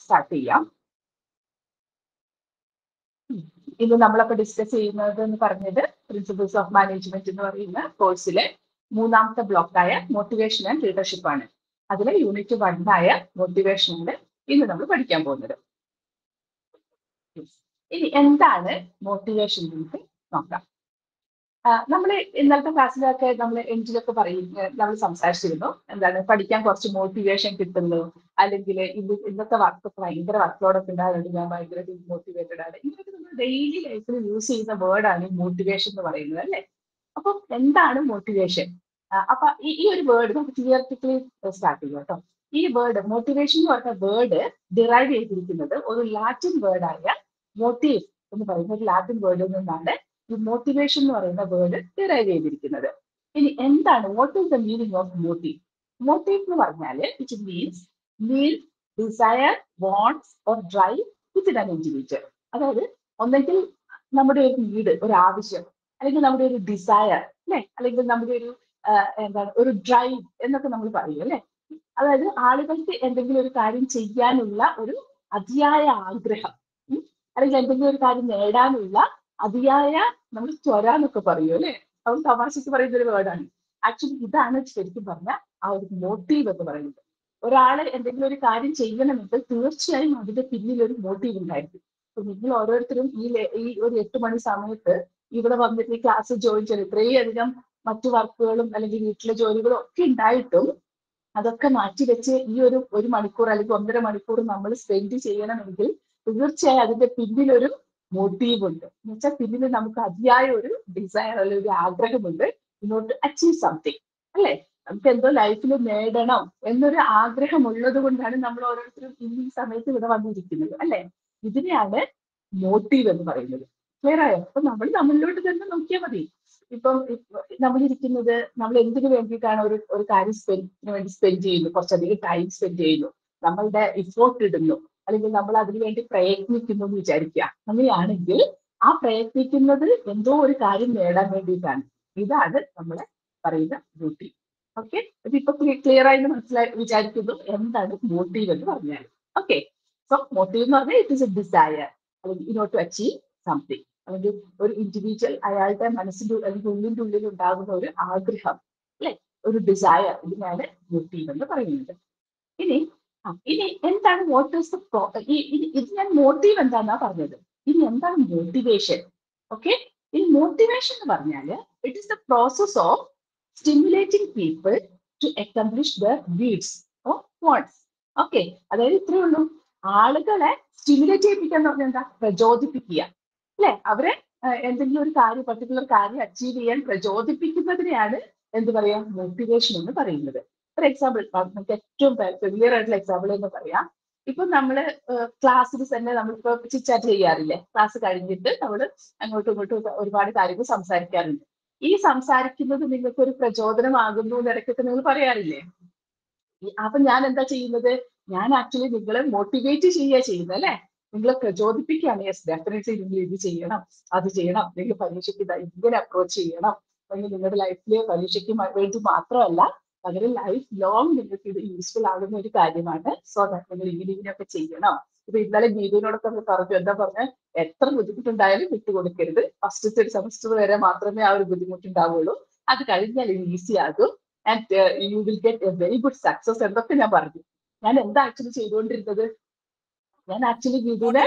Start ചെയ്യാം ഇന്ന് നമ്മളൊക്കെ ഡിസ്കസ് ചെയ്യുന്നത് എന്ന് പറഞ്ഞത് പ്രിൻസിപ്പിൾസ് ഓഫ് മാനേജ്മെന്റ് എന്ന് പറയുന്ന കോഴ്സിലെ മൂന്നാമത്തെ ബ്ലോക്കായ മോട്ടിവേഷൻ ആൻഡ് ലീഡർഷിപ്പ് ആണ് അതിലെ യൂണിറ്റ് വണ്ണായ മോട്ടിവേഷൻ ആണ് ഇന്ന് നമ്മൾ പഠിക്കാൻ പോകുന്നത് ഇനി എന്താണ് മോട്ടിവേഷൻ നമുക്ക് നോക്കാം നമ്മൾ ഇന്നലത്തെ ക്ലാസ്സിലൊക്കെ നമ്മൾ എൻജിലൊക്കെ പറയും നമ്മൾ സംസാരിച്ചിരുന്നു എന്താണ് പഠിക്കാൻ കുറച്ച് മോട്ടിവേഷൻ കിട്ടുന്നു അല്ലെങ്കിൽ ഇന്ന് ഇന്നത്തെ വർക്കൊക്കെ ഭയങ്കര വർക്ക്ലോഡൊക്കെ ഉണ്ടായതുകൊണ്ട് ഞാൻ ഭയങ്കര മോട്ടിവേറ്റഡ് ആണ് ഇതൊക്കെ നമ്മൾ ഡെയിലി ലൈഫിൽ യൂസ് ചെയ്യുന്ന വേർഡാണ് മോട്ടിവേഷൻ എന്ന് പറയുന്നത് അല്ലേ അപ്പം എന്താണ് മോട്ടിവേഷൻ അപ്പൊ ഈ ഈ ഒരു വേർഡ് നമുക്ക് തിയററ്റിക്കലി സ്റ്റാർട്ട് ചെയ്യാം കേട്ടോ ഈ വേർഡ് മോട്ടിവേഷൻ എന്ന് പറഞ്ഞ വേർഡ് ഡിറൈവ് ചെയ്തിരിക്കുന്നത് ഒരു ലാറ്റിൻ വേർഡായ മോട്ടീവ് എന്ന് പറയുന്ന ഒരു ലാറ്റിൻ വേർഡിൽ നിന്നാണ് ഈ മോട്ടിവേഷൻ എന്ന് പറയുന്ന വേർഡ് ഡിറൈവ് ചെയ്തിരിക്കുന്നത് ഇനി എന്താണ് what is the meaning of motive motive എന്ന് പറഞ്ഞാല് it means need desire wants or drive with an individual അതായത് ഒന്നെങ്കിൽ നമ്മുടെ ഒരു നീഡ് ഒരു ആവശ്യം അല്ലെങ്കിൽ നമ്മുടെ ഒരു ഡിസയർ അല്ലെ അല്ലെങ്കിൽ നമ്മുടെ ഒരു എന്താണ് ഒരു ഡ്രൈവ് എന്നൊക്കെ നമ്മൾ പറയും അല്ലെ അതായത് ആളുകൾക്ക് എന്തെങ്കിലും ഒരു കാര്യം ചെയ്യാനുള്ള ഒരു അതിയായ ആഗ്രഹം അല്ലെങ്കിൽ എന്തെങ്കിലും ഒരു കാര്യം നേടാനുള്ള അതിയായ നമ്മൾ ത്വര എന്നൊക്കെ പറയും അല്ലെ അവൻ തമാശക്ക് പറയുന്ന ഒരു വേർഡാണ് ആക്ച്വലി ഇതാണ് ശരിക്കും പറഞ്ഞ ആ ഒരു മോട്ടീവ് എന്ന് പറയുന്നത് ഒരാള് എന്തെങ്കിലും ഒരു കാര്യം ചെയ്യണമെങ്കിൽ തീർച്ചയായും അതിന്റെ പിന്നിൽ ഒരു മോട്ടീവ് ഉണ്ടായിരിക്കും അപ്പൊ നിങ്ങൾ ഓരോരുത്തരും ഈ ഈ ഒരു എട്ട് മണി സമയത്ത് ഇവിടെ വന്നിട്ട് ഈ ക്ലാസ് ജോയിൻ ചെയ്ത് ഇത്രയും അധികം മറ്റു വർക്കുകളും അല്ലെങ്കിൽ വീട്ടിലെ ജോലികളും ഒക്കെ ഉണ്ടായിട്ടും അതൊക്കെ മാറ്റിവെച്ച് ഈ ഒരു ഒരു മണിക്കൂർ അല്ലെങ്കിൽ ഒന്നര മണിക്കൂർ നമ്മൾ സ്പെൻഡ് ചെയ്യണമെങ്കിൽ തീർച്ചയായും അതിന്റെ പിന്നിലൊരു മോട്ടീവ് ഉണ്ട് എന്ന് വെച്ചാൽ പിന്നിൽ നമുക്ക് അതിയായ ഒരു ഡിസയർ അല്ലെങ്കിൽ ഒരു ആഗ്രഹമുണ്ട് ഇങ്ങോട്ട് അച്ചീവ് സംതിങ് അല്ലേ നമുക്ക് എന്തോ ലൈഫിൽ നേടണം എന്നൊരു ആഗ്രഹം ഉള്ളത് കൊണ്ടാണ് നമ്മൾ ഓരോരുത്തരും ഇന്ന് ഈ സമയത്ത് ഇവിടെ വന്നിരിക്കുന്നത് അല്ലെ ഇതിനെയാണ് മോട്ടീവ് എന്ന് പറയുന്നത് ക്ലിയർ ആയോ അപ്പൊ നമ്മൾ നമ്മളിലോട്ട് തന്നെ നോക്കിയാൽ മതി ഇപ്പം നമ്മളിരിക്കുന്നത് നമ്മൾ എന്തിനു വേണ്ടിയിട്ടാണ് ഒരു ഒരു കാര്യം സ്പെൻഡിന് വേണ്ടി സ്പെൻഡ് ചെയ്യുന്നു കുറച്ചധികം ടൈം സ്പെൻഡ് ചെയ്യുന്നു നമ്മളുടെ ഇഫോർട്ട് ഇടുന്നു അല്ലെങ്കിൽ നമ്മൾ അതിനു വേണ്ടി പ്രയത്നിക്കുന്നു എന്ന് വിചാരിക്കുക അങ്ങനെയാണെങ്കിൽ ആ പ്രയത്നിക്കുന്നത് എന്തോ ഒരു കാര്യം നേടാൻ വേണ്ടിയിട്ടാണ് ഇതാണ് നമ്മളെ പറയുന്ന ഡ്യൂട്ടി ഓക്കെ ഇതിപ്പോ ക്ലിയർ ആയി മനസ്സിലായി വിചാരിക്കുന്നു എന്താണ് മോട്ടീവ് എന്ന് പറഞ്ഞാൽ ഓക്കെ സോ മോട്ടീവ് എന്ന് പറഞ്ഞാൽ ഇറ്റ് ഇസ് എ ഡിസയർ അല്ലെങ്കിൽ ഇനോട്ട് ടു അച്ചീവ് സംതിങ് അല്ലെങ്കിൽ ഒരു ഇൻഡിവിജ്വൽ അയാളുടെ മനസ്സിന്റെ അല്ലെങ്കിൽ ഉള്ളിന്റെ ഉള്ളിൽ ഉണ്ടാകുന്ന ഒരു ആഗ്രഹം അല്ലെ ഒരു ഡിസയർ ഇതിനാണ് മോട്ടീവ് എന്ന് പറയുന്നത് ഇനി ഇനി എന്താണ് വാട്ട് ഈസ് ദ ഇത് ഞാൻ മോട്ടീവ് എന്താന്നാ പറഞ്ഞത് ഇനി എന്താണ് മോട്ടിവേഷൻ ഓക്കെ ഈ മോട്ടിവേഷൻ എന്ന് പറഞ്ഞാല് it is the process of stimulating people to accomplish their needs or wants okay അതായത് ഇത്രയേ ഉള്ളൂ ആളുകളെ സ്റ്റിമുലേറ്റ് ചെയ്യിപ്പിക്കുക എന്ന് പറഞ്ഞാൽ എന്താ പ്രചോദിപ്പിക്കുക അല്ലെ അവരെ എന്തെങ്കിലും ഒരു കാര്യം പർട്ടിക്കുലർ കാര്യം അച്ചീവ് ചെയ്യാൻ പ്രചോദിപ്പിക്കുന്നതിനെയാണ് എന്ത് പറയാ മോട്ടിവേഷൻ എന്ന് പറയുന്നത് ഫോർ എക്സാമ്പിൾ നമുക്ക് ഏറ്റവും ഫെമിലിയർ ആയിട്ടുള്ള എക്സാമ്പിൾ എന്ന് പറയാം ഇപ്പൊ നമ്മള് ക്ലാസ്സിൽ തന്നെ നമ്മളിപ്പോ ചിറ്റാറ്റ് ചെയ്യാറില്ലേ ക്ലാസ് കഴിഞ്ഞിട്ട് നമ്മൾ അങ്ങോട്ടും ഇങ്ങോട്ടും ഒരുപാട് കാര്യങ്ങൾ സംസാരിക്കാറുണ്ട് ഈ സംസാരിക്കുന്നത് നിങ്ങൾക്ക് ഒരു പ്രചോദനമാകുന്നു ഇടയ്ക്കൊക്കെ നിങ്ങൾ പറയാറില്ലേ അപ്പൊ ഞാൻ എന്താ ചെയ്യുന്നത് ഞാൻ ആക്ച്വലി നിങ്ങളെ മോട്ടിവേറ്റ് ചെയ്യുക ചെയ്യുന്നത് അല്ലെ നിങ്ങളെ പ്രചോദിപ്പിക്കുകയാണ് യെസ് ഡെഫിനറ്റ്ലി നിങ്ങൾ ഇത് ചെയ്യണം അത് ചെയ്യണം നിങ്ങൾ പരീക്ഷയ്ക്ക് ഇങ്ങനെ അപ്രോച്ച് ചെയ്യണം അല്ലെങ്കിൽ നിങ്ങളുടെ ലൈഫിലെ പരീക്ഷയ്ക്ക് വേണ്ടി മാത്രമല്ല പകരം ലൈഫ് ലോങ് നിങ്ങൾക്ക് ഇത് യൂസ്ഫുൾ ആകുന്ന ഒരു കാര്യമാണ് സോ ദാറ്റ് നിങ്ങൾ ഇങ്ങനെ ഇങ്ങനെയൊക്കെ ചെയ്യണം ഇപ്പൊ ഇന്നലെ ഗീതുവിനോടൊക്കെ നമ്മൾ പറഞ്ഞു എന്താ പറഞ്ഞ എത്ര ബുദ്ധിമുട്ടുണ്ടായാലും വിട്ടുകൊടുക്കരുത് ഫസ്റ്റത്തെ ഒരു സെമസ്റ്റർ വരെ മാത്രമേ ആ ഒരു ബുദ്ധിമുട്ടുണ്ടാവുള്ളൂ അത് കഴിഞ്ഞാൽ ഇത് ഈസി ആകും and you will get a very good success എന്നൊക്കെ ഞാൻ പറഞ്ഞു ഞാൻ എന്താ ആക്ച്വലി ചെയ്തുകൊണ്ടിരുന്നത് ഞാൻ ആക്ച്വലി ഗീതുവിനെ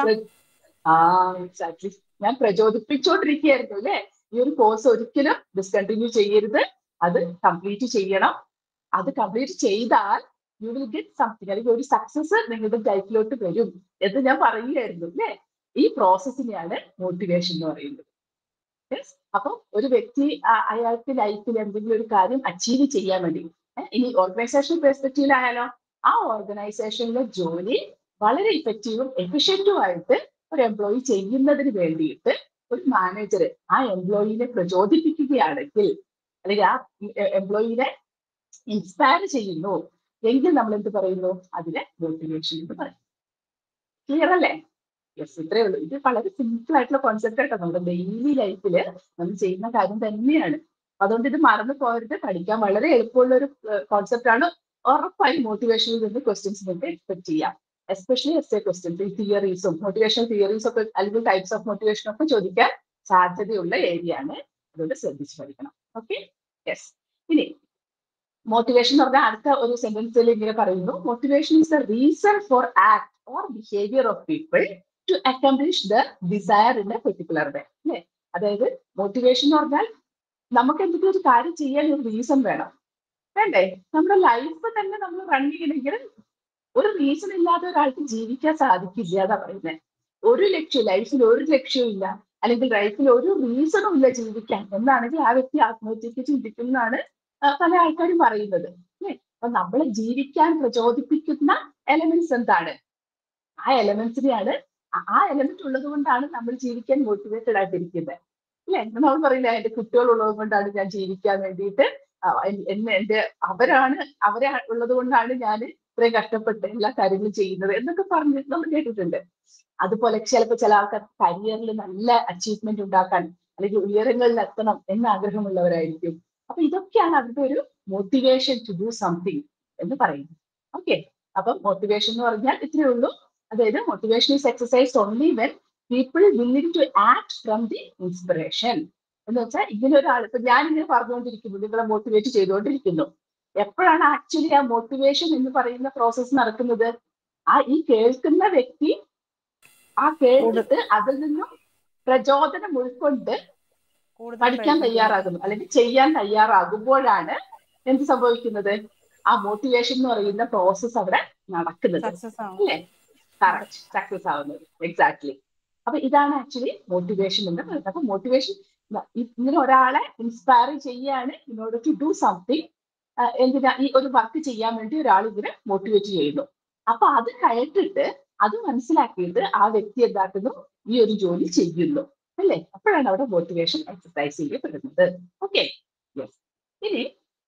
ആ എക്സാക്ട്ലി ഞാൻ പ്രചോദിപ്പിച്ചുകൊണ്ടിരിക്കുകയായിരുന്നു അല്ലെ ഈ ഒരു കോഴ്സ് ഒരിക്കലും ഡിസ്കണ്ടിന്യൂ ചെയ്യരുത് അത് കംപ്ലീറ്റ് ചെയ്യണം അത് കംപ്ലീറ്റ് ചെയ്താൽ യു വിൽ ഗെറ്റ് സംതിങ് അല്ലെങ്കിൽ ഒരു സക്സസ് നിങ്ങളുടെ ലൈഫിലോട്ട് വരും എന്ന് ഞാൻ പറയുകയായിരുന്നു അല്ലേ ഈ പ്രോസസ്സിനെയാണ് മോട്ടിവേഷൻ എന്ന് പറയുന്നത് അപ്പം ഒരു വ്യക്തി അയാൾക്ക് ലൈഫിൽ എന്തെങ്കിലും ഒരു കാര്യം അച്ചീവ് ചെയ്യാൻ വേണ്ടി ഇനി ഓർഗനൈസേഷൻ പെർസ്പെക്റ്റീവിലായാലോ ആ ഓർഗനൈസേഷനിലെ ജോലി വളരെ ഇഫക്റ്റീവും എഫിഷ്യന്റും ആയിട്ട് ഒരു എംപ്ലോയി ചെയ്യുന്നതിന് വേണ്ടിയിട്ട് ഒരു മാനേജർ ആ എംപ്ലോയിനെ പ്രചോദിപ്പിക്കുകയാണെങ്കിൽ അല്ലെങ്കിൽ ആ എംപ്ലോയിനെ ഇൻസ്പയർ ചെയ്യുന്നു എങ്കിൽ നമ്മൾ എന്ത് പറയുന്നു അതിനെ മോട്ടിവേഷൻ എന്ന് പറയും ക്ലിയർ അല്ലേ യെസ് ഇത്രയേ ഉള്ളൂ ഇത് വളരെ സിമ്പിൾ ആയിട്ടുള്ള കോൺസെപ്റ്റ് ആട്ടോ നമ്മുടെ ഡെയിലി ലൈഫിൽ നമ്മൾ ചെയ്യുന്ന കാര്യം തന്നെയാണ് അതുകൊണ്ട് ഇത് മറന്നു പോകരുത് പഠിക്കാൻ വളരെ എളുപ്പമുള്ള ഒരു കോൺസെപ്റ്റ് ആണ് ഉറപ്പായി മോട്ടിവേഷനിൽ നിന്ന് ക്വസ്റ്റ്യൻസ് നിങ്ങൾക്ക് എക്സ്പെക്ട് ചെയ്യാം എസ്പെഷ്യലി എസ് എ ക്വസ്റ്റ്യൻസ് ഈ തിയറീസും മോട്ടിവേഷൻ തിയറീസ് ഒക്കെ അല്ലെങ്കിൽ ടൈപ്സ് ഓഫ് മോട്ടിവേഷൻ ഒക്കെ ചോദിക്കാൻ സാധ്യതയുള്ള ഏരിയ ആണ് അതുകൊണ്ട് ശ്രദ്ധിച്ച് പഠിക്കണം ഓക്കെ യെസ് ഇനി മോട്ടിവേഷൻ എന്ന് പറഞ്ഞാൽ അടുത്ത ഒരു സെന്റൻസിൽ ഇങ്ങനെ പറയുന്നു motivation is the reason for act or behaviour of people to accomplish the desire in a particular way അല്ലേ അതായത് മോട്ടിവേഷൻ എന്ന് പറഞ്ഞാൽ നമുക്ക് എന്തെങ്കിലും ഒരു കാര്യം ചെയ്യാൻ ഒരു റീസൺ വേണം വേണ്ടേ നമ്മുടെ ലൈഫ് തന്നെ നമ്മൾ റൺ ചെയ്യണമെങ്കിൽ ഒരു റീസൺ ഇല്ലാതെ ഒരാൾക്ക് ജീവിക്കാൻ സാധിക്കില്ല എന്നാ പറയുന്നത് ഒരു ലക്ഷ്യം ലൈഫിൽ ഒരു ലക്ഷ്യവും ഇല്ല അല്ലെങ്കിൽ ലൈഫിൽ ഒരു റീസണും ഇല്ല ജീവിക്കാൻ എന്നാണെങ്കിൽ ആ വ്യക്തി ആത്മഹത്യക്ക് ചിന്തിക്കുന്നതാണ് ആ, പല ആൾക്കാരും പറയുന്നത് അല്ലേ അപ്പൊ നമ്മളെ ജീവിക്കാൻ പ്രചോദിപ്പിക്കുന്ന എലമെന്റ്സ് എന്താണ് ആ എലമെന്റ്സിനെയാണ് ആ എലമെന്റ് ഉള്ളത് കൊണ്ടാണ് നമ്മൾ ജീവിക്കാൻ മോട്ടിവേറ്റഡ് ആയിട്ടിരിക്കുന്നത് അല്ലെ നമ്മൾ പറയില്ല എന്റെ കുട്ടികൾ ഉള്ളത് കൊണ്ടാണ് ഞാൻ ജീവിക്കാൻ വേണ്ടിയിട്ട് ആ, എൻ- എന്നെ എന്റെ അവരാണ് അവരെ ഉള്ളത് കൊണ്ടാണ് ഞാൻ ഇത്രയും കഷ്ടപ്പെട്ട് എല്ലാ കാര്യങ്ങളും ചെയ്യുന്നത് എന്നൊക്കെ പറഞ്ഞ് നമ്മൾ കേട്ടിട്ടുണ്ട് അതുപോലെ ചിലപ്പോൾ ചില ആൾക്കാർ കരിയറിൽ നല്ല അച്ചീവ്മെന്റ് ഉണ്ടാക്കാൻ അല്ലെങ്കിൽ ഉയരങ്ങളിൽ എത്തണം എന്ന ആഗ്രഹമുള്ളവരായിരിക്കും അപ്പൊ ഇതൊക്കെയാണ് അവരുടെ ഒരു മോട്ടിവേഷൻ ടു ഡു സംതിങ് എന്ന് പറയുന്നത് ഓക്കെ അപ്പം മോട്ടിവേഷൻ എന്ന് പറഞ്ഞാൽ ഇത്രയേ ഉള്ളൂ അതായത് motivation is exercise only when people willing to act from the inspiration എന്ന് വെച്ചാൽ ഇങ്ങനെ ഒരാൾ ഇപ്പൊ ഞാൻ ഇങ്ങനെ പറഞ്ഞുകൊണ്ടിരിക്കുന്നു നിങ്ങളെ മോട്ടിവേറ്റ് ചെയ്തുകൊണ്ടിരിക്കുന്നു എപ്പോഴാണ് ആക്ച്വലി ആ മോട്ടിവേഷൻ എന്ന് പറയുന്ന പ്രോസസ്സ് നടക്കുന്നത് ആ ഈ കേൾക്കുന്ന വ്യക്തി ആ കേട്ടിട്ട് അതിൽ നിന്നും പ്രചോദനം ഉൾക്കൊണ്ട് കൂടുതൽ പഠിക്കാൻ പ്രയത്നം തയ്യാറാകുന്നു അല്ലെങ്കിൽ ചെയ്യാൻ തയ്യാറാകുമ്പോഴാണ് എന്ത് സംഭവിക്കുന്നത് ആ മോട്ടിവേഷൻ എന്ന് പറയുന്ന പ്രോസസ്സ് അവിടെ നടക്കുന്നത് സക്സസ് ആവും അല്ലേ കറക്റ്റ് സക്സസ് ആവുന്നത് എക്സാക്ട്ലി അപ്പൊ ഇതാണ് ആക്ച്വലി മോട്ടിവേഷൻ എന്ന് പറയുന്നത് അപ്പൊ മോട്ടിവേഷൻ ഇങ്ങനെ ഒരാളെ ഇൻസ്പയർ ചെയ്യാണ് in order to do something എന്തിനാ ഈ ഒരു വർക്ക് ചെയ്യാൻ വേണ്ടി ഒരാൾ ഇവരെ മോട്ടിവേറ്റ് ചെയ്യുന്നു അപ്പൊ അത് കേട്ടിട്ട് അത് മനസ്സിലാക്കിയിട്ട് ആ വ്യക്തി എന്താക്കുന്നു ഈ ഒരു ജോലി ചെയ്യുന്നു അല്ലേ അപ്പോഴാണ് അവിടെ മോട്ടിവേഷൻ എക്സസൈസ് ചെയ്യപ്പെടുന്നത് ഓക്കെ യെസ് ഇനി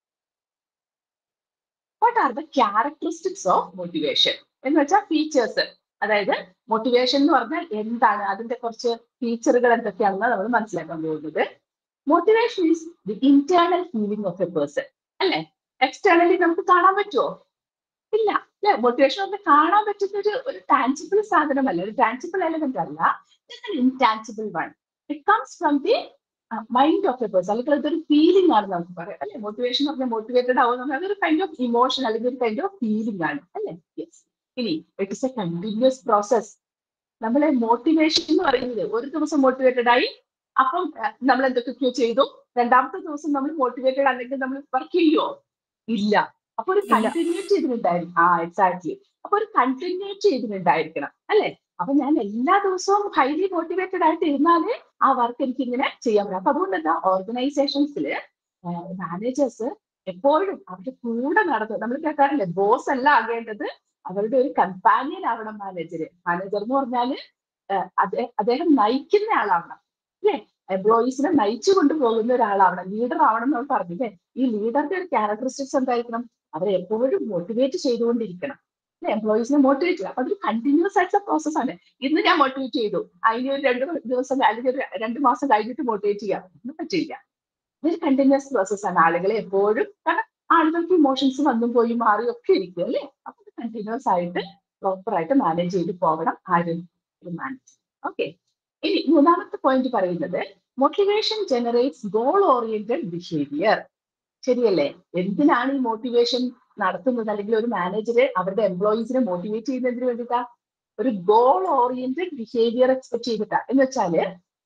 what are the characteristics of motivation എന്ന് വെച്ചാൽ ഫീച്ചേഴ്സ് അതായത് മോട്ടിവേഷൻ എന്ന് പറഞ്ഞാൽ എന്താണ് അതിന്റെ കുറച്ച് ഫീച്ചറുകൾ എന്തൊക്കെയാണെന്ന് നമ്മൾ മനസ്സിലാക്കാൻ പോകുന്നത് motivation is the internal feeling of a person അല്ലെ എക്സ്റ്റേണലി നമുക്ക് കാണാൻ പറ്റുമോ ഇല്ല അല്ലെ മോട്ടിവേഷൻ ഒന്ന് കാണാൻ പറ്റുന്ന ഒരു ഒരു ടാൻസിബിൾ സാധനമല്ല ഒരു ടാൻസിബിൾ എലമെന്റ് അല്ല intangible one it comes from the mind of a person അല്ലെങ്കിൽ അതൊരു ഫീലിംഗ് ആണ് നമുക്ക് പറയാം അല്ലെ മോട്ടിവേഷൻ എന്ന് പറഞ്ഞാൽ മോട്ടിവേറ്റഡ് ആവുന്ന അതൊരു കൈൻഡ് ഓഫ് ഇമോഷൻ അല്ലെങ്കിൽ ഒരു കൈൻഡ് ഓഫ് ഫീലിംഗ് ആണ് അല്ലെ യെസ് ഇനി it is a continuous process നമ്മളെ മോട്ടിവേഷൻ എന്ന് പറയുന്നത് ഒരു ദിവസം മോട്ടിവേറ്റഡ് ആയി അപ്പം നമ്മൾ എന്തൊക്കെയോ ചെയ്തു രണ്ടാമത്തെ ദിവസം നമ്മൾ മോട്ടിവേറ്റഡ് അല്ലെങ്കിൽ നമ്മൾ വർക്ക് ചെയ്യുമോ ഇല്ല അപ്പൊ ഒരു ഇല്ല. കണ്ടിന്യൂറ്റി ഇതിനുണ്ടായിരിക്കും ആ എക്സാക്ട്ലി അപ്പൊ ഒരു കണ്ടിന്യൂറ്റി ഇതിനുണ്ടായിരിക്കണം അല്ലെ അപ്പൊ ഞാൻ എല്ലാ ദിവസവും ഹൈലി മോട്ടിവേറ്റഡ് ആയിട്ട് ഇരുന്നാലേ ആ വർക്ക് എനിക്ക് ഇങ്ങനെ ചെയ്യാൻ പറ്റും അപ്പൊ അതുകൊണ്ട് എന്താ ഓർഗനൈസേഷൻസിൽ മാനേജേഴ്സ് എപ്പോഴും അവരുടെ കൂടെ നടന്നു നമ്മൾ കേൾക്കാറില്ലേ ബോസ് അല്ല ആകേണ്ടത് അവരുടെ ഒരു കമ്പാനിയൻ ആവണം മാനേജർ മാനേജർ എന്ന് പറഞ്ഞാല് ആഹ് അദ്ദേ- അദ്ദേഹം നയിക്കുന്ന ആളാവണം അല്ലേ എംപ്ലോയീസിനെ നയിച്ചു കൊണ്ടുപോകുന്ന ഒരാളാവണം ലീഡർ ആവണം എന്ന് പറഞ്ഞില്ലേ ഈ ലീഡറിന്റെ ഒരു ക്യാരക്ടറിസ്റ്റിക്സ് എന്തായിരിക്കണം അവരെ എപ്പോഴും മോട്ടിവേറ്റ് ചെയ്തുകൊണ്ടിരിക്കണം അല്ലെ എംപ്ലോയീസിനെ മോട്ടിവേറ്റ് ചെയ്യുക അപ്പൊ അതൊരു കണ്ടിന്യൂസ് ആയിട്ടുള്ള പ്രോസസ് ആണ് ഇന്ന് ഞാൻ മോട്ടിവേറ്റ് ചെയ്തു അതിന് ഒരു രണ്ട് ദിവസം അല്ലെങ്കിൽ ഒരു രണ്ട് മാസം കഴിഞ്ഞിട്ട് മോട്ടിവേറ്റ് ചെയ്യാം ഒന്നും പറ്റില്ല ഇതൊരു കണ്ടിന്യൂസ് പ്രോസസ് ആണ് ആളുകളെ എപ്പോഴും കാരണം ആളുകൾക്ക് ഇമോഷൻസ് വന്നും പോയി മാറി ഒക്കെ ഇരിക്കും അല്ലേ അപ്പൊ ഇത് കണ്ടിന്യൂസ് ആയിട്ട് പ്രോപ്പർ ആയിട്ട് മാനേജ് ചെയ്ത് പോകണം ആരും മാനേജ് ഓക്കെ ഇനി മൂന്നാമത്തെ പോയിന്റ് പറയുന്നത് motivation generates goal oriented behaviour ശരിയല്ലേ എന്തിനാണ് ഈ മോട്ടിവേഷൻ നടത്തുന്നത് അല്ലെങ്കിൽ ഒരു മാനേജർ അവരുടെ എംപ്ലോയീസിനെ മോട്ടിവേറ്റ് ചെയ്യുന്നതിന് വേണ്ടിയിട്ടാ ഒരു ഗോൾ ഓറിയന്റഡ് ബിഹേവിയർ എക്സ്പെക്ട് ചെയ്തിട്ടാ എന്ന് വെച്ചാല്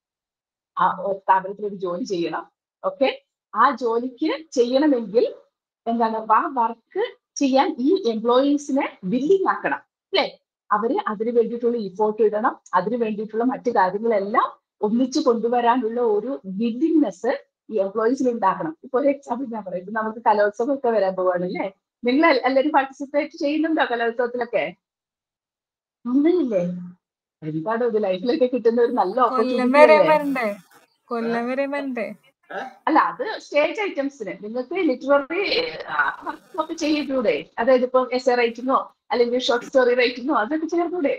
ആ സ്ഥാപനത്തിൽ ഒരു ജോലി ചെയ്യണം ഓക്കെ ആ ജോലിക്ക് ചെയ്യണമെങ്കിൽ എന്താണ് ആ വർക്ക് ചെയ്യാൻ ഈ എംപ്ലോയീസിനെ വില്ലിങ് ആക്കണം അല്ലെ അവര് അതിന് വേണ്ടിയിട്ടുള്ള ഇഫോർട്ട് ഇടണം അതിന് വേണ്ടിയിട്ടുള്ള മറ്റു കാര്യങ്ങളെല്ലാം ഒന്നിച്ചു കൊണ്ടുവരാനുള്ള ഒരു വില്ലിങ്നെസ് ഈ എംപ്ലോയീസിൽ ഉണ്ടാക്കണം ഇപ്പൊ ഒരു എക്സാമ്പിൾ ഞാൻ പറയാം ഇപ്പൊ നമുക്ക് കലോത്സവം ഒക്കെ വരാൻ പോവാണ് അല്ലേ നിങ്ങൾ എൽ- എല്ലാവരും പാർട്ടിസിപ്പേറ്റ് ചെയ്യുന്നുണ്ടോ കലോത്സവത്തിലൊക്കെ ഒന്നുമില്ലേ ഒരുപാട് ഇത് ലൈഫിലൊക്കെ കിട്ടുന്ന ഒരു നല്ല കൊല്ലം വരെ ഓപ്പർച്യൂണിറ്റി വരണ്ടേ കൊല്ലം വരെ വരണ്ടേ അല്ല അത് സ്റ്റേജ് ഐറ്റംസിന് നിങ്ങൾക്ക് ലിറ്റററി ഒക്കെ ചെയ്യൂടെ അതായത് ഇപ്പൊ എസ് എ റൈറ്റിങ്ങോ അല്ലെങ്കിൽ ഷോർട്ട് സ്റ്റോറി റൈറ്റിങ്ങോ അതൊക്കെ ചേർന്നൂടെ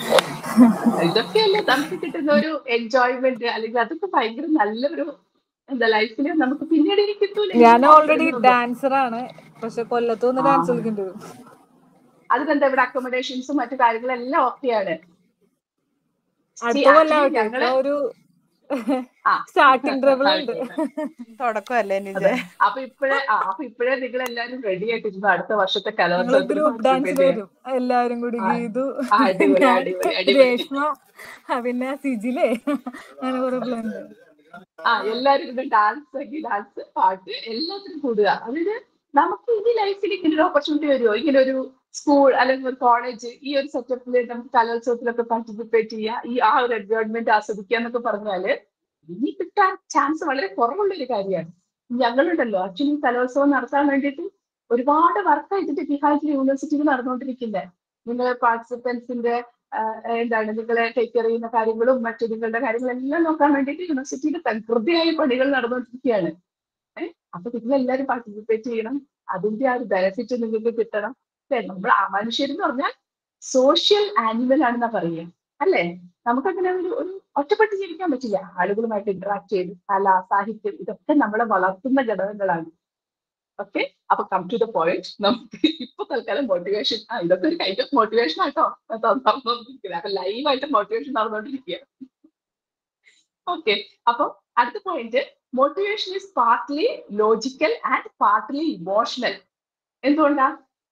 ഇതൊക്കെയല്ലേ നമുക്ക് കിട്ടുന്ന ഒരു എൻജോയ്മെന്റ് അല്ലെങ്കിൽ അതൊക്കെ ഭയങ്കര നല്ലൊരു എന്താ ലൈഫിൽ നമുക്ക് പിന്നീട് ഇനി കിട്ടൂല ഞാൻ ഓൾറെഡി ഡാൻസർ ആണ് പക്ഷെ കൊല്ലത്ത് വന്ന് ഡാൻസ് കളിക്കേണ്ടി വരും അതിനെന്താ ഇവിടെ അക്കോമഡേഷൻസും മറ്റു കാര്യങ്ങളെല്ലാം ഓക്കെയാണ് അടുത്ത കൊല്ലം ഞങ്ങള് ഒരു ആ. സ്റ്റാർട്ടിംഗ് ട്രബിൾ ഉണ്ട് തുടക്കമല്ലേ അതെ. നിജ അപ്പൊ ഇപ്പഴേ ആ അപ്പൊ ഇപ്പഴേ നിങ്ങൾ എല്ലാരും റെഡി ആയിട്ടിരുന്നു അടുത്ത വർഷത്തെ ഞങ്ങൾ കലോത്സവത്തിന് ഗ്രൂപ്പ് ഡാൻസിൽ participate ചെയ്യാൻ. വരും എല്ലാവരും കൂടി ആ. ഗീതു ആ, അടിപൊളി ഞാൻ, അടിപൊളി അടിപൊളി രേഷ്മ ആ, പിന്നെ സിജിലേ അങ്ങനെ കുറെ പ്ലാൻ ആ എല്ലാരും കൂടെ ഡാൻസ് ആക്കി ഡാൻസ് പാട്ട് എല്ലാത്തിനും കൂടുക അതായത് നമുക്ക് ഇനി ലൈഫിൽ ഇങ്ങനെ ഒരു ഓപ്പർച്യൂണിറ്റി വരുമോ ഇങ്ങനെ ഒരു സ്കൂൾ അല്ലെങ്കിൽ ഒരു കോളേജ് ഈ ഒരു സെറ്റപ്പിൽ നമുക്ക് കലോത്സവത്തിലൊക്കെ പാർട്ടിസിപ്പേറ്റ് ചെയ്യുക ഈ ആ ഒരു എൻവയോൺമെന്റ് ആസ്വദിക്കുക എന്നൊക്കെ പറഞ്ഞാല് ഇനി കിട്ടാൻ ചാൻസ് വളരെ കുറവുള്ള ഒരു കാര്യമാണ് ഞങ്ങളുണ്ടല്ലോ ആക്ച്വലി കലോത്സവം നടത്താൻ വേണ്ടിയിട്ട് ഒരുപാട് വർക്ക് ചെയ്തിട്ട് ബിഹാർ യൂണിവേഴ്സിറ്റിയിൽ നടന്നുകൊണ്ടിരിക്കുന്നത് നിങ്ങളെ പാർട്ടിസിപ്പൻസിന്റെ എന്താണ് നിങ്ങളെ ടേക്ക് കെയർ ചെയ്യുന്ന കാര്യങ്ങളും മറ്റു നിങ്ങളുടെ കാര്യങ്ങളെല്ലാം നോക്കാൻ വേണ്ടിയിട്ട് യൂണിവേഴ്സിറ്റിയിൽ തകൃതിയായ പണികൾ നടന്നുകൊണ്ടിരിക്കുകയാണ് ഏഹ് അപ്പൊ നിങ്ങൾ എല്ലാവരും പാർട്ടിസിപ്പേറ്റ് ചെയ്യണം അതിന്റെ ആ ഒരു ബെനിഫിറ്റ് നിങ്ങൾക്ക് കിട്ടണം അല്ലെ നമ്മൾ ആ മനുഷ്യരെന്ന് പറഞ്ഞാൽ സോഷ്യൽ ആനിമൽ ആണെന്നാ പറയുക അല്ലേ നമുക്കങ്ങനെ ഒരു ഒരു ഒറ്റപ്പെട്ട് ജീവിക്കാൻ പറ്റില്ല ആളുകളുമായിട്ട് ഇന്ററാക്ട് ചെയ്ത് കല സാഹിത്യം ഇതൊക്കെ നമ്മളെ വളർത്തുന്ന ഘടകങ്ങളാണ് ഓക്കെ അപ്പൊ കം ടു ദ പോയിന്റ് നമുക്ക് ഇപ്പൊ തൽക്കാലം മോട്ടിവേഷൻ ആ ഇതൊക്കെ ഒരു കൈൻഡ് ഓഫ് മോട്ടിവേഷൻ ആട്ടോ നടന്നുകൊണ്ടിരിക്കുന്നത് അപ്പൊ ലൈവായിട്ട് മോട്ടിവേഷൻ നടന്നുകൊണ്ടിരിക്കുക ഓക്കെ അപ്പൊ അടുത്ത point motivation is partly logical and partly emotional എന്തുകൊണ്ടാ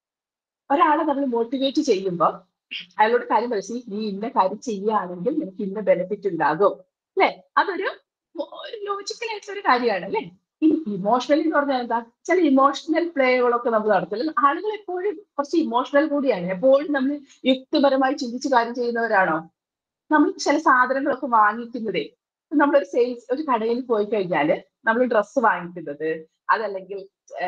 ഒരാളെ നമ്മൾ മോട്ടിവേറ്റ് ചെയ്യുമ്പോൾ അയാളോട് കാര്യം പറയും നീ ഇന്ന കാര്യം ചെയ്യുകയാണെങ്കിൽ നിനക്ക് ഇന്ന ബെനിഫിറ്റ് ഉണ്ടാകും അല്ലെ അതൊരു ലോജിക്കൽ ആയിട്ടുള്ള ഒരു കാര്യമാണ് അല്ലെ ഇനി ഇമോഷണലി എന്ന് പറഞ്ഞാൽ എന്താ ചില ഇമോഷണൽ പ്ലേകളൊക്കെ നമ്മൾ നടത്തില്ല ആളുകൾ എപ്പോഴും കുറച്ച് ഇമോഷണൽ കൂടിയാണ് എപ്പോഴും നമ്മൾ യുക്തിപരമായി ചിന്തിച്ച് കാര്യം ചെയ്യുന്നവരാണോ നമ്മൾ ചില സാധനങ്ങളൊക്കെ വാങ്ങിക്കുന്നതേ നമ്മളൊരു സെയിൽസ് ഒരു കടയിൽ പോയി കഴിഞ്ഞാല് നമ്മൾ ഡ്രസ്സ് വാങ്ങിക്കുന്നത് അതല്ലെങ്കിൽ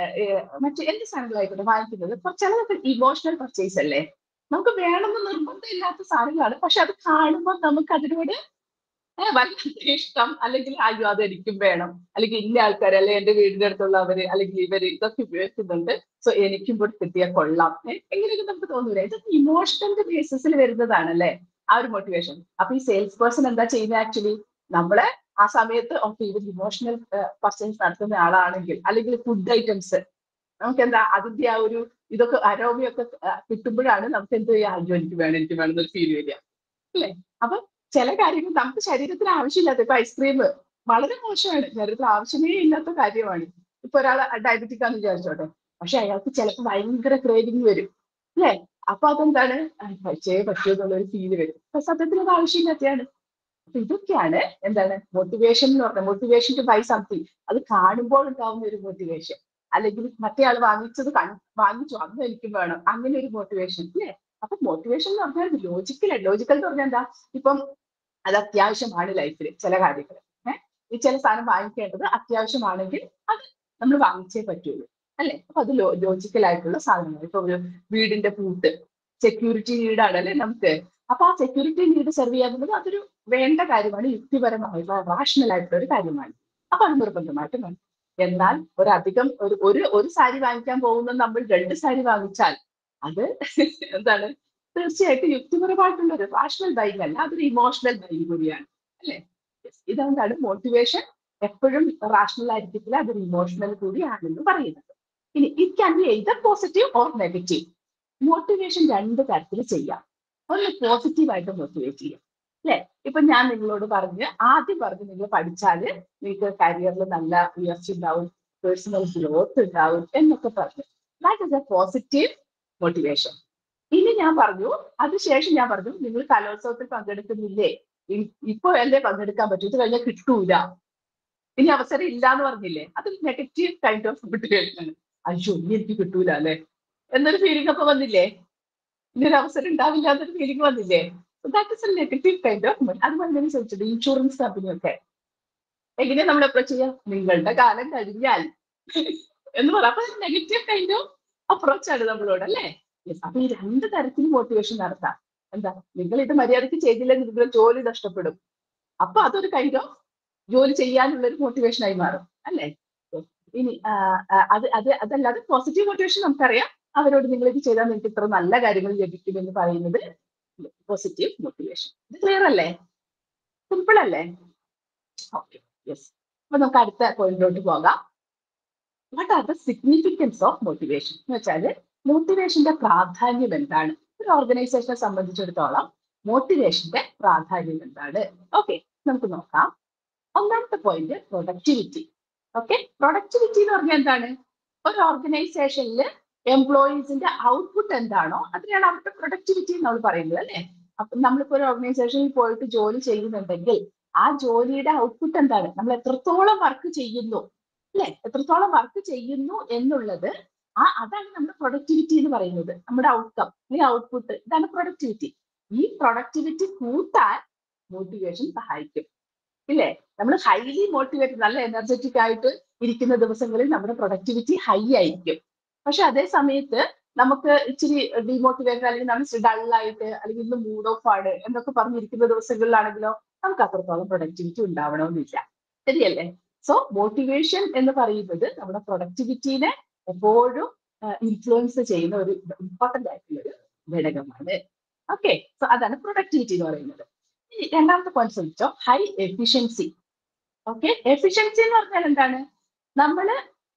മറ്റു എന്ത് സാധനങ്ങളായിക്കോട്ടെ വാങ്ങിക്കുന്നത് ഇപ്പൊ ചിലതൊക്കെ ഇമോഷണൽ പർച്ചേസ് അല്ലേ നമുക്ക് വേണമെന്ന് നിർബന്ധമില്ലാത്ത സാധനങ്ങളാണ് പക്ഷെ അത് കാണുമ്പോൾ നമുക്ക് അതിനോട് വല്ലാത്ത ഇഷ്ടം അല്ലെങ്കിൽ അയ്യോ അത് എനിക്കും വേണം അല്ലെങ്കിൽ ഇന്ന ആൾക്കാർ അല്ലെങ്കിൽ എന്റെ വീടിന്റെ അടുത്തുള്ളവര് അല്ലെങ്കിൽ ഇവര് ഇതൊക്കെ ഉപയോഗിക്കുന്നുണ്ട് സോ എനിക്കും കൂടി കിട്ടിയാൽ കൊള്ളാം എങ്ങനെയൊക്കെ നമുക്ക് തോന്നൂലേ ഇതൊക്കെ ഇമോഷണലിന്റെ ബേസിസിൽ വരുന്നതാണ് അല്ലേ ആ ഒരു മോട്ടിവേഷൻ അപ്പൊ ഈ സെയിൽസ് പേഴ്സൺ എന്താ ചെയ്യുന്നത് ആക്ച്വലി നമ്മളെ ആ സമയത്ത് ഓക്കെ ഇവർ ഇമോഷണൽ പർച്ചേസ് നടത്തുന്ന ആളാണെങ്കിൽ അല്ലെങ്കിൽ ഫുഡ് ഐറ്റംസ് നമുക്ക് എന്താ അതിന്റെ ആ ഒരു ഇതൊക്കെ അരോമയൊക്കെ കിട്ടുമ്പോഴാണ് നമുക്ക് എന്ത് ചെയ്യാം അയ്യോ എനിക്ക് വേണം എനിക്ക് വേണം എന്നൊരു ഫീൽ വരിക അല്ലേ അപ്പൊ ചില കാര്യങ്ങൾ നമുക്ക് ശരീരത്തിന് ആവശ്യമില്ലാത്ത ഇപ്പൊ ഐസ്ക്രീം വളരെ മോശമാണ് ശരീരത്തിന് ആവശ്യമേ ഇല്ലാത്ത കാര്യമാണ് ഇപ്പൊ ഒരാൾ ഡയബറ്റിക് ആണെന്ന് വിചാരിച്ചോട്ടെ പക്ഷെ അയാൾക്ക് ചിലപ്പോൾ ഭയങ്കര ക്രേവിങ് വരും അല്ലേ അപ്പൊ അതെന്താണ് കഴിച്ചേ പറ്റുമോ എന്നുള്ളൊരു ഫീല് വരും അപ്പൊ സത്യത്തിൽ അത് ആവശ്യമില്ലാത്തതാണ് അപ്പൊ ഇതൊക്കെയാണ് എന്താണ് മോട്ടിവേഷൻ എന്ന് പറഞ്ഞാൽ മോട്ടിവേഷൻ ടു ബൈ സംതിങ് അത് കാണുമ്പോൾ ഉണ്ടാവുന്ന ഒരു മോട്ടിവേഷൻ അല്ലെങ്കിൽ മറ്റേ ആൾ വാങ്ങിച്ചത് വാങ്ങിച്ചു അന്ന് എനിക്കും വേണം അങ്ങനെ ഒരു മോട്ടിവേഷൻ അല്ലേ അപ്പൊ മോട്ടിവേഷൻ എന്ന് പറഞ്ഞാൽ ലോജിക്കൽ ലോജിക്കൽ എന്ന് പറഞ്ഞാൽ എന്താ ഇപ്പം അത് അത്യാവശ്യമാണ് ലൈഫിൽ ചില കാര്യങ്ങൾ ഏഹ് ഈ ചില സാധനം വാങ്ങിക്കേണ്ടത് അത്യാവശ്യമാണെങ്കിൽ അത് നമ്മൾ വാങ്ങിച്ചേ പറ്റുള്ളൂ അല്ലെ അപ്പൊ അത് ലോജിക്കൽ ആയിട്ടുള്ള സാധനങ്ങൾ ഇപ്പൊ ഒരു വീടിന്റെ പൂട്ട് സെക്യൂരിറ്റി നീഡാണ് അല്ലെ നമുക്ക് അപ്പൊ ആ സെക്യൂരിറ്റി നീഡ് സെർവ് ചെയ്യാന്നുള്ളത് അതൊരു വേണ്ട കാര്യമാണ് യുക്തിപരമായിട്ടുള്ള റാഷണൽ ആയിട്ടുള്ള ഒരു കാര്യമാണ് അപ്പൊ അത് നിർബന്ധമായിട്ടും വേണം എന്നാൽ ഒരധികം ഒരു ഒരു ഒരു സാരി വാങ്ങിക്കാൻ പോകുന്ന നമ്മൾ രണ്ട് സാരി വാങ്ങിച്ചാൽ അത് എന്താണ് തീർച്ചയായിട്ടും യുക്തിപരമായിട്ടുള്ള ഒരു റാഷണൽ ബൈങ് അല്ല അതൊരു ഇമോഷണൽ ബൈങ് കൂടിയാണ് അല്ലെ ഇതെന്താണ് മോട്ടിവേഷൻ എപ്പോഴും റാഷണൽ ആയിരിക്കത്തില്ല അതൊരു ഇമോഷണൽ കൂടിയാണെന്ന് പറയുന്നത് ഇനി it can be either positive or negative motivation രണ്ട് തരത്തിൽ ചെയ്യാം ഒന്ന് പോസിറ്റീവായിട്ട് മോട്ടിവേറ്റ് ചെയ്യാം അല്ലെ ഇപ്പൊ ഞാൻ നിങ്ങളോട് പറഞ്ഞ് ആദ്യം പറഞ്ഞ് നിങ്ങൾ പഠിച്ചാല് നിങ്ങൾക്ക് കരിയറിൽ നല്ല ഉയർച്ച ഉണ്ടാവും പേഴ്സണൽ ഗ്രോത്ത് ഉണ്ടാവും എന്നൊക്കെ പറഞ്ഞു that is a positive motivation ഇനി ഞാൻ പറഞ്ഞു അതിനുശേഷം ഞാൻ പറഞ്ഞു നിങ്ങൾ കലോത്സവത്തിൽ പങ്കെടുക്കുന്നില്ലേ ഇപ്പൊ അല്ലേ പങ്കെടുക്കാൻ പറ്റും ഇത് കഴിഞ്ഞാൽ കിട്ടൂല ഇനി അവസരം ഇല്ല എന്ന് പറഞ്ഞില്ലേ അതൊരു നെഗറ്റീവ് കൈൻഡ് ഓഫ് മോട്ടിവേഷൻ ആണ് അയ്യോ ഇനി എനിക്ക് കിട്ടൂല അല്ലെ എന്നൊരു ഫീലിംഗ് ഒക്കെ വന്നില്ലേ ഇനി ഒരു അവസരം ഉണ്ടാവില്ല എന്നൊരു ഫീലിംഗ് വന്നില്ലേ that is a negative kind of അതുപോലെ തന്നെ ചോദിച്ചത് ഇൻഷുറൻസ് കമ്പനിയൊക്കെ എങ്ങനെയാ നമ്മൾ അപ്രോച്ച് ചെയ്യാം നിങ്ങളുടെ കാലം കഴിഞ്ഞാൽ എന്ന് പറയാം അപ്പൊ നെഗറ്റീവ് കൈൻഡ് ഓഫ് അപ്രോച്ച് ആണ് നമ്മളോട് അല്ലേ അപ്പൊ ഈ രണ്ട് തരത്തിൽ മോട്ടിവേഷൻ നടത്താം എന്താ നിങ്ങൾ ഇത് മര്യാദയ്ക്ക് ചെയ്തില്ലെങ്കിൽ നിങ്ങളുടെ ജോലി നഷ്ടപ്പെടും അപ്പൊ അതൊരു കൈൻഡ് ഓഫ് ജോലി ചെയ്യാനുള്ള ഒരു മോട്ടിവേഷൻ ആയി മാറും അല്ലേ ഇനി അത് അത് അതല്ലാതെ പോസിറ്റീവ് മോട്ടിവേഷൻ നമുക്കറിയാം അവരോട് നിങ്ങൾ ഇത് ചെയ്താൽ നിങ്ങൾക്ക് ഇത്ര നല്ല കാര്യങ്ങൾ ലഭിക്കും എന്ന് പറയുന്നത് പോസിറ്റീവ് മോട്ടിവേഷൻ ഇത് ക്ലിയർ അല്ലേ സിമ്പിൾ അല്ലേ ഓക്കെ യെസ് അപ്പൊ നമുക്ക് അടുത്ത പോയിന്റിലോട്ട് പോകാം what are the significance of motivation എന്ന് വെച്ചാൽ മോട്ടിവേഷന്റെ പ്രാധാന്യം എന്താണ് ഒരു ഓർഗനൈസേഷനെ സംബന്ധിച്ചിടത്തോളം മോട്ടിവേഷന്റെ പ്രാധാന്യം എന്താണ് ഓക്കെ നമുക്ക് നോക്കാം ഒന്നാമത്തെ പോയിന്റ് പ്രൊഡക്ടിവിറ്റി ഓക്കെ പ്രൊഡക്ടിവിറ്റി എന്ന് പറഞ്ഞാൽ എന്താണ് ഒരു ഓർഗനൈസേഷനിൽ എംപ്ലോയീസിന്റെ ഔട്ട്പുട്ട് എന്താണോ അതിനാണ് അവരുടെ പ്രൊഡക്ടിവിറ്റി നമ്മൾ പറയുന്നത് അല്ലെ അപ്പൊ നമ്മളിപ്പോ ഒരു ഓർഗനൈസേഷനിൽ പോയിട്ട് ജോലി ചെയ്യുന്നുണ്ടെങ്കിൽ ആ ജോലിയുടെ ഔട്ട്പുട്ട് എന്താണ് നമ്മൾ എത്രത്തോളം വർക്ക് ചെയ്യുന്നു അല്ലെ എത്രത്തോളം വർക്ക് ചെയ്യുന്നു എന്നുള്ളത് ആ അതാണ് നമ്മുടെ പ്രൊഡക്ടിവിറ്റി എന്ന് പറയുന്നത് നമ്മുടെ ഔട്ട്കം അല്ലെങ്കിൽ ഔട്ട്പുട്ട് ഇതാണ് പ്രൊഡക്ടിവിറ്റി ഈ പ്രൊഡക്ടിവിറ്റി കൂട്ടാൻ മോട്ടിവേഷൻ സഹായിക്കും ഇല്ലേ നമ്മൾ ഹൈലി മോട്ടിവേറ്റഡ് നല്ല എനർജറ്റിക് ആയിട്ട് ഇരിക്കുന്ന ദിവസങ്ങളിൽ നമ്മുടെ പ്രൊഡക്ടിവിറ്റി ഹൈ ആയിരിക്കും പക്ഷെ അതേ സമയത്ത് നമുക്ക് ഇച്ചിരി ഡിമോട്ടിവേറ്റഡ് അല്ലെങ്കിൽ നമ്മൾ ഡള്ളായിട്ട് അല്ലെങ്കിൽ ഇന്ന് മൂഡ് ഓഫ് ആണ് എന്നൊക്കെ പറഞ്ഞിരിക്കുന്ന ദിവസങ്ങളിലാണെങ്കിലോ നമുക്ക് അത്രത്തോളം പ്രൊഡക്ടിവിറ്റി ഉണ്ടാവണമെന്നില്ല ശരിയല്ലേ സോ മോട്ടിവേഷൻ എന്ന് പറയുന്നത് നമ്മുടെ പ്രൊഡക്ടിവിറ്റീനെ എപ്പോഴും ഇൻഫ്ലുവൻസ് ചെയ്യുന്ന ഒരു ഇമ്പോർട്ടന്റ് ആയിട്ടുള്ള ഒരു ഘടകമാണ് ഓക്കെ സോ അതാണ് പ്രൊഡക്ടിവിറ്റി എന്ന് പറയുന്നത് ഇനി രണ്ടാമത്തെ കോൺസെപ്റ്റോ ഹൈ എഫിഷ്യൻസി ഓക്കെ എഫിഷ്യൻസി എന്ന് പറഞ്ഞാൽ എന്താണ് നമ്മള്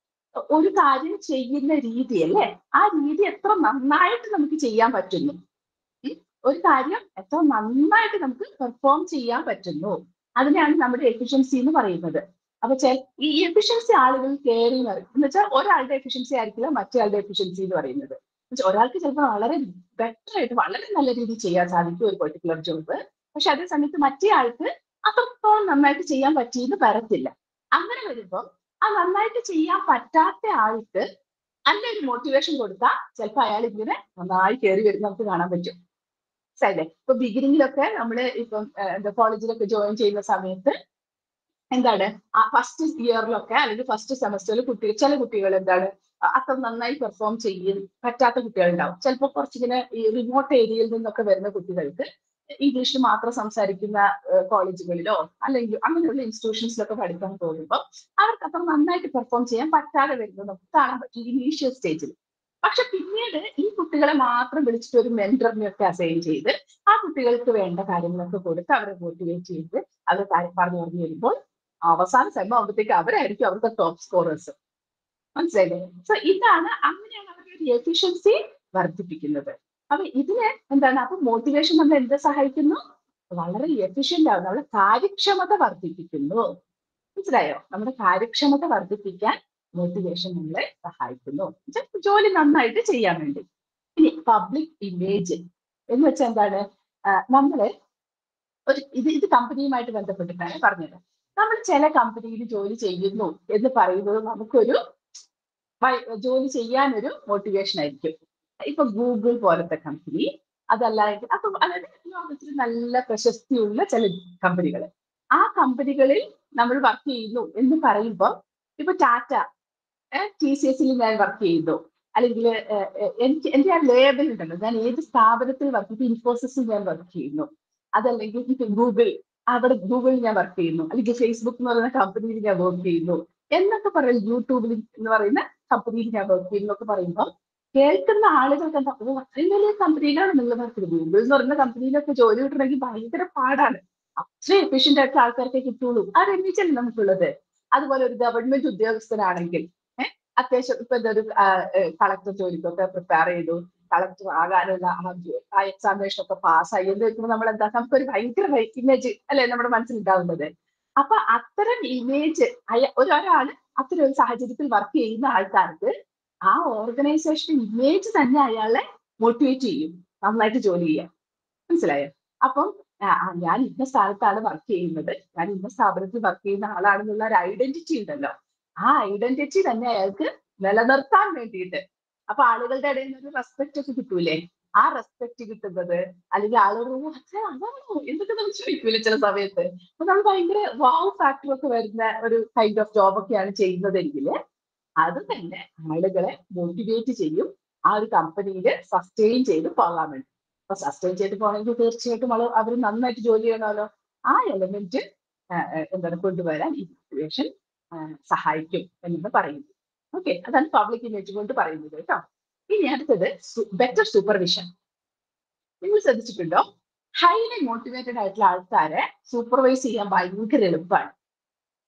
ഒരു കാര്യം ചെയ്യുന്ന രീതി അല്ലേ ആ രീതി എത്ര നന്നായിട്ട് നമുക്ക് ചെയ്യാൻ പറ്റുന്നു ഉം? ഒരു കാര്യം എത്ര നന്നായിട്ട് നമുക്ക് പെർഫോം ചെയ്യാൻ പറ്റുന്നു അതിനെയാണ് നമ്മുടെ എഫിഷ്യൻസി എന്ന് പറയുന്നത് അപ്പൊ ചെ ഈ എഫിഷ്യൻസി ആളുകൾ കയറി എന്ന് വെച്ചാൽ ഒരാളുടെ എഫിഷ്യൻസി ആയിരിക്കില്ല മറ്റേ എഫിഷ്യൻസി എന്ന് പറയുന്നത് എന്നുവെച്ചാൽ ഒരാൾക്ക് ചിലപ്പോൾ വളരെ ബെറ്റർ ആയിട്ട് വളരെ നല്ല രീതിയിൽ ചെയ്യാൻ സാധിക്കും ഒരു പെർട്ടിക്കുലർ ജോബ് പക്ഷെ അതേ സമയത്ത് മറ്റേ ആൾക്ക് അത്രത്തോളം നന്നായിട്ട് ചെയ്യാൻ പറ്റിയെന്ന് വരത്തില്ല അങ്ങനെ വരുമ്പോൾ ആ നന്നായിട്ട് ചെയ്യാൻ പറ്റാത്ത ആൾക്ക് നല്ലൊരു മോട്ടിവേഷൻ കൊടുത്താൽ ചിലപ്പോൾ അയാൾ ഇങ്ങനെ നന്നായി കയറി വരുന്ന നമുക്ക് കാണാൻ പറ്റും മനസ്സിലായില്ലേ ഇപ്പൊ ബിഗിനിങ്ങിലൊക്കെ നമ്മൾ ഇപ്പം ഏഹ്, എന്താ കോളേജിലൊക്കെ ജോയിൻ ചെയ്യുന്ന സമയത്ത് എന്താണ് ആ ഫസ്റ്റ് ഇയറിലൊക്കെ അല്ലെങ്കിൽ ഫസ്റ്റ് സെമസ്റ്ററിൽ കുട്ടികൾ ചില കുട്ടികൾ എന്താണ് അ- അത്ര നന്നായി പെർഫോം ചെയ്യാൻ പറ്റാത്ത കുട്ടികളുണ്ടാവും ചിലപ്പോൾ കുറച്ചിങ്ങനെ ഈ റിമോട്ട് ഏരിയയിൽ നിന്നൊക്കെ വരുന്ന കുട്ടികൾക്ക് ഇംഗ്ലീഷിൽ മാത്രം സംസാരിക്കുന്ന കോളേജുകളിലോ അല്ലെങ്കിൽ അങ്ങനെയുള്ള ഇൻസ്റ്റിറ്റ്യൂഷൻസിലൊക്കെ പഠിക്കാൻ പോകുമ്പോൾ അവർക്ക് അത്ര നന്നായിട്ട് പെർഫോം ചെയ്യാൻ പറ്റാതെ വരുന്നത് നമുക്ക് കാണാൻ പറ്റും ഇനീഷ്യൽ സ്റ്റേജിൽ പക്ഷെ പിന്നീട് ഈ കുട്ടികളെ മാത്രം വിളിച്ചിട്ട് ഒരു മെന്ററിനെ ഒക്കെ അസൈൻ ചെയ്ത് ആ കുട്ടികൾക്ക് വേണ്ട കാര്യങ്ങളൊക്കെ കൊടുത്ത് അവരെ മോട്ടിവേറ്റ് ചെയ്ത് അവർ കാര്യം പറഞ്ഞു പറഞ്ഞു വരുമ്പോൾ അവസാന സെമ ആകുമ്പോഴത്തേക്ക് അവരായിരിക്കും അവരുടെ ടോപ്പ് സ്കോറേഴ്സ് മനസ്സിലായില്ലേ സോ ഇതാണ് അങ്ങനെയാണ് അവരുടെ ഒരു എഫിഷ്യൻസി വർദ്ധിപ്പിക്കുന്നത് അപ്പൊ ഇതിന് എന്താണ് അപ്പൊ മോട്ടിവേഷൻ നമ്മൾ എന്ത് സഹായിക്കുന്നു വളരെ എഫിഷ്യന്റ് ആവും നമ്മുടെ കാര്യക്ഷമത വർദ്ധിപ്പിക്കുന്നു മനസ്സിലായോ നമ്മുടെ കാര്യക്ഷമത വർദ്ധിപ്പിക്കാൻ മോട്ടിവേഷൻ നമ്മളെ സഹായിക്കുന്നു എന്നുവെച്ചാൽ ജോലി നന്നായിട്ട് ചെയ്യാൻ വേണ്ടി ഇനി പബ്ലിക് ഇമേജ് എന്ന് വെച്ചാൽ എന്താണ് ആ, നമ്മള് ഒരു ഇത് ഇത് കമ്പനിയുമായിട്ട് ബന്ധപ്പെട്ടിട്ടാണ് പറഞ്ഞത് നമ്മൾ ചില കമ്പനിയിൽ ജോലി ചെയ്യുന്നു എന്ന് പറയുന്നത് നമുക്കൊരു വൈ- ജോലി ചെയ്യാനൊരു മോട്ടിവേഷൻ ആയിരിക്കും ഇപ്പൊ ഗൂഗിൾ പോലത്തെ കമ്പനി അതല്ലായെങ്കിൽ അപ്പൊ അതായത് ലോകത്തിൽ നല്ല പ്രശസ്തിയുള്ള ചില കമ്പനികൾ ആ കമ്പനികളിൽ നമ്മൾ വർക്ക് ചെയ്യുന്നു എന്ന് പറയുമ്പോൾ ഇപ്പൊ ടാറ്റ ടി സി എസിൽ ഞാൻ വർക്ക് ചെയ്യുന്നു അല്ലെങ്കിൽ എനിക്ക് എന്റെ ആ ലേബൽ ഉണ്ടല്ലോ ഞാൻ ഏത് സ്ഥാപനത്തിൽ വർക്ക് ഇപ്പൊ ഇൻഫോസിസിൽ ഞാൻ വർക്ക് ചെയ്യുന്നു അതല്ലെങ്കിൽ ഇപ്പൊ ഗൂഗിൾ അവിടെ ഗൂഗിളിൽ ഞാൻ വർക്ക് ചെയ്യുന്നു അല്ലെങ്കിൽ ഫേസ്ബുക്ക് എന്ന് പറയുന്ന കമ്പനിയിൽ ഞാൻ വർക്ക് ചെയ്യുന്നു എന്നൊക്കെ പറയും യൂട്യൂബിൽ എന്ന് പറയുന്ന കമ്പനിയിൽ ഞാൻ വർക്ക് ചെയ്യുന്നു എന്നൊക്കെ പറയുമ്പോൾ കേൾക്കുന്ന ആളുകൾക്ക് എന്താ ഓ അത്രയും വലിയ കമ്പനിയിലാണ് നിങ്ങൾ വർക്ക് ഗൂഗിൾ എന്ന് പറയുന്ന കമ്പനിയിലൊക്കെ ജോലി കിട്ടണമെങ്കിൽ ഭയങ്കര പാടാണ് അത്രയും എഫിഷ്യന്റ് ആയിട്ട് ആൾക്കാർക്ക് കിട്ടുള്ളൂ ആ രമിച്ചല്ലേ നമുക്കുള്ളത് അതുപോലെ ഒരു ഗവൺമെന്റ് ഉദ്യോഗസ്ഥനാണെങ്കിൽ ഏഹ് അത്യാവശ്യം ഇപ്പൊ എന്താ ഒരു കളക്ടർ ജോലിക്കൊക്കെ പ്രിപ്പയർ ചെയ്തു കളക്ടർ ആകാനുള്ള ആ എക്സാമിനേഷൻ ഒക്കെ പാസ്സായി എന്ന് വെക്കുമ്പോൾ നമ്മൾ എന്താ നമുക്കൊരു ഭയങ്കര ഇമേജ് അല്ലെ നമ്മുടെ മനസ്സിൽ ഉണ്ടാവുന്നത് അപ്പൊ അത്തരം ഇമേജ് ഒരാള് അത്തരം ഒരു സാഹചര്യത്തിൽ വർക്ക് ചെയ്യുന്ന ആൾക്കാർക്ക് ആ ഓർഗനൈസേഷൻ ഇമേജ് തന്നെ അയാളെ മോട്ടിവേറ്റ് ചെയ്യും നന്നായിട്ട് ജോലി ചെയ്യാൻ മനസ്സിലായോ അപ്പം ആ, ആ, ഞാൻ ഇന്ന സ്ഥാനത്താണ് വർക്ക് ചെയ്യുന്നത് ഞാൻ ഇന്ന സ്ഥാപനത്തിൽ വർക്ക് ചെയ്യുന്ന ആളാണെന്നുള്ള ഒരു ഐഡന്റിറ്റി ഉണ്ടല്ലോ ആ ഐഡന്റിറ്റി തന്നെ അയാൾക്ക് നിലനിർത്താൻ വേണ്ടിയിട്ട് അപ്പൊ ആളുകളുടെ ഇടയിൽ നിന്ന് ഒരു റെസ്പെക്ട് ഒക്കെ കിട്ടൂലേ ആ റെസ്പെക്ട് കിട്ടുന്നത് അല്ലെങ്കിൽ ആളുകൾ "ഓ, അച്ഛാ, അതാണോ എന്തൊക്കെ നമ്മൾ ചോദിക്കൂലേ ചില സമയത്ത് അപ്പൊ നമ്മൾ ഭയങ്കര വാവ് ഫാക്ടർ ഒക്കെ വരുന്ന ഒരു കൈൻഡ് ഓഫ് ജോബ് ഒക്കെയാണ് ചെയ്യുന്നതെങ്കിൽ അത് തന്നെ ആളുകളെ മോട്ടിവേറ്റ് ചെയ്യും ആ ഒരു കമ്പനിയിൽ സസ്റ്റെയിൻ ചെയ്ത് പോകാൻ വേണ്ടി അപ്പൊ സസ്റ്റെയിൻ ചെയ്ത് പോകണമെങ്കിൽ തീർച്ചയായിട്ടും അവർ അവർ നന്നായിട്ട് ജോലി ചെയ്യണമല്ലോ ആ എലമെന്റ് എന്താണ് കൊണ്ടുവരാൻ ഈ മോട്ടിവേഷൻ സഹായിക്കും എന്ന് പറയുന്നു ഓക്കെ അതാണ് പബ്ലിക് ഇമേജ് കൊണ്ട് പറയുന്നത് കേട്ടോ ഇനി അടുത്തത് ബെറ്റർ സൂപ്പർവിഷൻ നിങ്ങൾ ശ്രദ്ധിച്ചിട്ടുണ്ടോ ഹൈലി മോട്ടിവേറ്റഡ് ആയിട്ടുള്ള ആൾക്കാരെ സൂപ്പർവൈസ് ചെയ്യാൻ ഭയങ്കര എളുപ്പമാണ്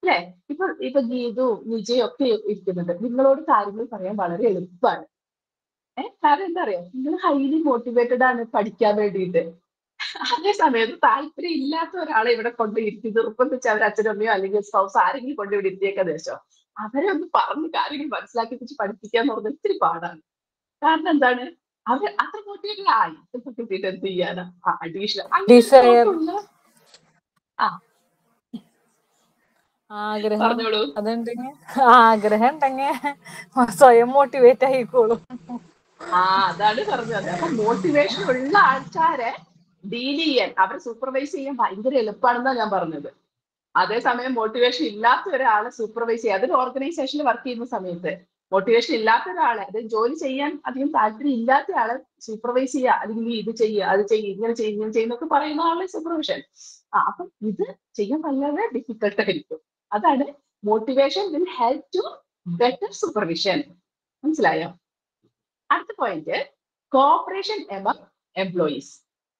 അല്ലെ ഇപ്പൊ ഇപ്പൊ ഗീതവും വിജയും ഒക്കെ ഇരിക്കുന്നുണ്ട് നിങ്ങളോട് കാര്യങ്ങൾ പറയാൻ വളരെ എളുപ്പമാണ് ഏഹ് കാരണം എന്താ അറിയോ നിങ്ങൾ ഹൈലി മോട്ടിവേറ്റഡ് ആണ് പഠിക്കാൻ വേണ്ടിയിട്ട് അതേ സമയത്ത് താല്പര്യം ഇല്ലാത്ത ഒരാളെ ഇവിടെ കൊണ്ട് ഇരുത്തി നിർബന്ധിച്ച് അവർ അച്ഛനമ്മയോ അല്ലെങ്കിൽ സ്പൗസ് ആരെങ്കിലും കൊണ്ട് ഇവിടെ ഇരുത്തിയേക്കാ ദേശം അവരെ ഒന്ന് പറഞ്ഞ് കാര്യങ്ങൾ മനസ്സിലാക്കിപ്പിച്ച് പഠിപ്പിക്കുക എന്ന് പറഞ്ഞാൽ ഇത്തിരി പാടാണ് കാരണം എന്താണ് അവർ അത്ര മോട്ടിവേറ്റഡ് ആയി ഇപ്പൊ കിട്ടിയിട്ട് എന്ത് ചെയ്യാനാ അഡീഷണൽ Desire. ആ ആഗ്രഹം പറഞ്ഞോളൂ അതുണ്ടെങ്കിൽ ആഗ്രഹം ഉണ്ടെങ്കിൽ സ്വയം മോട്ടിവേറ്റ് ആയിക്കോളും ആ അതാണ് പറഞ്ഞത് അപ്പൊ മോട്ടിവേഷൻ ഉള്ള ആൾക്കാരെ ഡീൽ ചെയ്യാൻ അവരെ സൂപ്പർവൈസ് ചെയ്യാൻ ഭയങ്കര എളുപ്പമാണെന്നാണ് ഞാൻ പറഞ്ഞത് അതേസമയം മോട്ടിവേഷൻ ഇല്ലാത്ത ഒരാളെ സൂപ്പർവൈസ് ചെയ്യുക അതൊരു ഓർഗനൈസേഷനിൽ വർക്ക് ചെയ്യുന്ന സമയത്ത് മോട്ടിവേഷൻ ഇല്ലാത്ത ഒരാളെ അത് ജോലി ചെയ്യാൻ അധികം താല്പര്യം ഇല്ലാത്ത ആളെ സൂപ്പർവൈസ് ചെയ്യുക അല്ലെങ്കിൽ നീ ഇത് ചെയ്യുക അത് ചെയ്യുക ഇങ്ങനെ ചെയ്യുക ഇങ്ങനെ ചെയ്യുന്നൊക്കെ പറയുന്ന ആളെ സൂപ്പർവിഷൻ ആ അപ്പൊ ഇത് ചെയ്യാൻ വളരെ ഡിഫിക്കൽട്ട് ആയിരിക്കും അതാണ് motivation will help to better supervision മനസ്സിലായോ അടുത്ത point cooperation among employees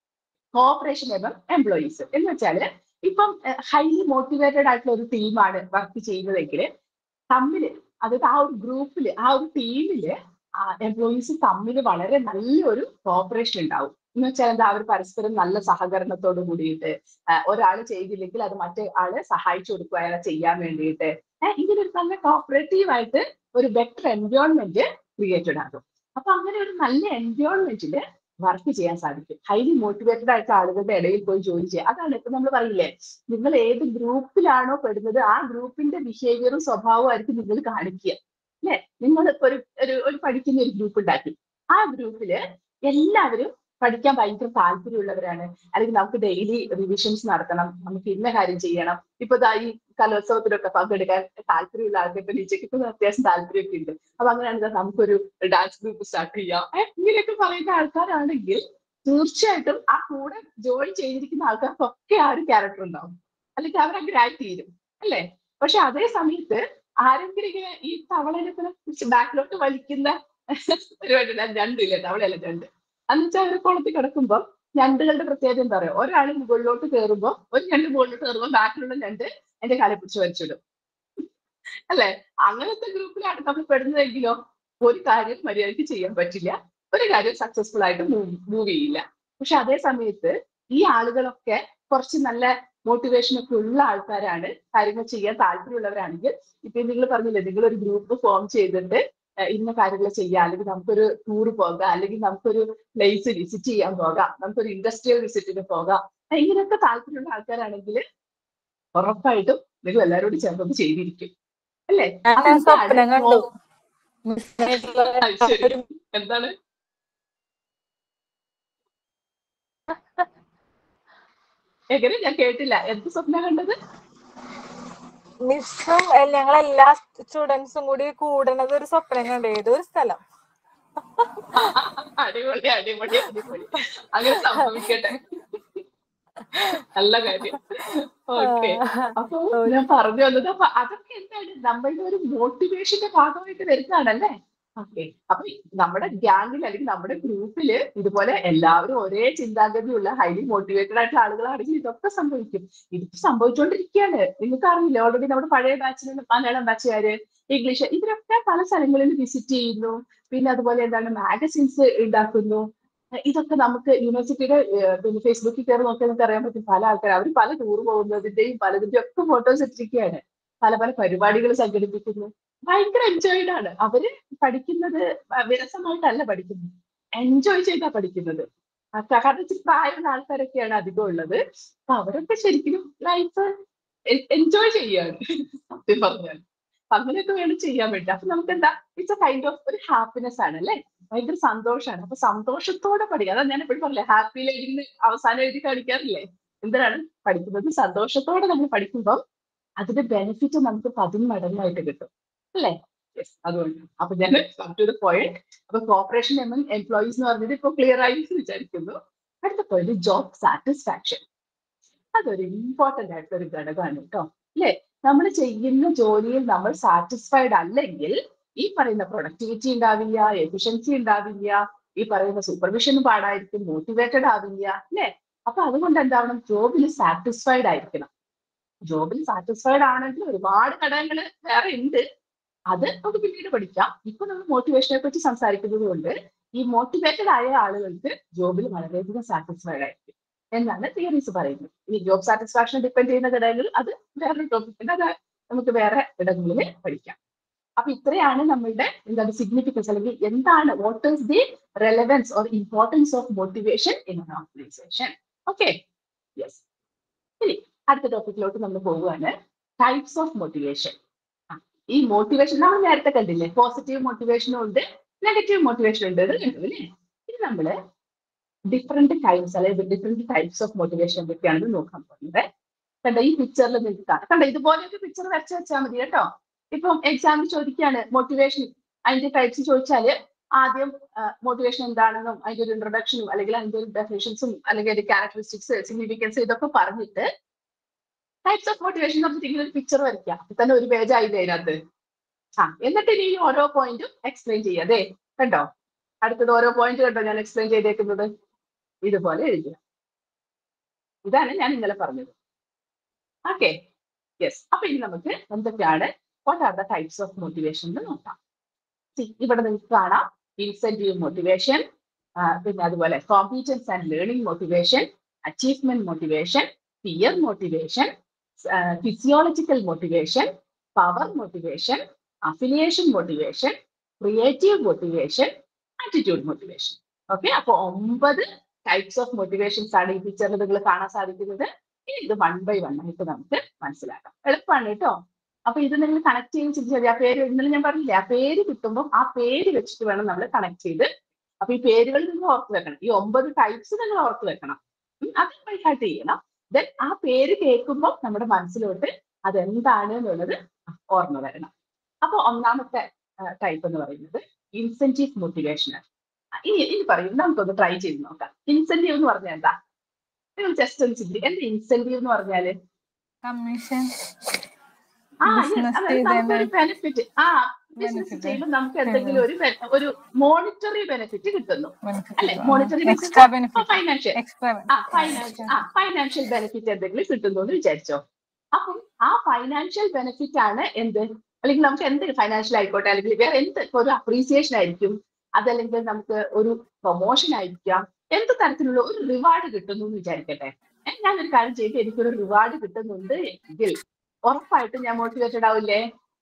cooperation among employees എന്ന് വെച്ചാല് ഇപ്പം ഹൈലി മോട്ടിവേറ്റഡ് ആയിട്ടുള്ള ഒരു ടീമാണ് വർക്ക് ചെയ്യുന്നതെങ്കിൽ തമ്മില് അതായത് ആ ഒരു ഗ്രൂപ്പില് ആ ഒരു ടീമില് എംപ്ലോയീസ് തമ്മിൽ വളരെ നല്ലൊരു കോപ്പറേഷൻ ഉണ്ടാവും എന്ന് വെച്ചാൽ എന്താ അവർ പരസ്പരം നല്ല സഹകരണത്തോട് കൂടിയിട്ട് ഒരാൾ ചെയ്തില്ലെങ്കിൽ അത് മറ്റേ ആള് സഹായിച്ചു കൊടുക്കുക അയാളെ ചെയ്യാൻ വേണ്ടിയിട്ട് ഏഹ് ഇങ്ങനെ ഒരു നല്ല കോപ്പറേറ്റീവ് ആയിട്ട് ഒരു ബെറ്റർ എൻവയോൺമെന്റ് ക്രിയേറ്റഡ് ആകും അപ്പൊ അങ്ങനെ ഒരു നല്ല എൻവയോൺമെന്റില് വർക്ക് ചെയ്യാൻ സാധിക്കും ഹൈലി മോട്ടിവേറ്റഡ് ആയിട്ട് ആളുകളുടെ ഇടയിൽ പോയി ജോലി ചെയ്യുക അതാണ് ഇപ്പൊ നമ്മൾ പറയില്ലേ നിങ്ങൾ ഏത് ഗ്രൂപ്പിലാണോ പെടുന്നത് ആ ഗ്രൂപ്പിന്റെ ബിഹേവിയറും സ്വഭാവവും ആയിരിക്കും നിങ്ങൾ കാണിക്കുക അല്ലെ നിങ്ങൾ ഇപ്പൊ ഒരു ഒരു ഒരു പഠിക്കുന്ന ഒരു ഗ്രൂപ്പ് ഉണ്ടാക്കി ആ ഗ്രൂപ്പില് എല്ലാവരും പഠിക്കാൻ ഭയങ്കര താല്പര്യമുള്ളവരാണ് അല്ലെങ്കിൽ നമുക്ക് ഡെയിലി റിവിഷൻസ് നടത്തണം നമുക്ക് ഇന്ന കാര്യം ചെയ്യണം ഇപ്പൊ ദാ ഈ കലോത്സവത്തിലൊക്കെ പങ്കെടുക്കാൻ താല്പര്യമുള്ള ആൾക്ക് ഇപ്പൊ നിജയ്ക്ക് ഇപ്പൊ അത്യാവശ്യം താല്പര്യമൊക്കെ ഉണ്ട് അപ്പൊ അങ്ങനെയാണെങ്കിൽ നമുക്കൊരു ഡാൻസ് ഗ്രൂപ്പ് സ്റ്റാർട്ട് ചെയ്യാം ഏഹ് ഇങ്ങനെയൊക്കെ പറയുന്ന ആൾക്കാരാണെങ്കിൽ തീർച്ചയായിട്ടും ആ കൂടെ ജോയിൻ ചെയ്തിരിക്കുന്ന ആൾക്കാർക്കൊക്കെ ആ ഒരു ക്യാരക്ടർ ഉണ്ടാവും അല്ലെങ്കിൽ അവർ അങ്ങനെ ആയി തീരും അല്ലേ പക്ഷെ അതേ സമയത്ത് ആരെങ്കിലും ഇങ്ങനെ ഈ തവളനെ ബാക്കിലോട്ട് വലിക്കുന്ന പരിപാടി രണ്ടില്ല തവളയല്ല രണ്ട് എന്നുവെച്ചാൽ അവർ കുളത്തിൽ കിടക്കുമ്പോൾ ഞണ്ടുകളുടെ പ്രത്യേകത എന്താ പറയുക ഒരാൾ മുകളിലോട്ട് കയറുമ്പോൾ ഒരു ഞണ്ട് മുകളിലോട്ട് കയറുമ്പോൾ ബാക്കിലുള്ള ഞണ്ട് എന്റെ കാലെ പിടിച്ച് വലിച്ചിടും അല്ലെ അങ്ങനത്തെ ഗ്രൂപ്പിലാണ് നമ്മൾ പെടുന്നതെങ്കിലോ ഒരു കാര്യം മര്യാദയ്ക്ക് ചെയ്യാൻ പറ്റില്ല ഒരു കാര്യം സക്സസ്ഫുൾ ആയിട്ട് മൂവ് ചെയ്യില്ല പക്ഷെ അതേ സമയത്ത് ഈ ആളുകളൊക്കെ കുറച്ച് നല്ല മോട്ടിവേഷൻ ഒക്കെ ഉള്ള ആൾക്കാരാണ് കാര്യങ്ങൾ ചെയ്യാൻ താല്പര്യമുള്ളവരാണെങ്കിൽ ഇപ്പൊ നിങ്ങൾ പറഞ്ഞില്ലേ നിങ്ങൾ ഒരു ഗ്രൂപ്പ് ഫോം ചെയ്തിട്ട് ഇന്ന കാര്യങ്ങൾ ചെയ്യാം അല്ലെങ്കിൽ നമുക്കൊരു ടൂർ പോകാം അല്ലെങ്കിൽ നമുക്കൊരു പ്ലേസ് വിസിറ്റ് ചെയ്യാൻ പോകാം നമുക്കൊരു ഇൻഡസ്ട്രിയൽ വിസിറ്റിന് പോകാം ഇങ്ങനെയൊക്കെ താല്പര്യമുള്ള ആൾക്കാരാണെങ്കിൽ ഉറപ്പായിട്ടും നിങ്ങൾ എല്ലാവരോടും ചേർന്നത് ചെയ്തിരിക്കും അല്ലേ ഞാൻ സ്വപ്നം കണ്ടു ശരി എന്താണ് എങ്ങനെ ഞാൻ കേട്ടില്ല എന്ത് സ്വപ്നം കണ്ടത് മിസ്സും ഞങ്ങൾ എല്ലാ സ്റ്റുഡൻസും കൂടി കൂടണത് ഒരു സ്വപ്നം കണ്ടു ഏതൊരു സ്ഥലം അടിപൊളി അടിപൊളി അടിപൊളി അങ്ങനെ സംഭവിക്കട്ടെ നല്ല കാര്യം ഓക്കെ അപ്പൊ ഞാൻ പറഞ്ഞു വന്നത് അപ്പൊ അതൊക്കെ എന്താണ് നമ്മളുടെ ഒരു മോട്ടിവേഷന്റെ ഭാഗമായിട്ട് വരുന്നതാണല്ലേ ഓക്കെ അപ്പൊ നമ്മുടെ ഗ്യാങ്ങിൽ അല്ലെങ്കിൽ നമ്മുടെ ഗ്രൂപ്പില് ഇതുപോലെ എല്ലാവരും ഒരേ ചിന്താഗതിയുള്ള ഹൈലി മോട്ടിവേറ്റഡ് ആയിട്ടുള്ള ആളുകളാണെങ്കിൽ ഇതൊക്കെ സംഭവിക്കും ഇത് സംഭവിച്ചുകൊണ്ടിരിക്കുകയാണ് നിങ്ങൾക്ക് അറിയില്ല ഓൾറെഡി നമ്മുടെ പഴയ ബാച്ചിലുള്ള മലയാളം ബാച്ചുകാര് ഇംഗ്ലീഷ് ഇവരൊക്കെ പല സ്ഥലങ്ങളിൽ വിസിറ്റ് ചെയ്യുന്നു പിന്നെ അതുപോലെ എന്താണ് മാഗസിൻസ് ഉണ്ടാക്കുന്നു ഇതൊക്കെ നമുക്ക് യൂണിവേഴ്സിറ്റിയുടെ പിന്നെ ഫേസ്ബുക്കിൽ കയറി നോക്കിയാൽ നമുക്ക് അറിയാൻ പറ്റും പല ആൾക്കാർ അവർ പല ടൂർ പോകുന്നതിന്റെയും പലതിന്റെയും ഒക്കെ ഫോട്ടോസ് ഇട്ടിരിക്കുകയാണ് പല പല പരിപാടികൾ സംഘടിപ്പിക്കുന്നു ഭയങ്കര എൻജോയ്ഡ് ആണ് അവര് പഠിക്കുന്നത് വിരസമായിട്ടല്ല പഠിക്കുന്നത് എൻജോയ് ചെയ്താ പഠിക്കുന്നത് കാരണം ഇച്ചിരി പ്രായമുള്ള ആൾക്കാരൊക്കെയാണ് അധികം ഉള്ളത് അപ്പൊ അവരൊക്കെ ശരിക്കും ലൈഫ് എൻജോയ് ചെയ്യാണ് സത്യം പറഞ്ഞാൽ അങ്ങനെയൊക്കെ വേണം ചെയ്യാൻ വേണ്ടി അപ്പൊ നമുക്ക് എന്താ ഇറ്റ്സ് എ കൈൻഡ് ഓഫ് ഒരു ഹാപ്പിനെസ് ആണ് അല്ലെ ഭയങ്കര സന്തോഷമാണ് അപ്പൊ സന്തോഷത്തോടെ പഠിക്കുക അതാ ഞാൻ എപ്പോഴും പറഞ്ഞില്ലേ ഹാപ്പിയിൽ എഴുതി അവസാനം എഴുതി കാണിക്കാറില്ലേ എന്തിനാണ് പഠിക്കുന്നത് സന്തോഷത്തോടെ നമ്മൾ പഠിക്കുമ്പോൾ അതിന്റെ ബെനിഫിറ്റ് നമുക്ക് പതിന്മടങ്ങായിട്ട് കിട്ടും അല്ലേ യെസ് അതുകൊണ്ട് അപ്പൊ ഞാൻ ടു ദ പോയിന്റ് അപ്പൊ കോപ്പറേഷൻ എമംഗ് എംപ്ലോയീസ് എന്ന് പറഞ്ഞത് ഇപ്പൊ ക്ലിയർ ആയി എന്ന് വിചാരിക്കുന്നു അടുത്ത പോയിന്റ് ജോബ് സാറ്റിസ്ഫാക്ഷൻ അതൊരു ഇമ്പോർട്ടന്റ് ആയിട്ടുള്ള ഒരു ഘടകമാണ് കേട്ടോ അല്ലേ നമ്മൾ ചെയ്യുന്ന ജോലിയിൽ നമ്മൾ സാറ്റിസ്ഫൈഡ് അല്ലെങ്കിൽ ഈ പറയുന്ന പ്രൊഡക്ടിവിറ്റി ഉണ്ടാവില്ല എഫിഷ്യൻസി ഉണ്ടാവില്ല ഈ പറയുന്ന സൂപ്പർവിഷൻ പാടായിരിക്കും മോട്ടിവേറ്റഡ് ആവില്ല അല്ലേ അപ്പൊ അതുകൊണ്ട് എന്താവണം ജോബിൽ സാറ്റിസ്ഫൈഡ് ആയിരിക്കണം ജോബിൽ സാറ്റിസ്ഫൈഡ് ആണെങ്കിൽ ഒരുപാട് ഘടകങ്ങൾ വേറെ ഉണ്ട് അത് നമുക്ക് പിന്നീട് പഠിക്കാം ഇപ്പൊ നമ്മൾ മോട്ടിവേഷനെ പറ്റി സംസാരിക്കുന്നത് കൊണ്ട് ഈ മോട്ടിവേറ്റഡ് ആയ ആളുകൾക്ക് ജോബിൽ വളരെയധികം സാറ്റിസ്ഫൈഡ് ആയിരിക്കും എന്നാണ് തിയറീസ് പറയുന്നത് ഈ ജോബ് സാറ്റിസ്ഫാക്ഷൻ ഡിപ്പെൻഡ് ചെയ്യുന്ന ഘടകങ്ങൾ അത് വേറെ ടോപ്പിക് അത് നമുക്ക് വേറെ ഇടങ്ങളിൽ പഠിക്കാം അപ്പൊ ഇത്രയാണ് നമ്മളുടെ എന്താണ് സിഗ്നിഫിക്കൻസ് അല്ലെങ്കിൽ എന്താണ് what is the relevance or importance of motivation in an organisation okay yes ഇനി അടുത്ത ടോപ്പിക്കിലോട്ട് നമ്മൾ പോവുകയാണ് ടൈപ്സ് ഓഫ് മോട്ടിവേഷൻ ഈ മോട്ടിവേഷൻ നമ്മൾ നേരത്തെ കണ്ടില്ലേ പോസിറ്റീവ് മോട്ടിവേഷനും ഉണ്ട് നെഗറ്റീവ് മോട്ടിവേഷൻ ഉണ്ട് ഇത് കണ്ടു അല്ലേ ഇത് നമ്മള് ഡിഫറെന്റ് ടൈപ്സ് അല്ലെങ്കിൽ ഡിഫറെന്റ് ടൈപ്സ് ഓഫ് മോട്ടിവേഷൻ പറ്റിയാണ് നോക്കാൻ പോകുന്നത് കണ്ട ഈ പിക്ചറിൽ നിങ്ങൾക്ക് കാണാം കണ്ട ഇതുപോലെയൊക്കെ പിക്ചർ വരച്ച് വെച്ചാൽ മതി കേട്ടോ ഇപ്പം എക്സാമിൽ ചോദിക്കുകയാണ് മോട്ടിവേഷൻ അതിന്റെ ടൈപ്സ് ചോദിച്ചാല് ആദ്യം മോട്ടിവേഷൻ എന്താണെന്നും അതിന്റെ ഒരു ഇൻട്രൊഡക്ഷനും അല്ലെങ്കിൽ അതിന്റെ ഒരു ഡെഫിനേഷൻസും അല്ലെങ്കിൽ അതിന്റെ ക്യാരക്ടറിസ്റ്റിക്സ് സിഗ്നിഫിക്കൻസ് ഇതൊക്കെ പറഞ്ഞിട്ട് ടൈപ്സ് ഓഫ് മോട്ടിവേഷൻ നമുക്ക് ഒരു പിക്ചർ വരയ്ക്കാം അപ്പൊ തന്നെ ഒരു പേജ് ആയില്ലേ അതിനകത്ത് ആ എന്നിട്ട് ഇനി ഓരോ പോയിന്റും എക്സ്പ്ലെയിൻ ചെയ്യാതെ കണ്ടോ അടുത്തത് ഓരോ പോയിന്റ് കണ്ടോ ഞാൻ എക്സ്പ്ലെയിൻ ചെയ്തേക്കുന്നത് ഇതുപോലെ എഴുതുക ഇതാണ് ഞാൻ ഇന്നലെ പറഞ്ഞത് ഓക്കെ യെസ് അപ്പൊ ഇനി നമുക്ക് എന്തൊക്കെയാണ് what are the types of motivation എന്ന് നോക്കാം See, ഇവിടെ നിങ്ങൾക്ക് കാണാം ഇൻസെന്റീവ് മോട്ടിവേഷൻ പിന്നെ അതുപോലെ competence and learning motivation achievement motivation peer motivation physiological motivation power motivation affiliation motivation creative motivation attitude motivation okay അപ്പൊ ഒമ്പത് ടൈപ്സ് ഓഫ് മോട്ടിവേഷൻസ് ആണ് ഈ പിക്ചറിൽ നിങ്ങൾ കാണാൻ സാധിക്കുന്നത് ഇനി ഇത് വൺ ബൈ വൺ ആയിട്ട് നമുക്ക് മനസ്സിലാക്കാം എളുപ്പമാണ് കേട്ടോ അപ്പൊ ഇത് നിങ്ങൾ കണക്ട് ചെയ്ത് ചിന്തിച്ചാൽ മതി. ആ പേര് ഇന്നലെ ഞാൻ പറഞ്ഞില്ലേ ആ പേര് കിട്ടുമ്പോൾ ആ പേര് വെച്ചിട്ട് വേണം നമ്മൾ കണക്ട് ചെയ്ത് അപ്പൊ ഈ പേരുകൾ നിങ്ങൾ ഓർത്ത് വെക്കണം ഈ ഒമ്പത് ടൈപ്സ് നിങ്ങൾ ഓർത്ത് വെക്കണം ഉം, അത് ബൈഹാർട്ട് ചെയ്യണം ദെൻ ആ പേര് കേൾക്കുമ്പോൾ നമ്മുടെ മനസ്സിലോട്ട് അതെന്താണ് എന്നുള്ളത് ഓർമ്മ വരണം അപ്പൊ ഒന്നാമത്തെ ടൈപ്പ് എന്ന് പറയുന്നത് ഇൻസെന്റീവ് മോട്ടിവേഷൻ ഇനി ഇനി പറയും നമുക്കൊന്ന് ട്രൈ ചെയ്ത് നോക്കാം ഇൻസെന്റീവ് എന്ന് പറഞ്ഞാൽ എന്താ നിങ്ങൾ ജസ്റ്റ് ഒന്ന് ചിന്തി എന്താ ഇൻസെന്റീവ് എന്ന് പറഞ്ഞാല് കമ്മീഷൻ ആ yes, Business അതായത് ചെയ്തതിന് നമുക്കൊരു ബെനിഫിറ്റ് ആ ബിസിനസ് Benefit. ചെയ്യുമ്പോൾ നമുക്ക് എന്തെങ്കിലും ഒരു ബെ- ഒരു മോണിറ്ററി ബെനിഫിറ്റ് കിട്ടുന്നു അല്ലെ monetary extra benefit financial extra ആ ഫൈനാൻഷ്യൽ ആ ഫൈനാൻഷ്യൽ ബെനിഫിറ്റ് എന്തെങ്കിലും കിട്ടുന്നു എന്ന് വിചാരിച്ചോ അപ്പം ആ ഫൈനാൻഷ്യൽ ബെനിഫിറ്റ് ആണ് എന്ത് അല്ലെങ്കിൽ നമുക്ക് എന്ത് ഫൈനാൻഷ്യൽ ആയിക്കോട്ടെ അല്ലെങ്കിൽ വേറെ എന്ത് ഇപ്പൊ ഒരു അപ്രീസിയേഷൻ ആയിരിക്കും അതല്ലെങ്കിൽ നമുക്ക് ഒരു പ്രൊമോഷൻ ആയിരിക്കാം എന്ത് തരത്തിലുള്ള ഒരു റിവാർഡ് കിട്ടുന്നു എന്ന് വിചാരിക്കട്ടെ ഏ, ഞാനൊരു കാര്യം ചെയ്ത് എനിക്കൊരു റിവാർഡ് കിട്ടുന്നുണ്ട് എങ്കിൽ ഉറപ്പായിട്ടും ഞാൻ മോട്ടിവേറ്റഡ് ആവില്ലേ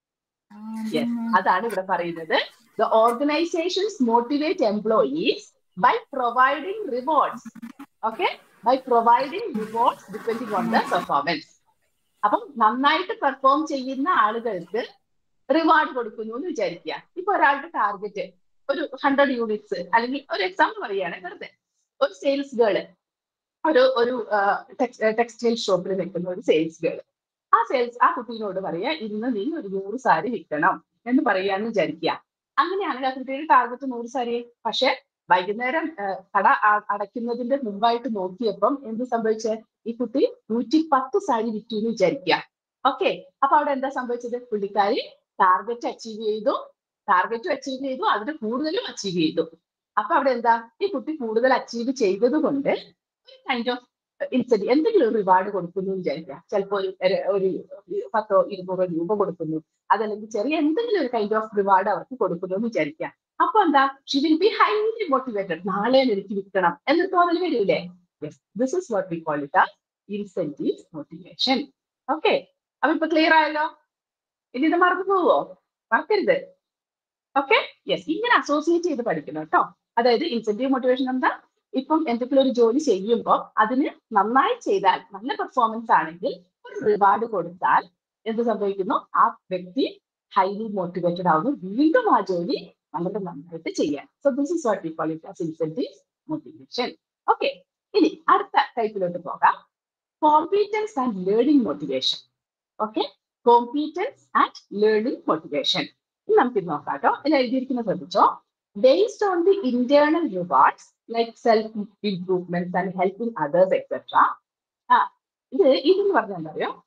Yes. അതാണ് ഇവിടെ പറയുന്നത് the organisations motivate employees by providing rewards okay by providing rewards depending on the performance അപ്പം നന്നായിട്ട് പെർഫോം ചെയ്യുന്ന ആളുകൾക്ക് റിവാർഡ് കൊടുക്കുന്നു എന്ന് വിചാരിക്കുക ഇപ്പൊ ഒരാളുടെ ടാർഗറ്റ് ഒരു ഹൺഡ്രഡ് യൂണിറ്റ്സ് അല്ലെങ്കിൽ ഒരു എക്സാമ്പിൾ പറയുകയാണ് വെറുതെ ഒരു സെയിൽസ് ഗേള് ഒരു ഒരു ടെക്സ്റ്റൈൽ ഷോപ്പിൽ നിൽക്കുന്ന ഒരു സെയിൽസ് ഗേള് ആ സെയിൽസ് ആ കുട്ടീനോട് പറയാ ഇന്ന് നീ ഒരു നൂറ് സാരി വിൽക്കണം എന്ന് പറയാന്ന് വിചാരിക്കുക അങ്ങനെയാണെങ്കിൽ ആ കുട്ടിയുടെ ടാർഗറ്റ് നൂറ് സാരി പക്ഷെ വൈകുന്നേരം ആ, കട അ- അടയ്ക്കുന്നതിന്റെ മുമ്പായിട്ട് നോക്കിയപ്പം എന്ത് സംഭവിച്ചേ ഈ കുട്ടി നൂറ്റി പത്ത് സാരി വിറ്റു എന്ന് വിചാരിക്കുക ഓക്കെ അപ്പൊ അവിടെ എന്താ സംഭവിച്ചത് പുള്ളിക്കാരി ടാർഗറ്റ് അച്ചീവ് ചെയ്തു ടാർഗറ്റും അച്ചീവ് ചെയ്തു അതിന് കൂടുതലും അച്ചീവ് ചെയ്തു അപ്പൊ അവിടെ എന്താ ഈ കുട്ടി കൂടുതൽ അച്ചീവ് ചെയ്തത് കൊണ്ട് ഒരു കൈൻഡ് ഓഫ് ഇൻസെന്റ് എന്തെങ്കിലും ഒരു റിവാർഡ് കൊടുക്കുന്നു എന്ന് വിചാരിക്കുക ചിലപ്പോ ഒരു ഒരു- ഒരു പത്തോ ഇരുന്നൂറോ രൂപ കൊടുക്കുന്നു അതല്ലെങ്കിൽ ചെറിയ എന്തെങ്കിലും ഒരു കൈൻഡ് ഓഫ് റിവാർഡ് അവർക്ക് കൊടുക്കുന്നു എന്ന് വിചാരിക്കുക അപ്പൊ എന്താ she will be highly motivated നാളെ എനിക്ക് വിൽക്കണം എന്ന് തോന്നൽ വരൂലേ yes this is what we call it uh incentive motivation okay അപ്പൊ ഇപ്പൊ ക്ലിയർ ആയല്ലോ ഇനി ഇത് മറന്നു പോവോ മറക്കരുത് ഓക്കെ യെസ് ഇങ്ങനെ അസോസിയേറ്റ് ചെയ്ത് പഠിക്കണം കേട്ടോ അതായത് ഇൻസെന്റീവ് മോട്ടിവേഷൻ എന്താ ഇപ്പം എന്തെങ്കിലും ഒരു ജോലി ചെയ്യുമ്പോൾ അതിന് നന്നായി ചെയ്താൽ നല്ല പെർഫോമൻസ് ആണെങ്കിൽ ഒരു റിവാർഡ് കൊടുത്താൽ എന്ത് സംഭവിക്കുന്നു ആ വ്യക്തി ഹൈലി മോട്ടിവേറ്റഡ് ആവുന്നു വീണ്ടും ആ ജോലി വളരെ നന്നായിട്ട് ചെയ്യാൻ so this is what we call it as incentive motivation okay ഇനി അടുത്ത ടൈപ്പിലോട്ട് പോകാം competence and learning motivation okay competence and learning motivation നമുക്ക് ഇത് നോക്കാം കേട്ടോ ഇതിൽ എഴുതിയിരിക്കുന്നത് ശ്രദ്ധിച്ചോ based on the internal rewards like self improvements and helping others etc ആ ഇത് ഇതെന്ന് പറഞ്ഞാൽ എന്താ അറിയോ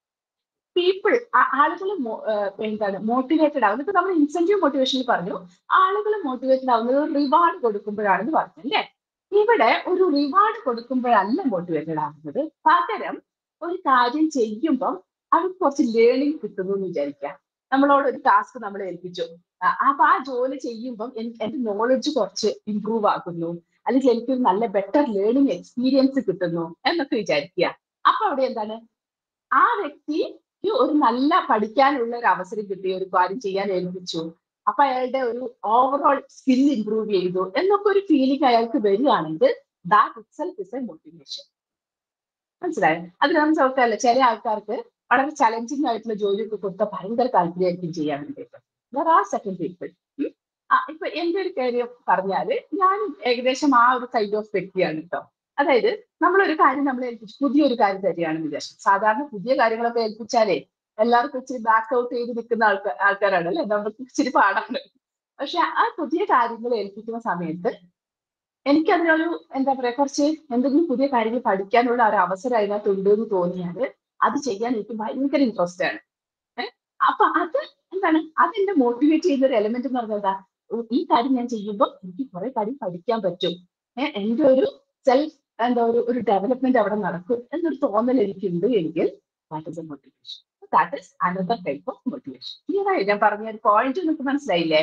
പീപ്പിൾ ആളുകൾ എന്താണ് മോട്ടിവേറ്റഡ് ആവുന്നത് ഇപ്പൊ നമ്മൾ ഇൻസെന്റീവ് മോട്ടിവേഷനിൽ പറഞ്ഞു ആളുകൾ മോട്ടിവേറ്റഡ് ആവുന്നത് റിവാർഡ് കൊടുക്കുമ്പോഴാണെന്ന് പറഞ്ഞു അല്ലേ ഇവിടെ ഒരു റിവാർഡ് കൊടുക്കുമ്പോഴല്ല മോട്ടിവേറ്റഡ് ആവുന്നത് പകരം ഒരു കാര്യം ചെയ്യുമ്പം അവർക്ക് കുറച്ച് ലേണിംഗ് കിട്ടുന്നു എന്ന് വിചാരിക്കാം നമ്മളോട് ഒരു ടാസ്ക് നമ്മൾ ഏൽപ്പിച്ചു ആ, അപ്പൊ ആ ജോലി ചെയ്യുമ്പം എനിക്ക് എന്റെ നോളജ് കുറച്ച് ഇമ്പ്രൂവ് ആകുന്നു അല്ലെങ്കിൽ എനിക്ക് ഒരു നല്ല ബെറ്റർ ലേണിംഗ് എക്സ്പീരിയൻസ് കിട്ടുന്നു എന്നൊക്കെ വിചാരിക്കുക അപ്പൊ അവിടെ എന്താണ് ആ വ്യക്തിക്ക് ഒരു നല്ല പഠിക്കാനുള്ള ഒരു അവസരം കിട്ടി ഒരു കാര്യം ചെയ്യാൻ ഏൽപ്പിച്ചു അപ്പൊ അയാളുടെ ഒരു ഓവറോൾ സ്കിൽ ഇമ്പ്രൂവ് ചെയ്തു എന്നൊക്കെ ഒരു ഫീലിംഗ് അയാൾക്ക് വരികയാണെങ്കിൽ that itself is a motivation മനസ്സിലായോ അത് നമ്മൾ ചോദിക്കാമല്ലോ ചില ആൾക്കാർക്ക് വളരെ ചലഞ്ചിങ് ആയിട്ടുള്ള ജോലിയൊക്കെ കൊടുത്ത ഭയങ്കര താല്പര്യമായിരിക്കും ചെയ്യാൻ വേണ്ടിയിട്ട് ദർ ആർ സെക്കൻഡ് പീപ്പിൾ ആ ഇപ്പൊ എന്റെ ഒരു കാര്യം പറഞ്ഞാല് ഞാൻ ഏകദേശം ആ ഒരു കൈൻഡ് ഓഫ് വ്യക്തിയാണ് കേട്ടോ അതായത് നമ്മളൊരു കാര്യം നമ്മൾ ഏൽപ്പിച്ചു പുതിയൊരു കാര്യം തരികയാണെന്ന് വിചാരിച്ചു സാധാരണ പുതിയ കാര്യങ്ങളൊക്കെ ഏൽപ്പിച്ചാലേ എല്ലാവർക്കും ഇച്ചിരി ബാക്ക് ഔട്ട് ചെയ്ത് നിൽക്കുന്ന ആൾക്കാർ ആൾക്കാരാണ് അല്ലെ നമുക്ക് ഇച്ചിരി പാടാണ് പക്ഷെ ആ പുതിയ കാര്യങ്ങൾ ഏൽപ്പിക്കുന്ന സമയത്ത് എനിക്കതിനൊരു എന്താ പറയാ കുറച്ച് എന്തെങ്കിലും പുതിയ കാര്യങ്ങൾ പഠിക്കാനുള്ള ഒരു അവസരം അതിനകത്ത് ഉണ്ട് എന്ന് തോന്നിയാൽ അത് ചെയ്യാൻ എനിക്ക് ഭയങ്കര ഇൻട്രസ്റ്റ് ആണ് ഏഹ് അപ്പൊ അത് എന്താണ് അതെന്നെ മോട്ടിവേറ്റ് ചെയ്യുന്ന ഒരു എലമെന്റ് എന്ന് പറഞ്ഞാൽ എന്താ ഉം, ഈ കാര്യം ഞാൻ ചെയ്യുമ്പോൾ എനിക്ക് കുറെ കാര്യം പഠിക്കാൻ പറ്റും ഏഹ് എന്റെ ഒരു സെൽഫ് എന്താ ഒരു ഒരു ഡെവലപ്മെന്റ് അവിടെ നടക്കും എന്നൊരു തോന്നൽ എനിക്കുണ്ട് എങ്കിൽ that is a motivation that is another type of motivation ക്ലിയറായി ഞാൻ പറഞ്ഞ ഒരു പോയിന്റ് നിങ്ങൾക്ക് മനസ്സിലായില്ലേ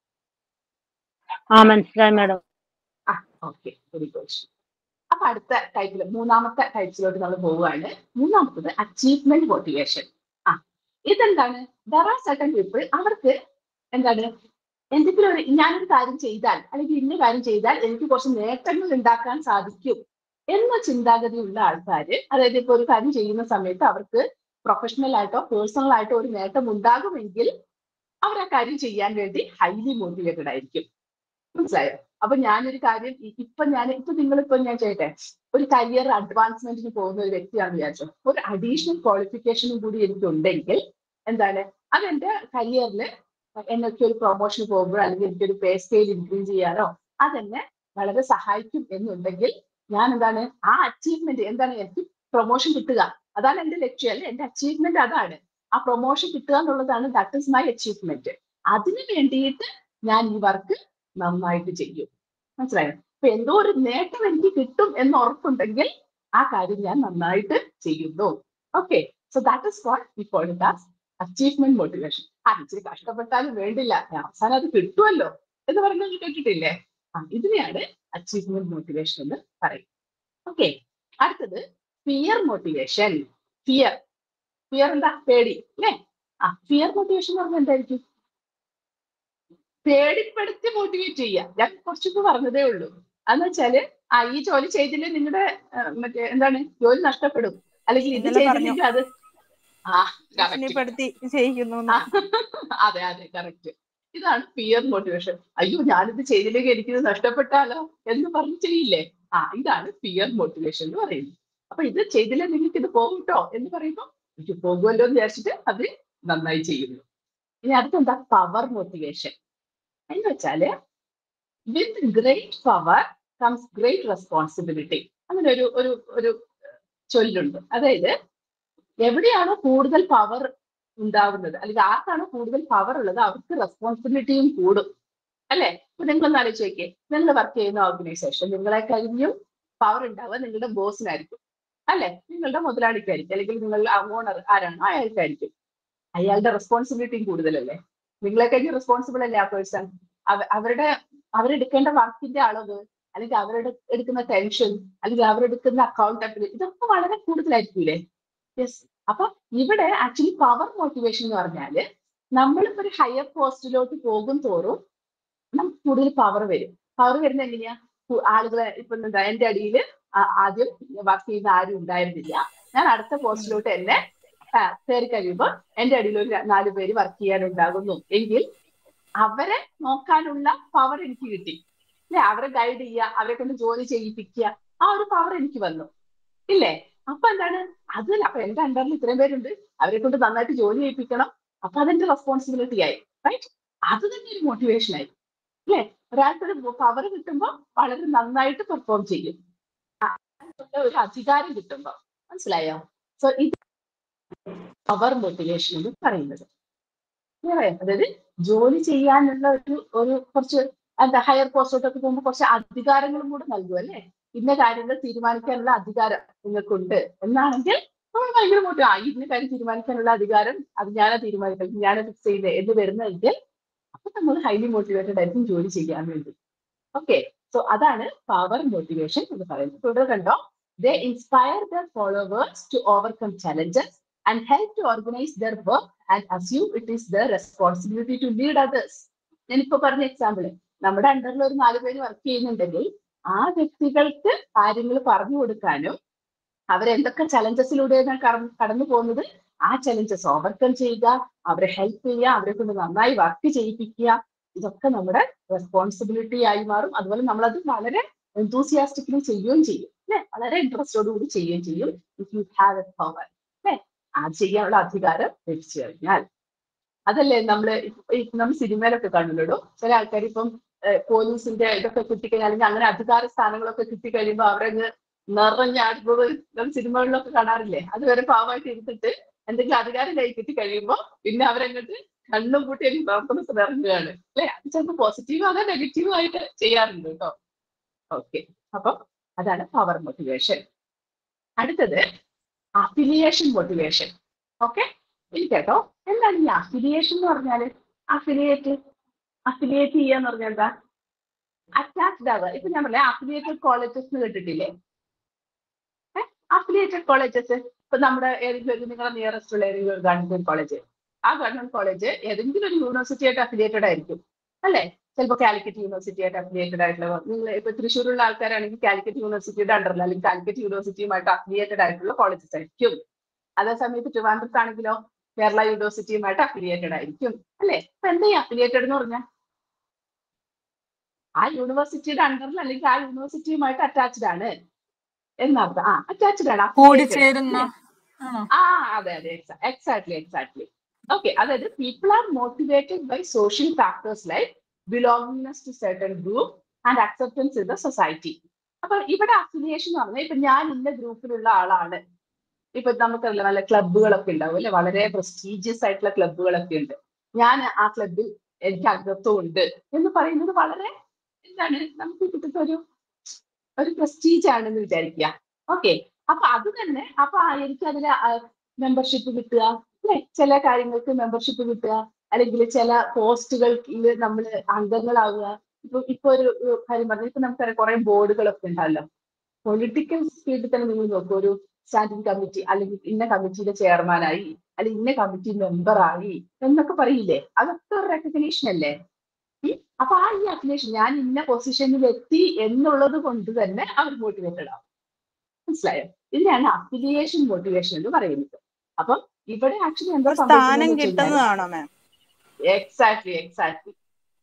ആ മനസ്സിലായി മാഡം ആ ഓക്കെ വെരി ഗുഡ് അപ്പൊ അടുത്ത ടൈപ്പിൽ മൂന്നാമത്തെ ടൈപ്സിലോട്ട് നമ്മൾ പോവുകയാണ് മൂന്നാമത്തത് അച്ചീവ്മെന്റ് മോട്ടിവേഷൻ ആ ഇതെന്താണ് ദർ ആർ സർട്ടൻ പീപ്പിൾ അവർക്ക് എന്താണ് എന്തെങ്കിലും ഒരു ഞാനൊരു കാര്യം ചെയ്താൽ അല്ലെങ്കിൽ ഇന്ന കാര്യം ചെയ്താൽ എനിക്ക് കുറച്ച് നേട്ടങ്ങൾ ഉണ്ടാക്കാൻ സാധിക്കും എന്ന ചിന്താഗതിയുള്ള ആൾക്കാര് അതായത് ഇപ്പൊ ഒരു കാര്യം ചെയ്യുന്ന സമയത്ത് അവർക്ക് പ്രൊഫഷണൽ ആയിട്ടോ പേഴ്സണൽ ആയിട്ടോ ഒരു നേട്ടം ഉണ്ടാകുമെങ്കിൽ അവർ ആ കാര്യം ചെയ്യാൻ വേണ്ടി ഹൈലി മോട്ടിവേറ്റഡ് ആയിരിക്കും മനസ്സിലായോ അപ്പൊ ഞാനൊരു കാര്യം ഇ- ഇപ്പൊ ഞാൻ ഇപ്പൊ നിങ്ങളിപ്പോ ഞാൻ ചെയ്യട്ടെ ഒരു കരിയർ അഡ്വാൻസ്മെന്റിന് പോകുന്ന ഒരു വ്യക്തിയാണെന്ന് വിചാരിച്ചോ ഒരു അഡീഷണൽ ക്വാളിഫിക്കേഷനും കൂടി എനിക്കുണ്ടെങ്കിൽ എന്താണ് അതെന്റെ കരിയറിൽ എന്നൊക്കെ ഒരു പ്രൊമോഷന് പോകുമ്പോൾ അല്ലെങ്കിൽ എനിക്കൊരു പേ സ്കെയിൽ ഇൻക്രീസ് ചെയ്യാനോ അതെന്നെ വളരെ സഹായിക്കും എന്നുണ്ടെങ്കിൽ ഞാൻ എന്താണ് ആ അച്ചീവ്മെന്റ് എന്താണ് എനിക്ക് പ്രൊമോഷൻ കിട്ടുക അതാണ് എന്റെ ലക്ഷ്യം അല്ലെ എന്റെ അച്ചീവ്മെന്റ് അതാണ് ആ പ്രൊമോഷൻ കിട്ടുക എന്നുള്ളതാണ് ദാറ്റ് ഇസ് മൈ അച്ചീവ്മെന്റ് അതിന് വേണ്ടിയിട്ട് ഞാൻ ഈ വർക്ക് നന്നായിട്ട് ചെയ്യും മനസ്സിലായോ അപ്പൊ എന്തോ ഒരു നേട്ടം എനിക്ക് കിട്ടും എന്ന് ഉറപ്പുണ്ടെങ്കിൽ ആ കാര്യം ഞാൻ നന്നായിട്ട് ചെയ്യുന്നു okay so that is what we call it as achievement motivation ആ ഇച്ചിരി കഷ്ടപ്പെട്ടാലും വേണ്ടില്ല അവസാനം അത് കിട്ടുമല്ലോ എന്ന് പറഞ്ഞത് കേട്ടിട്ടില്ലേ ആ ഇതിനെയാണ് അച്ചീവ്മെന്റ് മോട്ടിവേഷൻ എന്ന് പറയും ഓക്കെ അടുത്തത് ഫിയർ മോട്ടിവേഷൻ ഫിയർ ഫിയർ എന്താ പേടി അല്ലേ ആ ഫിയർ മോട്ടിവേഷൻ എന്ന് പറഞ്ഞാൽ എന്തായിരിക്കും പേടിപ്പെടുത്തി മോട്ടിവേറ്റ് ചെയ്യുക ഞാൻ കുറച്ചൊക്കെ പറഞ്ഞതേ ഉള്ളൂ അതെന്ന് വെച്ചാല് ആ ഈ ജോലി ചെയ്തില്ലേ നിങ്ങളുടെ മറ്റേ എന്താണ് ജോലി നഷ്ടപ്പെടും അല്ലെങ്കിൽ ഇത് ഇന്നലെ പറഞ്ഞു. ചെയ്തില്ലെങ്കിൽ അത് ആ correct. ഭീഷണിപ്പെടുത്തി ചെയ്യിക്കുന്നു ആ, അതെ അതെ കറക്റ്റ് ഇതാണ് ഫിയർ മോട്ടിവേഷൻ അയ്യോ ഞാനിത് ചെയ്തില്ലെങ്കിൽ എനിക്കിത് നഷ്ടപ്പെട്ടാലോ എന്ന് പറഞ്ഞ് ചെയ്യില്ലേ ആ ഇതാണ് ഫിയർ മോട്ടിവേഷൻ എന്ന് പറയുന്നത് അപ്പൊ ഇത് ചെയ്തില്ലേ നിങ്ങൾക്ക് ഇത് പോകും കേട്ടോ എന്ന് പറയുമ്പോൾ എനിക്ക് പോകുമല്ലോ എന്ന് വിചാരിച്ചിട്ട് അത് നന്നായി ചെയ്യുന്നു ഇനി അടുത്തെന്താ പവർ മോട്ടിവേഷൻ എന്ന് വെച്ചാല് with great power comes great responsibility അങ്ങനെ ഒരു ഒരു ഒരു ചൊല്ലുണ്ട് അതായത് എവിടെയാണോ കൂടുതൽ പവർ ഉണ്ടാവുന്നത് അല്ലെങ്കിൽ ആർക്കാണോ കൂടുതൽ പവർ ഉള്ളത് അവർക്ക് റെസ്പോൺസിബിലിറ്റിയും കൂടും അല്ലെ ഇപ്പൊ നിങ്ങളൊന്ന് ആലോചിച്ച് നോക്കിയേ നിങ്ങൾ വർക്ക് ചെയ്യുന്ന ഓർഗനൈസേഷൻ നിങ്ങളെ കഴിഞ്ഞും പവർ ഉണ്ടാവുക നിങ്ങളുടെ ബോസിനായിരിക്കും അല്ലെ നിങ്ങളുടെ മുതലാളിക്കായിരിക്കും അല്ലെങ്കിൽ നിങ്ങളുടെ ഓണർ ആരാണോ അയാൾക്കായിരിക്കും അയാളുടെ റെസ്പോൺസിബിലിറ്റിയും കൂടുതലല്ലേ നിങ്ങളെ കഴിഞ്ഞ് റെസ്പോൺസിബിൾ അല്ലേ ആ പേഴ്സൺ അവരുടെ അവരെടുക്കേണ്ട വർക്കിന്റെ അളവ് അല്ലെങ്കിൽ അവരുടെ എടുക്കുന്ന ടെൻഷൻ അല്ലെങ്കിൽ അവരെടുക്കുന്ന അക്കൗണ്ടബിലിറ്റി ഇതൊക്കെ വളരെ കൂടുതലായിരിക്കൂലേ യെസ് അപ്പൊ ഇവിടെ ആക്ച്വലി പവർ മോട്ടിവേഷൻ എന്ന് പറഞ്ഞാല് നമ്മളിപ്പോ ഒരു ഹയർ പോസ്റ്റിലോട്ട് പോകും തോറും നമുക്ക് കൂടുതൽ പവർ വരും പവർ വരുന്നത് എങ്ങനെയാ കു- ആളുകളെ ഇപ്പൊ എന്താ എന്റെ അടിയിൽ ആദ്യം വർക്ക് ചെയ്യുന്ന ആരും ഉണ്ടായിരുന്നില്ല ഞാൻ അടുത്ത പോസ്റ്റിലോട്ട് എന്നെ ആ, കയറി കഴിയുമ്പോൾ എന്റെ അടിയിൽ ഒരു നാല് പേര് വർക്ക് ചെയ്യാനുണ്ടാകുന്നു എങ്കിൽ അവരെ നോക്കാനുള്ള പവർ എനിക്ക് കിട്ടി അല്ലെ അവരെ ഗൈഡ് ചെയ്യുക അവരെ കൊണ്ട് ജോലി ചെയ്യിപ്പിക്കുക ആ ഒരു പവർ എനിക്ക് വന്നു ഇല്ലേ അപ്പൊ എന്താണ് അത് അപ്പൊ എന്റെ അണ്ടറിൽ ഇത്രയും പേരുണ്ട് അവരെ കൊണ്ട് നന്നായിട്ട് ജോലി ചെയ്യിപ്പിക്കണം അപ്പൊ അതെന്റെ റെസ്പോൺസിബിലിറ്റി ആയി റൈറ്റ് അത് തന്നെ ഒരു മോട്ടിവേഷൻ ആയി അല്ലേ ഒരാൾക്കൊരു പവർ കിട്ടുമ്പോൾ വളരെ നന്നായിട്ട് പെർഫോം ചെയ്യും ആ, ഒരു അധികാരം കിട്ടുമ്പോൾ മനസ്സിലായോ സോ ഇത് പവർ മോട്ടിവേഷൻ എന്ന് പറയുന്നത് Clear ആയോ? അതായത് ജോലി ചെയ്യാനുള്ള ഒരു ഒരു കുറച്ച് എന്താ ഹയർ പോസ്റ്റോട്ടൊക്കെ പോകുമ്പോൾ കുറച്ച് അധികാരങ്ങളും കൂടെ നൽകും അല്ലേ ഇന്ന കാര്യങ്ങൾ തീരുമാനിക്കാനുള്ള അധികാരം നിങ്ങൾക്കുണ്ട് എന്നാണെങ്കിൽ നമ്മൾ ഭയങ്കര മോട്ടി ആ ഇതിന് കാര്യം തീരുമാനിക്കാനുള്ള അധികാരം അത് ഞാനാ തീരുമാനിക്കുന്നത് ഞാനാ ഫിക്സ് ചെയ്തത് എന്ന് വരുന്നതെങ്കിൽ അപ്പൊ നമ്മൾ ഹൈലി മോട്ടിവേറ്റഡ് ആയിരിക്കും ജോലി ചെയ്യാൻ വേണ്ടി ഓക്കെ സോ അതാണ് പവർ മോട്ടിവേഷൻ എന്ന് പറയുന്നത് തുടർ കണ്ടോ they inspire their followers to overcome challenges and help to organise their work and assume it is their responsibility to lead others ഞാനിപ്പോ പറഞ്ഞ എക്സാമ്പിൾ നമ്മുടെ അണ്ടറിൽ ഒരു നാല് പേര് വർക്ക് ചെയ്യുന്നുണ്ടെങ്കിൽ ആ വ്യക്തികൾക്ക് കാര്യങ്ങൾ പറഞ്ഞു കൊടുക്കാനും അവരെന്തൊക്കെ ചലഞ്ചസിലൂടെയാണ് കടന്നു പോകുന്നത് ആ ചലഞ്ചസ് ഓവർകം ചെയ്യുക അവരെ ഹെൽപ്പ് ചെയ്യുക അവരെ കൊണ്ട് നന്നായി വർക്ക് ചെയ്യിപ്പിക്കുക ഇതൊക്കെ നമ്മുടെ റെസ്പോൺസിബിലിറ്റി ആയി മാറും അതുപോലെ നമ്മളത് വളരെ എന്തൂസിയാസ്റ്റിക്കലി ചെയ്യുകയും ചെയ്യും അല്ലെ വളരെ ഇൻട്രസ്റ്റോടു കൂടി ചെയ്യുകയും ചെയ്യും if you have a power അല്ലെ ആ ചെയ്യാനുള്ള അധികാരം ലഭിച്ചു കഴിഞ്ഞാൽ അതല്ലേ നമ്മള് ഇപ്പ- ഇപ്പ നമ്മൾ സിനിമയിലൊക്കെ കാണുന്നുള്ളൂ ചില ആൾക്കാർ ഇപ്പം ഏഹ്, പോലീസിന്റെ ഇതൊക്കെ കിട്ടിക്കഴിഞ്ഞാൽ അല്ലെങ്കിൽ അങ്ങനെ അധികാര സ്ഥാനങ്ങളൊക്കെ കിട്ടിക്കഴിയുമ്പോൾ അവരങ്ങ് നിറഞ്ഞാടുന്നത് നമ്മൾ സിനിമകളിലൊക്കെ കാണാറില്ലേ അതുവരെ പാവമായിട്ട് ഇരുന്നിട്ട് എന്തെങ്കിലും അധികാരം കൈ കിട്ടി കഴിയുമ്പോൾ പിന്നെ അവരങ്ങോട്ട് കണ്ണും കൂട്ടി എനിക്ക് പ്രവർത്തനത്തിൽ ഇറങ്ങുകയാണ് അല്ലെ അത് ചിലപ്പോൾ പോസിറ്റീവ് ആകാൻ നെഗറ്റീവ് ആയിട്ട് ചെയ്യാറുണ്ട് കേട്ടോ ഓക്കെ അപ്പം അതാണ് പവർ മോട്ടിവേഷൻ അടുത്തത് അഫിലിയേഷൻ മോട്ടിവേഷൻ ഓക്കെ ഇനി കേട്ടോ എന്താണ് ഈ അഫിലിയേഷൻ എന്ന് പറഞ്ഞാല് അഫിലിയേറ്റ് അഫിലിയേറ്റ് ചെയ്യുക എന്ന് പറഞ്ഞാൽ എന്താ അറ്റാച്ച്ഡ് ആവുക ഇപ്പൊ ഞാൻ പറയാം അഫിലിയേറ്റഡ് കോളേജസ് എന്ന് കേട്ടിട്ടില്ലേ അഫിലിയേറ്റഡ് കോളേജസ് ഇപ്പൊ നമ്മുടെ ഏതെങ്കിലും ഒരു നിങ്ങളുടെ നിയറസ്റ്റ് ഉള്ള ഏതെങ്കിലും ഒരു ഗവൺമെന്റ് കോളേജ് ആ ഗവൺമെന്റ് കോളേജ് ഏതെങ്കിലും ഒരു യൂണിവേഴ്സിറ്റി ആയിട്ട് അഫിലിയേറ്റഡ് ആയിരിക്കും അല്ലേ ചിലപ്പോൾ കാലിക്കറ്റ് യൂണിവേഴ്സിറ്റി ആയിട്ട് അഫിലിയേറ്റഡ് ആയിട്ടുള്ള നിങ്ങൾ ഇപ്പൊ തൃശ്ശൂരുള്ള ആൾക്കാരാണെങ്കിൽ കാലിക്കറ്റ് യൂണിവേഴ്സിറ്റിയുടെ അണ്ടറിൽ അല്ലെങ്കിൽ കാലിക്കറ്റ് യൂണിവേഴ്സിറ്റിയുമായിട്ട് അഫിലിയേറ്റഡ് ആയിട്ടുള്ള കോളേജസ് ആയിരിക്കും അതേ സമയത്ത് ട്രിവാൻഡ്രത്താണെങ്കിലോ കേരള യൂണിവേഴ്സിറ്റിയുമായിട്ട് അഫിലിയേറ്റഡ് ആയിരിക്കും അല്ലേ അപ്പൊ എന്താ ഈ അഫിലിയേറ്റഡ് എന്ന് പറഞ്ഞാൽ ആ യൂണിവേഴ്സിറ്റിയുടെ അണ്ടറിൽ അല്ലെങ്കിൽ ആ യൂണിവേഴ്സിറ്റിയുമായിട്ട് അറ്റാച്ച്ഡ് ആണ് എന്നർത്ഥം ആ അറ്റാച്ച്ഡ് ആണ് affiliated. കൂടിച്ചേരുന്ന ആണോ ആ അതെ അതെ എക്സാക്ട്ലി എക്സാക്ട്ലി ഓക്കെ അതായത് people are motivated by social factors like belongingness to certain group and acceptance in the society അപ്പൊ ഇവിടെ അഫിലിയേഷൻ എന്ന് പറഞ്ഞാൽ ഇപ്പൊ ഞാൻ ഇന്ന ഗ്രൂപ്പിലുള്ള ആളാണ് ഇപ്പൊ നമുക്കറിയാം നല്ല ക്ലബ്ബുകളൊക്കെ ഉണ്ടാവും അല്ലെ വളരെ പ്രസ്റ്റീജിയസ് ആയിട്ടുള്ള ക്ലബ്ബുകളൊക്കെ ഉണ്ട് ഞാൻ ആ ക്ലബിൽ എനിക്ക് അംഗത്വം ഉണ്ട് എന്ന് പറയുന്നത് വളരെ എന്താണ് നമുക്ക് കിട്ടുന്ന ഒരു ഒരു പ്രസ്റ്റീജ് ആണെന്ന് വിചാരിക്കുക ഓക്കെ അപ്പൊ അത് തന്നെ അപ്പൊ ആ എനിക്ക് അതിൽ മെമ്പർഷിപ്പ് കിട്ടുക അല്ലെ ചില കാര്യങ്ങൾക്ക് മെമ്പർഷിപ്പ് കിട്ടുക അല്ലെങ്കിൽ ചില പോസ്റ്റുകളിൽ നമ്മൾ അംഗങ്ങളാവുക ഇപ്പൊ ഇപ്പൊ ഒരു ഒരു കാര്യം പറഞ്ഞു ഇപ്പൊ നമുക്കറിയാം കുറെ ബോർഡുകളൊക്കെ ഉണ്ടല്ലോ പൊളിറ്റിക്കൽ ഫീൽഡിൽ തന്നെ നിങ്ങൾ നോക്കൂ ഒരു സ്റ്റാൻഡിംഗ് കമ്മിറ്റി അല്ലെങ്കിൽ ഇന്ന കമ്മിറ്റിയുടെ ചെയർമാനായി അല്ലെങ്കിൽ ഇന്ന കമ്മിറ്റി മെമ്പറായി എന്നൊക്കെ പറയില്ലേ അതൊക്കെ ഒരു റെക്കഗ്നീഷൻ അല്ലേ ഉം? അപ്പൊ ആ ഈ അഫിലിയേഷൻ ഞാൻ ഇന്ന പൊസിഷനിൽ എത്തി എന്നുള്ളത് കൊണ്ട് തന്നെ അവർ മോട്ടിവേറ്റഡ് ആവും മനസ്സിലായോ ഇതിനാണ് അഫിലിയേഷൻ മോട്ടിവേഷൻ എന്ന് പറയുന്നത് അപ്പം ഇവിടെ ആക്ച്വലി എന്താ സ്ഥാനം കിട്ടുന്നതാണോ മാം എക്സാക്ട്ലി എക്സാക്ട്ലി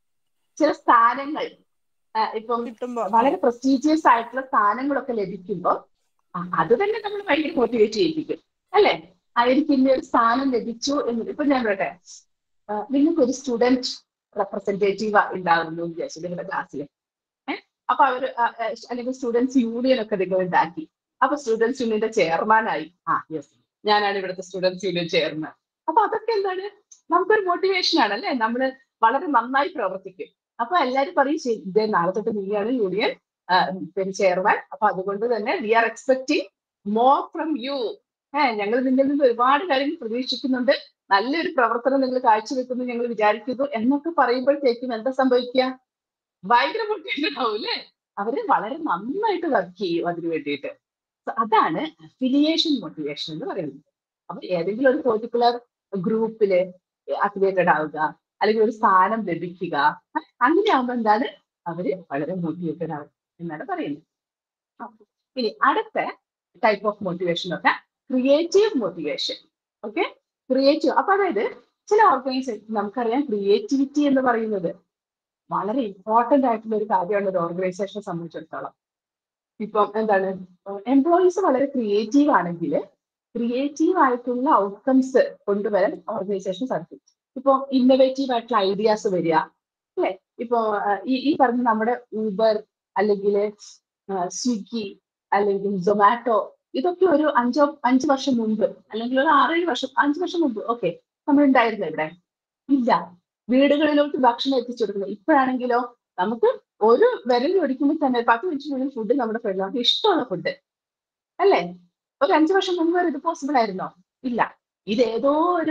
ചില സ്ഥാനങ്ങൾ ആ, ഇപ്പം കിട്ടുമ്പോ വളരെ പ്രസ്റ്റീജിയസ് ആയിട്ടുള്ള സ്ഥാനങ്ങളൊക്കെ ലഭിക്കുമ്പോൾ ആ, അത് തന്നെ നമ്മൾ ഭയങ്കര മോട്ടിവേറ്റ് ചെയ്യിപ്പിക്കും അല്ലെ ആ, എനിക്ക് ഇന്ന ഒരു സ്ഥാനം ലഭിച്ചു എന്ന് ഇപ്പൊ ഞാൻ പറയട്ടെ ആ, നിങ്ങൾക്ക് ഒരു സ്റ്റുഡന്റ് റെപ്രസെന്റേറ്റീവ് ഉണ്ടാകുന്നു എന്ന് വിചാരിച്ചു നിങ്ങളുടെ ക്ലാസ്സിൽ ഏഹ് അപ്പൊ അവര് ആ, ആ, അല്ലെങ്കിൽ സ്റ്റുഡൻസ് യൂണിയൻ ഒക്കെ നിങ്ങൾ ഉണ്ടാക്കി അപ്പൊ സ്റ്റുഡൻസ് യൂണിയന്റെ ചെയർമാൻ ആയി ആ യെസ് ഞാനാണ് ഇവിടുത്തെ സ്റ്റുഡൻസ് യൂണിയൻ ചെയർമാൻ അപ്പൊ അതൊക്കെ എന്താണ് നമുക്കൊരു മോട്ടിവേഷൻ ആണ് അല്ലെ നമ്മള് വളരെ നന്നായി പ്രവർത്തിക്കും അപ്പൊ എല്ലാരും പറയും "ശരി, ഇതേ നാളെ തൊട്ട് നീയാണ് യൂണിയൻ പിന്നെ ചെയർമാൻ അപ്പൊ അതുകൊണ്ട് തന്നെ we are expecting more from you ഏഹ് ഞങ്ങൾ നിങ്ങളിൽ നിന്ന് ഒരുപാട് കാര്യങ്ങൾ പ്രതീക്ഷിക്കുന്നുണ്ട് നല്ലൊരു പ്രവർത്തനം നിങ്ങൾ കാഴ്ചവെക്കുന്നു ഞങ്ങൾ വിചാരിക്കുന്നു എന്നൊക്കെ പറയുമ്പോഴത്തേക്കും എന്താ സംഭവിക്കുക ഭയങ്കര മോട്ടിവേറ്റഡ് ആവും അല്ലേ അവര് വളരെ നന്നായിട്ട് വർക്ക് ചെയ്യും അതിനു വേണ്ടിയിട്ട് So അതാണ് അഫിലിയേഷൻ മോട്ടിവേഷൻ എന്ന് പറയുന്നത് അപ്പൊ ഏതെങ്കിലും ഒരു പെർട്ടിക്കുലർ ഗ്രൂപ്പില് അഫിലിയേറ്റഡ് ആവുക അല്ലെങ്കിൽ ഒരു സ്ഥാനം ലഭിക്കുക അഹ് അങ്ങനെ ആവുമ്പോ എന്താണ് അവര് വളരെ മോട്ടിവേറ്റഡ് ആവും എന്നാണ് പറയുന്നത് അപ്പൊ ഇനി അടുത്ത type of motivation okay creative motivation okay creative അപ്പൊ അതായത് ചില ഓർഗനൈസേഷൻ നമുക്കറിയാം ക്രിയേറ്റിവിറ്റി എന്ന് പറയുന്നത് വളരെ ഇമ്പോർട്ടന്റ് ആയിട്ടുള്ള ഒരു കാര്യമാണ് ഒരു ഓർഗനൈസേഷനെ സംബന്ധിച്ചിടത്തോളം ഇപ്പം എന്താണ് എംപ്ലോയീസ് വളരെ ക്രിയേറ്റീവ് ആണെങ്കിൽ ക്രിയേറ്റീവ് ആയിട്ടുള്ള ഔട്ട്കംസ് കൊണ്ടുവരാൻ ഓർഗനൈസേഷൻ സാധിക്കും ഇപ്പൊ ഇന്നോവേറ്റീവ് ആയിട്ടുള്ള ഐഡിയാസ് വരിക അല്ലെ ഇപ്പൊ ആ, ഈ ഈ പറഞ്ഞ നമ്മുടെ ഊബർ അല്ലെങ്കിൽ സ്വിഗ്ഗി അല്ലെങ്കിൽ സൊമാറ്റോ ഇതൊക്കെ ഒരു അഞ്ചോ അഞ്ച് വർഷം മുമ്പ് അല്ലെങ്കിൽ ഒരു ആറേഴ് വർഷം അഞ്ച് വർഷം മുമ്പ് ഓക്കെ നമ്മൾ ഉണ്ടായിരുന്നു ഇവിടെ ഇല്ല വീടുകളിലോട്ട് ഭക്ഷണം എത്തിച്ചു കൊടുക്കുന്നത് ഇപ്പോഴാണെങ്കിലോ നമുക്ക് ഒരു വിരൽ ഒടിക്കുമ്പോൾ തന്നെ പത്ത് മിനിറ്റിനുള്ളിൽ ഫുഡ് നമ്മുടെ ഫ്രണ്ട് നമുക്ക് ഇഷ്ടമുള്ള ഫുഡ് അല്ലേ ഒരു അഞ്ചു വർഷം മുമ്പ് വരെ ഇത് പോസിബിൾ ആയിരുന്നോ ഇല്ല ഇത് ഏതോ ഒരു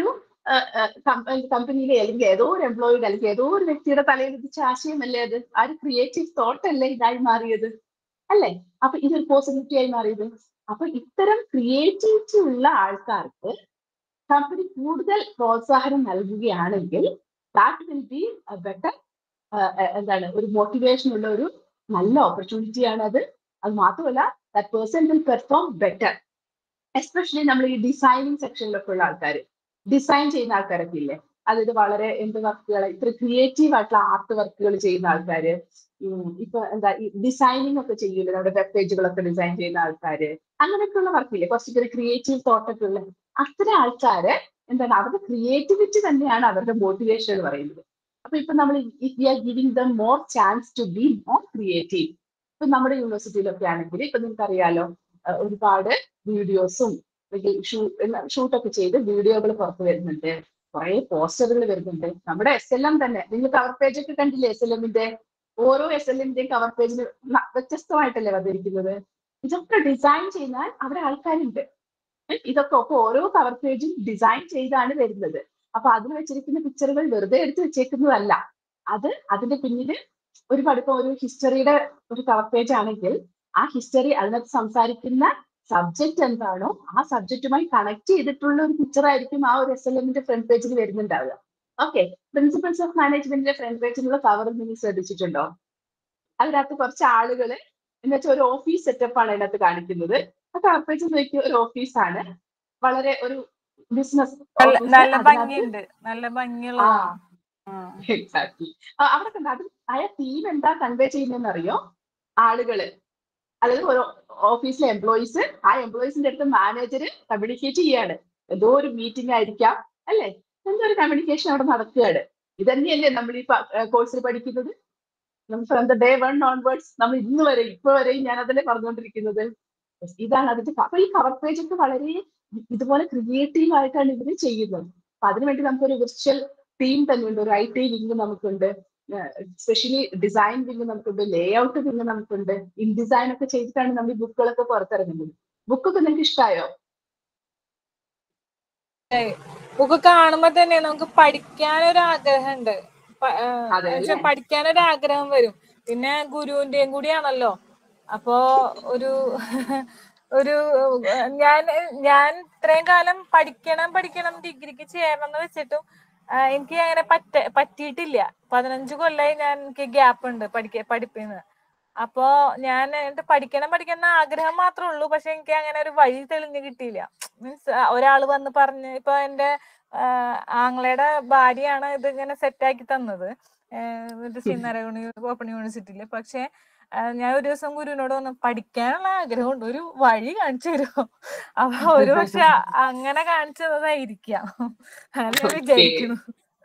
കമ്പനിയിലെ അല്ലെങ്കിൽ ഏതോ ഒരു എംപ്ലോയിയുടെ അല്ലെങ്കിൽ ഏതോ ഒരു വ്യക്തിയുടെ തലയിൽ ഉദിച്ച ആശയമല്ലേ അത് ആ ഒരു ക്രിയേറ്റീവ് തോട്ട് അല്ലേ ഇതായി മാറിയത് അല്ലേ അപ്പൊ ഇതൊരു പോസിബിലിറ്റി ആയി മാറിയത് അപ്പൊ ഇത്തരം ക്രിയേറ്റിവിറ്റി ഉള്ള ആൾക്കാർക്ക് കമ്പനി കൂടുതൽ പ്രോത്സാഹനം നൽകുകയാണെങ്കിൽ ദാറ്റ് വിൽ ബി ബെറ്റർ എന്താണ് ഒരു മോട്ടിവേഷൻ ഉള്ള ഒരു നല്ല ഓപ്പർച്യൂണിറ്റി ആണ് അത് അത് മാത്രമല്ല that person will perform better especially നമ്മൾ ഈ ഡിസൈനിങ് സെക്ഷനിലൊക്കെ ഉള്ള ആൾക്കാർ ഡിസൈൻ ചെയ്യുന്ന ആൾക്കാരൊക്കെ ഇല്ലേ അതായത് വളരെ എന്ത് വർക്കുകൾ ഇത്ര ക്രിയേറ്റീവ് ആയിട്ടുള്ള ആർട്ട് വർക്കുകൾ ചെയ്യുന്ന ആൾക്കാര് ഉം, ഇപ്പൊ എന്താ ഈ ഡിസൈനിങ് ഒക്കെ ചെയ്യൂലേ നമ്മുടെ വെബ് പേജുകളൊക്കെ ഡിസൈൻ ചെയ്യുന്ന ആൾക്കാര് അങ്ങനെയൊക്കെയുള്ള വർക്കില്ലേ കുറച്ചൊക്കെ ക്രിയേറ്റീവ് തോട്ടൊക്കെ ഉള്ള അത്തരം ആൾക്കാര് എന്താണ് അവരുടെ ക്രിയേറ്റിവിറ്റി തന്നെയാണ് അവരുടെ മോട്ടിവേഷൻ എന്ന് പറയുന്നത് അപ്പൊ ഇപ്പൊ നമ്മൾ if we are giving them more chance to be more creative ഇപ്പൊ നമ്മുടെ യൂണിവേഴ്സിറ്റിയിലൊക്കെ ആണെങ്കിൽ ഇപ്പൊ നിങ്ങൾക്ക് അറിയാലോ അഹ് ഒരുപാട് വീഡിയോസും ഷൂട്ടൊക്കെ ചെയ്ത് വീഡിയോകൾ പുറത്തു വരുന്നുണ്ട് കുറെ പോസ്റ്ററുകൾ വരുന്നുണ്ട് നമ്മുടെ എസ് എൽ എം തന്നെ നിങ്ങൾ കവർ പേജ് ഒക്കെ കണ്ടില്ലേ എസ് എൽ എമ്മിന്റെ ഓരോ എസ് എൽ എമ്മിന്റെയും കവർ പേജിൽ വ്യത്യസ്തമായിട്ടല്ലേ വന്നിരിക്കുന്നത് ഇതൊക്കെ ഡിസൈൻ ചെയ്യാൻ അവിടെ ആൾക്കാരുണ്ട് ഏ, ഇതൊക്കെ ഒക്കെ ഓരോ കവർ പേജും ഡിസൈൻ ചെയ്താണ് വരുന്നത് അപ്പൊ അതിൽ വെച്ചിരിക്കുന്ന പിക്ചറുകൾ വെറുതെ എടുത്ത് വെച്ചേക്കുന്നതല്ല അത് അതിന്റെ പിന്നിൽ ഒരു പഠിപ്പം ഒരു ഹിസ്റ്ററിയുടെ ഒരു കവർ പേജ് ആണെങ്കിൽ ആ ഹിസ്റ്ററി അതിനകത്ത് സംസാരിക്കുന്ന സബ്ജക്റ്റ് എന്താണോ ആ സബ്ജക്റ്റുമായി കണക്ട് ചെയ്തിട്ടുള്ള ഒരു പിക്ചർ ആയിരിക്കും ആ ഒരു എസ് എൽ എമ്മിന്റെ ഫ്രണ്ട് പേജിൽ വരുന്നുണ്ടാവുക ഓക്കെ പ്രിൻസിപ്പൾസ് ഓഫ് മാനേജ്മെന്റിന്റെ ഫ്രണ്ട് പേജിലുള്ള കവർ നിങ്ങൾ ശ്രദ്ധിച്ചിട്ടുണ്ടോ അതിനകത്ത് കുറച്ച് ആളുകള് എന്നുവെച്ചാൽ ഒരു ഓഫീസ് സെറ്റപ്പ് ആണ് അതിനകത്ത് കാണിക്കുന്നത് ആ കവർ പേജ് നോക്കിയ ഒരു ഓഫീസാണ് വളരെ ഒരു ബിസിനസ് നല്ല നല്ല ഭംഗിയുണ്ട് നല്ല ഭംഗിയുള്ള ആ എക്സാക്ട്ലി അവിടെ കണ്ട അത് ആയ ടീം എന്താ കൺവേ ചെയ്യുന്നതെന്ന് അറിയോ ആളുകള് അതായത് ഒരു ഓഫീസിലെ എംപ്ലോയീസ് ആ എംപ്ലോയീസിന്റെ അടുത്ത് മാനേജർ കമ്മ്യൂണിക്കേറ്റ് ചെയ്യാണ് എന്തോ ഒരു മീറ്റിംഗ് ആയിരിക്കാം അല്ലേ എന്തോ ഒരു കമ്മ്യൂണിക്കേഷൻ അവിടെ നടക്കുകയാണ് ഇത് തന്നെയല്ലേ നമ്മൾ ഈ കോഴ്സിൽ പഠിക്കുന്നത് നമ്മൾ from the day one onwards നമ്മൾ ഇന്ന് വരെ ഇപ്പൊ വരെയും ഞാൻ അതല്ലേ പറഞ്ഞുകൊണ്ടിരിക്കുന്നത് Yes, ഇതാണ് അതിന്റെ ക- അപ്പൊ ഈ കവർ പേജ് ഒക്കെ വളരെ ഇതുപോലെ ക്രിയേറ്റീവ് ആയിട്ടാണ് ഇവര് ചെയ്യുന്നത് അപ്പൊ അതിനുവേണ്ടി നമുക്കൊരു വിർച്വൽ ടീം തന്നെയുണ്ട് ഒരു ഐ ടി വിങ് നമുക്കുണ്ട് സ്പെഷ്യലി ഡിസൈൻ വിങ് നമുക്കുണ്ട് lay out wing in design ഒക്കെ ചെയ്തിട്ടാണ് നമ്മൾ ഈ ബുക്കുകളൊക്കെ പുറത്തിറങ്ങുന്നത് ബുക്കൊക്കെ നിങ്ങൾക്ക് ഇഷ്ടമായോ ബുക്ക് കാണുമ്പോ തന്നെ നമുക്ക് പഠിക്കാനൊരു ആഗ്രഹമുണ്ട് പ- ആ, അതെ എന്നുവെച്ചാ അല്ലേ? പഠിക്കാനൊരു ആഗ്രഹം വരും പിന്നെ ഗുരുവിന്റെയും കൂടിയാണല്ലോ അപ്പോ ഒരു ഒരു ഏഹ്, ഞാൻ ഞാൻ ഇത്രയും കാലം പഠിക്കണം പഠിക്കണം ഡിഗ്രിക്ക് ചേരണം എന്ന് വെച്ചിട്ടും ആ, എനിക്ക് അങ്ങനെ പറ്റ പറ്റിയിട്ടില്ല പതിനഞ്ച് കൊല്ലായി ഞാൻ എനിക്ക് ഗ്യാപ്പ് ഉണ്ട് പഠിക്ക പഠിപ്പിന്ന് അപ്പോ ഞാൻ എന്നിട്ട് പഠിക്കണം പഠിക്കണം എന്ന ആഗ്രഹം മാത്രമേ ഉള്ളൂ പക്ഷെ എനിക്ക് അങ്ങനെ ഒരു വഴി തെളിഞ്ഞ് കിട്ടിയില്ല മീൻസ് ഒരാൾ വന്ന് പറഞ്ഞ് ഇപ്പൊ എന്റെ ആഹ് ആങ്ങളയുടെ ഭാര്യയാണ് ഇത് ഇങ്ങനെ സെറ്റാക്കി തന്നത് ആഹ് ഇത് ശ്രീനാരായണ ഓപ്പൺ യൂണിവേഴ്സിറ്റിയില് പക്ഷെ ആഹ് ഞാൻ ഒരു ദിവസം ഗുരുവിനോട് വന്ന് പഠിക്കാനുള്ള ആഗ്രഹമുണ്ട് ഒരു വഴി കാണിച്ചു തരുമോ അപ്പൊ ഒരു പക്ഷെ അങ്ങനെ കാണിച്ചു തന്നതായിരിക്കാം അങ്ങനെ Okay. വിചാരിക്കുന്നു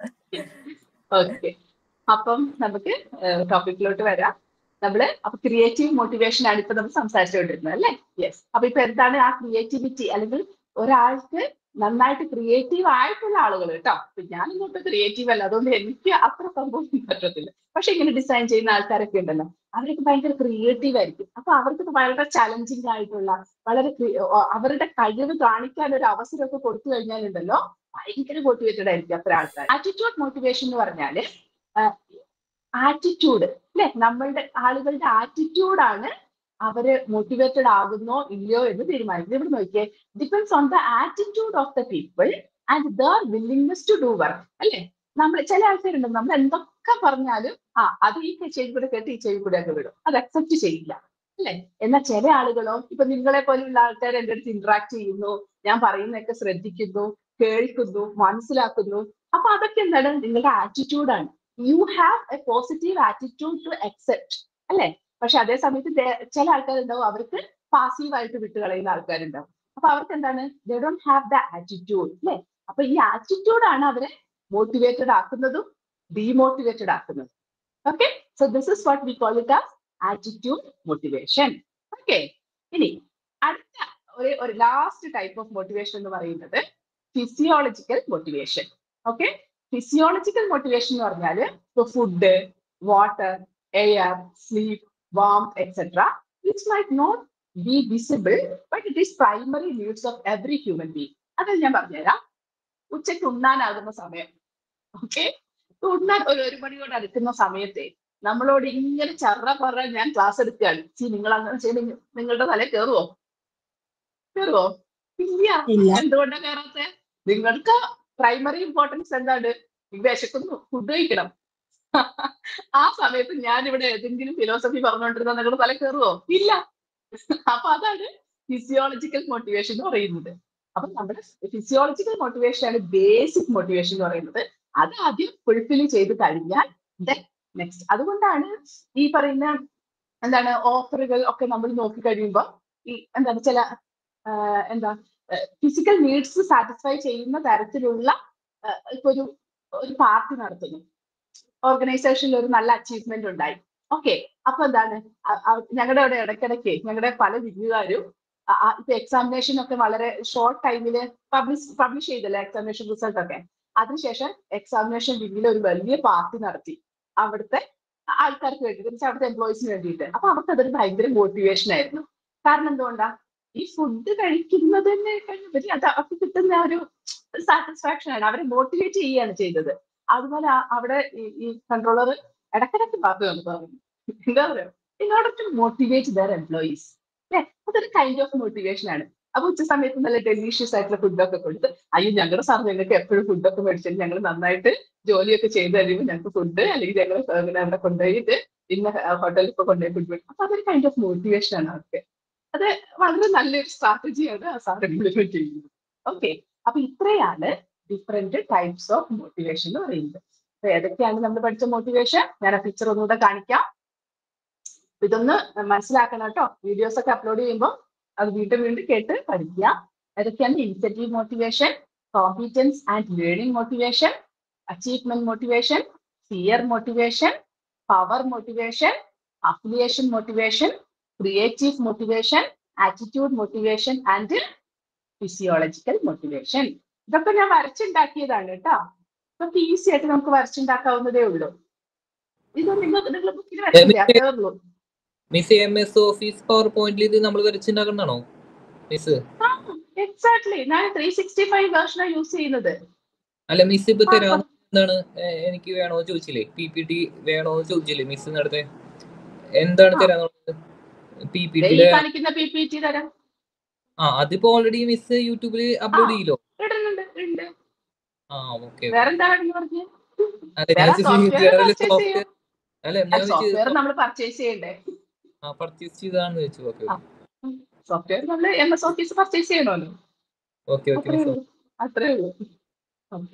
ഓക്കെ അപ്പം നമുക്ക് ടോപ്പിക്കിലോട്ട് വരാം നമ്മള് അപ്പൊ ക്രിയേറ്റീവ് മോട്ടിവേഷൻ ആണ് ഇപ്പൊ നമ്മൾ സംസാരിച്ചുകൊണ്ടിരുന്നത് അല്ലേ യെസ് അപ്പൊ ഇപ്പൊ എന്താണ് ആ ക്രിയേറ്റിവിറ്റി അല്ലെങ്കിൽ ഒരാൾക്ക് നന്നായിട്ട് ക്രിയേറ്റീവ് ആയിട്ടുള്ള ആളുകൾ കേട്ടോ ഇപ്പൊ ഞാൻ ഇങ്ങോട്ട് ക്രിയേറ്റീവ് അല്ല അതുകൊണ്ട് എനിക്ക് അത്ര സംഭവം പറ്റത്തില്ല പക്ഷെ ഇങ്ങനെ ഡിസൈൻ ചെയ്യുന്ന ആൾക്കാരൊക്കെ ഉണ്ടല്ലോ അവരൊക്കെ ഭയങ്കര ക്രിയേറ്റീവ് ആയിരിക്കും അപ്പൊ അവർക്ക് വളരെ ചലഞ്ചിങ് ആയിട്ടുള്ള വളരെ cre- ഓ- അവരുടെ കഴിവ് കാണിക്കാൻ ഒരു അവസരമൊക്കെ കൊടുത്തു കഴിഞ്ഞാലുണ്ടല്ലോ ഭയങ്കര മോട്ടിവേറ്റഡ് ആയിരിക്കും അത്ര ആൾക്കാർ ആറ്റിറ്റ്യൂഡ് മോട്ടിവേഷൻ എന്ന് പറഞ്ഞാല് ആറ്റിറ്റ്യൂഡ് അല്ലെ നമ്മളുടെ ആളുകളുടെ ആറ്റിറ്റ്യൂഡാണ് അവര് മോട്ടിവേറ്റഡ് ആകുന്നോ ഇല്ലയോ എന്ന് തീരുമാനിക്കുന്നത് ഇവിടെ നോക്കിയേ depends on the attitude of the people and their willingness to do work അല്ലെ നമ്മൾ ചില ആൾക്കാരുണ്ട് നമ്മൾ എന്തൊക്കെ പറഞ്ഞാലും ആ അത് ഈ ചെവി കൂടെ കേട്ട് ഈ ചെവി കൂടെ ഒക്കെ വിടും അത് അക്സെപ്റ്റ് ചെയ്യില്ല അല്ലെ എന്നാൽ ചില ആളുകളോ ഇപ്പൊ നിങ്ങളെ പോലെയുള്ള ആൾക്കാർ എൻ്റെ അടുത്ത് ഇന്ററാക്ട് ചെയ്യുന്നു ഞാൻ പറയുന്നതൊക്കെ ശ്രദ്ധിക്കുന്നു കേൾക്കുന്നു മനസ്സിലാക്കുന്നു അപ്പൊ അതൊക്കെ എന്താണ് നിങ്ങളുടെ ആറ്റിറ്റ്യൂഡാണ് you have a positive attitude to accept അല്ലെ പക്ഷെ അതേ സമയത്ത് ദേ- ചില ആൾക്കാരുണ്ടാവും അവർക്ക് പാസീവ് ആയിട്ട് വിട്ടുകളയുന്ന ആൾക്കാരുണ്ടാവും അപ്പൊ അവർക്ക് എന്താണ് they don't have the attitude അല്ലെ അപ്പൊ ഈ ആറ്റിറ്റ്യൂഡാണ് അവരെ മോട്ടിവേറ്റഡ് ആക്കുന്നതും ഡീമോട്ടിവേറ്റഡ് ആക്കുന്നതും okay so this is what we call it as attitude motivation okay ഇനി അടുത്ത ഒരു ഒരു ലാസ്റ്റ് ടൈപ്പ് ഓഫ് മോട്ടിവേഷൻ എന്ന് പറയുന്നത് physiological motivation okay physiological motivation എന്ന് പറഞ്ഞാല് ഇപ്പൊ ഫുഡ് വാട്ടർ എയർ സ്ലീപ്പ് വാം etcetera which might not be visible but it is primary needs of every human being അത് ഞാൻ പറഞ്ഞുതരാം ഉച്ചയ്ക്ക് ഉണ്ണാനാകുന്ന സമയം ഓക്കെ ഉണ്ണാൻ ഒരു ഒരു മണിയോട് അടുക്കുന്ന സമയത്തെ നമ്മളോട് ഇങ്ങനെ ചറ പറ ഞാൻ ക്ലാസ് എടുക്കുകയാണ് സി നിങ്ങൾ അങ്ങനെ ചെയ്ത് നിങ്ങളുടെ തല കയറുവോ കയറുവോ ഇല്ല ഇല്ല എന്തുകൊണ്ടാ കയറാത്തെ നിങ്ങൾക്ക് പ്രൈമറി ഇമ്പോർട്ടൻസ് എന്താണ് വിശക്കുന്നു ഫുഡ് കഴിക്കണം ആ സമയത്ത് ഞാൻ ഇവിടെ ഏതെങ്കിലും ഫിലോസഫി പറഞ്ഞുകൊണ്ടിരുന്ന നിങ്ങളുടെ തല കയറുവോ ഇല്ല അപ്പൊ അതാണ് ഫിസിയോളജിക്കൽ മോട്ടിവേഷൻ എന്ന് പറയുന്നത് അപ്പൊ നമ്മുടെ ഫിസിയോളജിക്കൽ മോട്ടിവേഷൻ ആണ് ബേസിക് മോട്ടിവേഷൻ എന്ന് പറയുന്നത് അത് ആദ്യം ഫുൾഫിൽ ചെയ്ത് കഴിഞ്ഞാൽ നെക്സ്റ്റ് അതുകൊണ്ടാണ് ഈ പറയുന്ന എന്താണ് ഓഫറുകൾ ഒക്കെ നമ്മൾ നോക്കി കഴിയുമ്പോൾ ഈ എന്താണ് ചില ആ, എന്താ ഫിസിക്കൽ നീഡ്സ് സാറ്റിസ്ഫൈ ചെയ്യുന്ന തരത്തിലുള്ള ആ, ഇപ്പൊ ഒരു ഒരു പാർട്ടി നടത്തുന്നു ഓർഗനൈസേഷനിൽ ഒരു നല്ല അച്ചീവ്മെന്റ് ഉണ്ടായി ഓക്കെ അപ്പൊ എന്താണ് ഞങ്ങളുടെ അവിടെ ഇടയ്ക്കിടയ്ക്ക് ഞങ്ങളുടെ പല വിദ്യുകാരും ഇപ്പൊ എക്സാമിനേഷൻ ഒക്കെ വളരെ ഷോർട്ട് ടൈമില് പബ്ലിഷ് പബ്ലിഷ് ചെയ്തല്ലേ എക്സാമിനേഷൻ റിസൾട്ട് ഒക്കെ അതിനുശേഷം എക്സാമിനേഷൻ റിവ്യൂല് ഒരു വലിയ പാർട്ടി നടത്തി അവിടുത്തെ ആൾക്കാർക്ക് വേണ്ടിയിട്ട് എന്ന് വെച്ചാൽ അവിടുത്തെ എംപ്ലോയീസിന് വേണ്ടിയിട്ട് അപ്പൊ അവർക്ക് അതൊരു ഭയങ്കര മോട്ടിവേഷൻ ആയിരുന്നു കാരണം എന്തുകൊണ്ടാ ഈ ഫുഡ് കഴിക്കുന്നതിനെ കഴിഞ്ഞ അത് അവർക്ക് കിട്ടുന്ന ആ ഒരു സാറ്റിസ്ഫാക്ഷൻ ആണ് അവരെ മോട്ടിവേറ്റ് ചെയ്യുകയാണ് ചെയ്തത് അതുപോലെ ആ- അവിടെ ഈ- ഈ കൺട്രോളർ ഇടക്കിടക്ക് പറഞ്ഞു പറഞ്ഞു എന്താ പറയുക in order to motivate their employees അല്ലെ അതൊരു കൈൻഡ് ഓഫ് മോട്ടിവേഷൻ ആണ് അപ്പൊ ഉച്ച സമയത്ത് നല്ല ഡെലീഷ്യസ് ആയിട്ടുള്ള ഫുഡൊക്കെ കൊടുത്ത് അയ്യോ ഞങ്ങളുടെ സാർ ഞങ്ങൾക്ക് എപ്പോഴും ഫുഡൊക്കെ മേടിച്ചിട്ട് ഞങ്ങൾ നന്നായിട്ട് ജോലിയൊക്കെ ചെയ്ത് കഴിയുമ്പോൾ ഞങ്ങൾക്ക് ഫുഡ് അല്ലെങ്കിൽ ഞങ്ങൾ ഇങ്ങനെ അവിടെ കൊണ്ടുപോയിട്ട് ഇന്ന ഹോട്ടലിൽ ഇപ്പൊ കൊണ്ടുപോയി ഫുഡ് മേടിക്കും അപ്പൊ അതൊരു കൈൻഡ് ഓഫ് മോട്ടിവേഷൻ ആണ് അവർക്ക് അത് വളരെ നല്ലൊരു സ്ട്രാറ്റജിയാണ് ആ സാർ ഇംപ്ലിമെന്റ് ചെയ്യുന്നത് ഓക്കെ അപ്പൊ ഇത്രയാണ് ഡിഫറെന്റ് ടൈപ്സ് ഓഫ് മോട്ടിവേഷൻ എന്ന് പറയുന്നത് അപ്പൊ ഏതൊക്കെയാണ് നമ്മൾ പഠിച്ച മോട്ടിവേഷൻ ഞാൻ ആ പിക്ചർ ഒന്നുകൂടെ കാണിക്കാം ഇതൊന്ന് മനസ്സിലാക്കണം കേട്ടോ വീഡിയോസ് ഒക്കെ അപ്ലോഡ് ചെയ്യുമ്പോൾ അത് വീണ്ടും വീണ്ടും കേട്ട് പഠിക്കുക ഏതൊക്കെയാണ് incentive motivation competence and learning motivation achievement motivation fear motivation power motivation affiliation motivation creative motivation attitude motivation and physiological motivation ഇതൊക്കെ ഞാൻ വരച്ചുണ്ടാക്കിയതാണ് കേട്ടോ ഇതൊക്കെ ഈസി ആയിട്ട് നമുക്ക് വരച്ചുണ്ടാക്കാവുന്നതേ ഉള്ളൂ ഇത് നിങ്ങൾ നിങ്ങൾ ബുക്കിൽ വരച്ചില്ലേ അതേ ഉള്ളൂ miss M S office power പോയിന്റിൽ ഇത് നമ്മൾ വരച്ചുണ്ടാക്കുന്നതാണോ മിസ് എക്സാക്ട്ലി ഞാൻ ത്രീ സിക്സ്റ്റി ഫൈവ് വേർഷനാണ് യൂസ് ചെയ്യുന്നത് അല്ല മിസ് ഇപ്പൊ ആ, തരാൻ എന്താണ് ഏ, എനിക്ക് വേണോ ചോദിച്ചില്ലേ പി പി ടി വേണോ ചോദിച്ചില്ലേ മിസ് നേരത്തെ എന്താണ് ആ. തരാന്നുള്ളത് പി പി ദേ ഈ ടിയിലെ കാണിക്കുന്ന പി പി ടി തരാം ആ അതിപ്പോ ഓൾറെഡി മിസ് യൂട്യൂബിൽ അപ്ലോഡ് ചെയ്യല്ലോ ഇടുന്നുണ്ട് ഉണ്ട് ആ ഓക്കെ വേറെന്താ വേണമെന്ന് പറഞ്ഞു അതെ ഞാൻ വേറെ software purchase സോഫ്റ്റ്വെയർ അല്ല ഞാൻ സോഫ്റ്റ്വെയർ നമ്മൾ പർച്ചേസ് ചെയ്യണ്ടേ പർച്ചേസ് ചെയ്താണെന്ന് വെച്ചു ഓക്കെ ആ. സോഫ്റ്റ്വെയർ നമ്മൾ എം എസ് ഓഫീസ് പർച്ചേസ് ചെയ്യണമല്ലോ ഓക്കെ ഓക്കെ അത്രേ മിസ് ഉള്ളൂ അത്രേ ഉള്ളൂ ഓക്കെ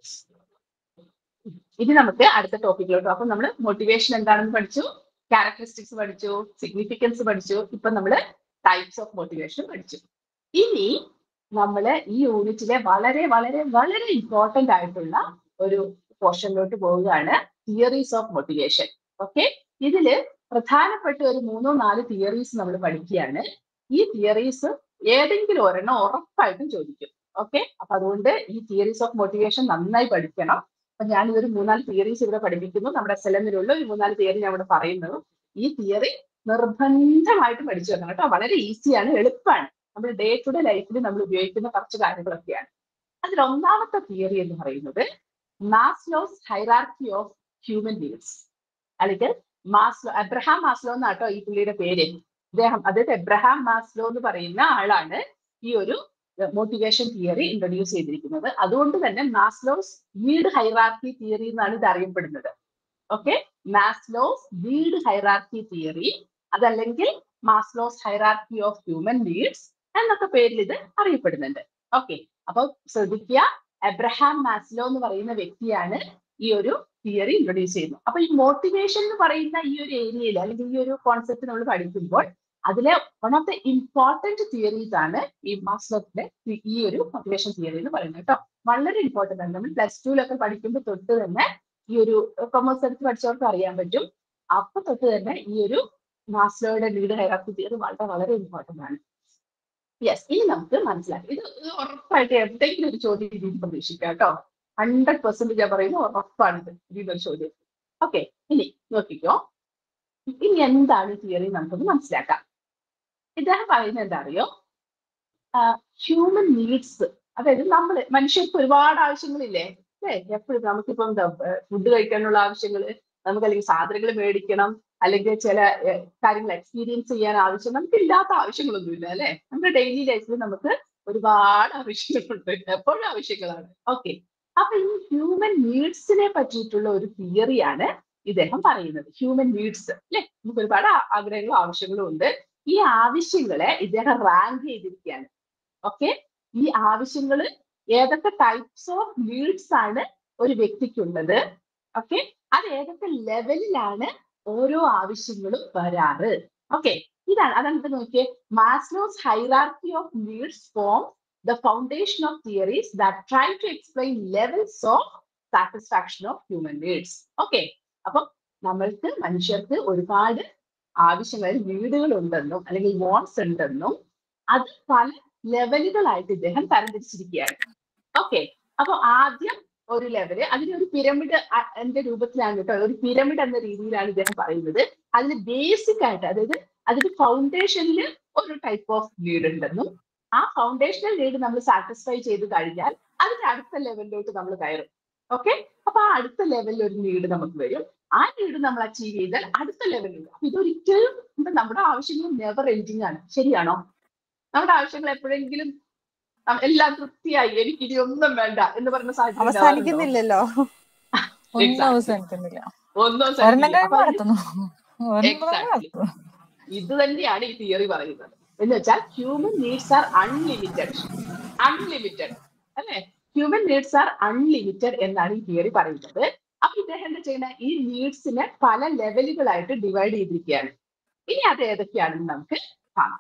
ഇനി നമുക്ക് അടുത്ത ടോപ്പിക്കിലോട്ട് അപ്പൊ നമ്മൾ മോട്ടിവേഷൻ എന്താണെന്ന് പഠിച്ചു ക്യാരക്ടറിസ്റ്റിക്സ് പഠിച്ചു സിഗ്നിഫിക്കൻസ് പഠിച്ചു ഇപ്പൊ നമ്മൾ ടൈപ്സ് ഓഫ് മോട്ടിവേഷൻ പഠിച്ചു ഇനി നമ്മൾ ഈ യൂണിറ്റിലെ വളരെ വളരെ വളരെ ഇമ്പോർട്ടന്റ് ആയിട്ടുള്ള ഒരു പോർഷനിലോട്ട് പോവുകയാണ് തിയറീസ് ഓഫ് മോട്ടിവേഷൻ ഓക്കെ ഇതില് പ്രധാനപ്പെട്ട ഒരു മൂന്നോ നാല് തിയറീസ് നമ്മൾ പഠിക്കുകയാണ് ഈ തിയറീസ് ഏതെങ്കിലും ഒരെണ്ണം ഉറപ്പായിട്ടും ചോദിക്കും ഓക്കെ അപ്പൊ അതുകൊണ്ട് ഈ തിയറീസ് ഓഫ് മോട്ടിവേഷൻ നന്നായി പഠിക്കണം അപ്പൊ ഞാൻ ഇതൊരു മൂന്നാല് തിയറീസ് ഇവിടെ പഠിപ്പിക്കുന്നു നമ്മുടെ എസ് എൽ എമ്മിലുള്ള ഒരു മൂന്നാല് തിയറി ഞാൻ ഇവിടെ പറയുന്നത് ഈ തിയറി നിർബന്ധമായിട്ട് പഠിച്ചു വെക്കണം കേട്ടോ വളരെ ഈസിയാണ് എളുപ്പമാണ് നമ്മൾ ഡേ ടു ഡേ ലൈഫിൽ നമ്മൾ ഉപയോഗിക്കുന്ന കുറച്ച് കാര്യങ്ങളൊക്കെയാണ് അതിൽ ഒന്നാമത്തെ തിയറി എന്ന് പറയുന്നത് Maslow's hierarchy of human needs അല്ലെങ്കിൽ മാസ്ലോ എബ്രഹാം മാസ്ലോ എന്നാട്ടോ ഈ പുള്ളിയുടെ പേര് ഇദ്ദേഹം അതായത് എബ്രഹാം മാസ്ലോ എന്ന് പറയുന്ന ആളാണ് ഈ ഒരു മോട്ടിവേഷൻ തിയറി ഇൻട്രൊഡ്യൂസ് ചെയ്തിരിക്കുന്നത് അതുകൊണ്ട് തന്നെ മാസ്ലോസ് നീഡ് ഹൈറാർക്കി തിയറി എന്നാണ് ഇത് അറിയപ്പെടുന്നത് okay Maslow's need hierarchy theory അതല്ലെങ്കിൽ Maslow's hierarchy of human needs എന്നൊക്കെ പേരിൽ ഇത് അറിയപ്പെടുന്നുണ്ട് ഓക്കെ അപ്പൊ ശ്രദ്ധിക്കുക എബ്രഹാം മാസ്ലോ എന്ന് പറയുന്ന വ്യക്തിയാണ് ഈ ഒരു തിയറി ഇൻട്രൊഡ്യൂസ് ചെയ്യുന്നത് അപ്പൊ ഈ മോട്ടിവേഷൻ എന്ന് പറയുന്ന ഈ ഒരു ഏരിയയിൽ അല്ലെങ്കിൽ ഈ ഒരു കോൺസെപ്റ്റ് നമ്മൾ പഠിക്കുമ്പോൾ അതിലെ one of the important theories ആണ് ഈ മാസ്ലോത്തിന്റെ ഈ ഒരു മോട്ടിവേഷൻ തിയറി എന്ന് പറയുന്നത് കേട്ടോ വളരെ ഇമ്പോർട്ടന്റ് ആണ് നമ്മൾ പ്ലസ് ടുവിലൊക്കെ പഠിക്കുമ്പോൾ തൊട്ട് തന്നെ ഈ ഒരു കൊമേഴ്സ് എടുത്ത് പഠിച്ചവർക്ക് അറിയാൻ പറ്റും അപ്പൊ തൊട്ട് തന്നെ ഈ ഒരു മാസ്ലോയുടെ ലീഡ് ഹൈറാർക്കി തിയറി വളരെ വളരെ ഇമ്പോർട്ടന്റ് ആണ് യെസ് ഇനി നമുക്ക് മനസ്സിലാക്കാം ഇത് ഉറപ്പായിട്ട് എവിടെയെങ്കിലും ഒരു ചോദ്യം ഇതിൽ പ്രതീക്ഷിക്കാം കേട്ടോ ഹൺഡ്രഡ് പെർസെന്റ് ഞാൻ പറയുന്നത് ഉറപ്പാണിത് ഇതിലൊരു ചോദ്യം ഓക്കെ ഇനി നോക്കിക്കോ ഇനി എന്താണ് തിയറി നമുക്കൊന്ന് മനസ്സിലാക്കാം ഇദ്ദേഹം പറയുന്നത് എന്താ അറിയോ ഹ്യൂമൻ നീഡ്സ് അതായത് നമ്മൾ മനുഷ്യർക്ക് ഒരുപാട് ആവശ്യങ്ങളില്ലേ അല്ലേ എപ്പോഴും നമുക്കിപ്പം ഫുഡ് കഴിക്കാനുള്ള ആവശ്യങ്ങൾ നമുക്ക് അല്ലെങ്കിൽ സാധനങ്ങൾ മേടിക്കണം അല്ലെങ്കിൽ ചില ഏഹ്, കാര്യങ്ങൾ എക്സ്പീരിയൻസ് ചെയ്യാൻ ആവശ്യം നമുക്ക് ഇല്ലാത്ത ആവശ്യങ്ങളൊന്നുമില്ല അല്ലെ നമ്മുടെ ഡെയിലി ലൈഫിൽ നമുക്ക് ഒരുപാട് ആവശ്യങ്ങളുണ്ട് എപ്പോഴും ആവശ്യങ്ങളാണ് ഓക്കെ അപ്പൊ ഈ ഹ്യൂമൻ നീഡ്സിനെ പറ്റിയിട്ടുള്ള ഒരു തിയറിയാണ് ഇദ്ദേഹം പറയുന്നത് ഹ്യൂമൻ നീഡ്സ് അല്ലെ നമുക്ക് ഒരുപാട് ആ- ആഗ്രഹങ്ങളും ആവശ്യങ്ങളും ഉണ്ട് ഈ ആവശ്യങ്ങളെ ഇദ്ദേഹം റാങ്ക് ചെയ്തിരിക്കുകയാണ് ഓക്കെ ഈ ആവശ്യങ്ങൾ ഏതൊക്കെ ടൈപ്സ് ഓഫ് നീഡ്സ് ആണ് ഒരു വ്യക്തിക്കുള്ളത് ഓക്കെ അത് ഏതൊക്കെ ലെവലിലാണ് ഓരോ ആവശ്യങ്ങളും വരാറ് ഓക്കെ ഇതാണ് അതാണ് ഇത് നോക്കിയേ Maslow's hierarchy of needs form the foundation of theories that try to explain levels of satisfaction of human needs okay അപ്പം നമ്മൾക്ക് മനുഷ്യർക്ക് ഒരുപാട് ആവശ്യങ്ങൾ നീഡുകൾ ഉണ്ടെന്നും അല്ലെങ്കിൽ വോൺസ് ഉണ്ടെന്നും അത് പല ലെവലുകളായിട്ട് ഇദ്ദേഹം തരംതിരിച്ചിരിക്കുകയാണ് ഓക്കെ അപ്പൊ ആദ്യം ഒരു ലെവല് അതിന് ഒരു പിരമിഡ് എന്റെ രൂപത്തിലാണ് കേട്ടോ ഒരു പിരമിഡ് എന്ന രീതിയിലാണ് ഇദ്ദേഹം പറയുന്നത് അതിന് ബേസിക് ആയിട്ട് അതായത് അതിന്റെ ഫൗണ്ടേഷനിൽ ഒരു ടൈപ്പ് ഓഫ് നീഡ് ഉണ്ടെന്നും ആ ഫൗണ്ടേഷണൽ നീഡ് നമ്മൾ സാറ്റിസ്ഫൈ ചെയ്ത് കഴിഞ്ഞാൽ അതിന്റെ അടുത്ത ലെവലിലോട്ട് നമ്മൾ കയറും ഓക്കെ അപ്പൊ ആ അടുത്ത ലെവലിൽ ഒരു നീഡ് നമുക്ക് വരും ആ നീഡ് നമ്മൾ അച്ചീവ് ചെയ്താൽ അടുത്ത ലെവലിൽ അപ്പൊ ഇതൊരിക്കലും എന്താ നമ്മുടെ ആവശ്യങ്ങൾ നെവർ എൻഡിങ് ആണ് ശരിയാണോ നമ്മുടെ ആവശ്യങ്ങൾ എപ്പോഴെങ്കിലും നം- എല്ലാം തൃപ്തിയായി എനിക്ക് ഇനി ഒന്നും വേണ്ട എന്ന് പറഞ്ഞ സാഹചര്യം ഉണ്ടാവാറുണ്ടോ? അവസാനിക്കുന്നില്ലല്ലോ ഒന്നും Exactly. അവസാനിക്കുന്നില്ല ഒന്നും ഒരെണ്ണം അവസാനിക്കില്ല. കഴിയുമ്പോൾ അപ്പൊ ഇത് നടത്തുന്നു ഒരെണ്ണം Exactly. നടത്തുന്നു ഇത് തന്നെയാണ് ഈ തിയറി പറയുന്നത് എന്ന് വെച്ചാൽ human needs are unlimited unlimited അല്ലെ ഹ്യൂമൻ നീഡ്സ് ആർ അൺലിമിറ്റഡ് എന്നാണ് ഈ തിയറി പറയുന്നത് അപ്പൊ ഇദ്ദേഹം എന്താ ചെയ്യുന്ന ഈ നീഡ്സിനെ പല ലെവലുകളായിട്ട് ഡിവൈഡ് ചെയ്തിരിക്കുകയാണ് ഇനി അത് ഏതൊക്കെയാണെന്ന് നമുക്ക് കാണാം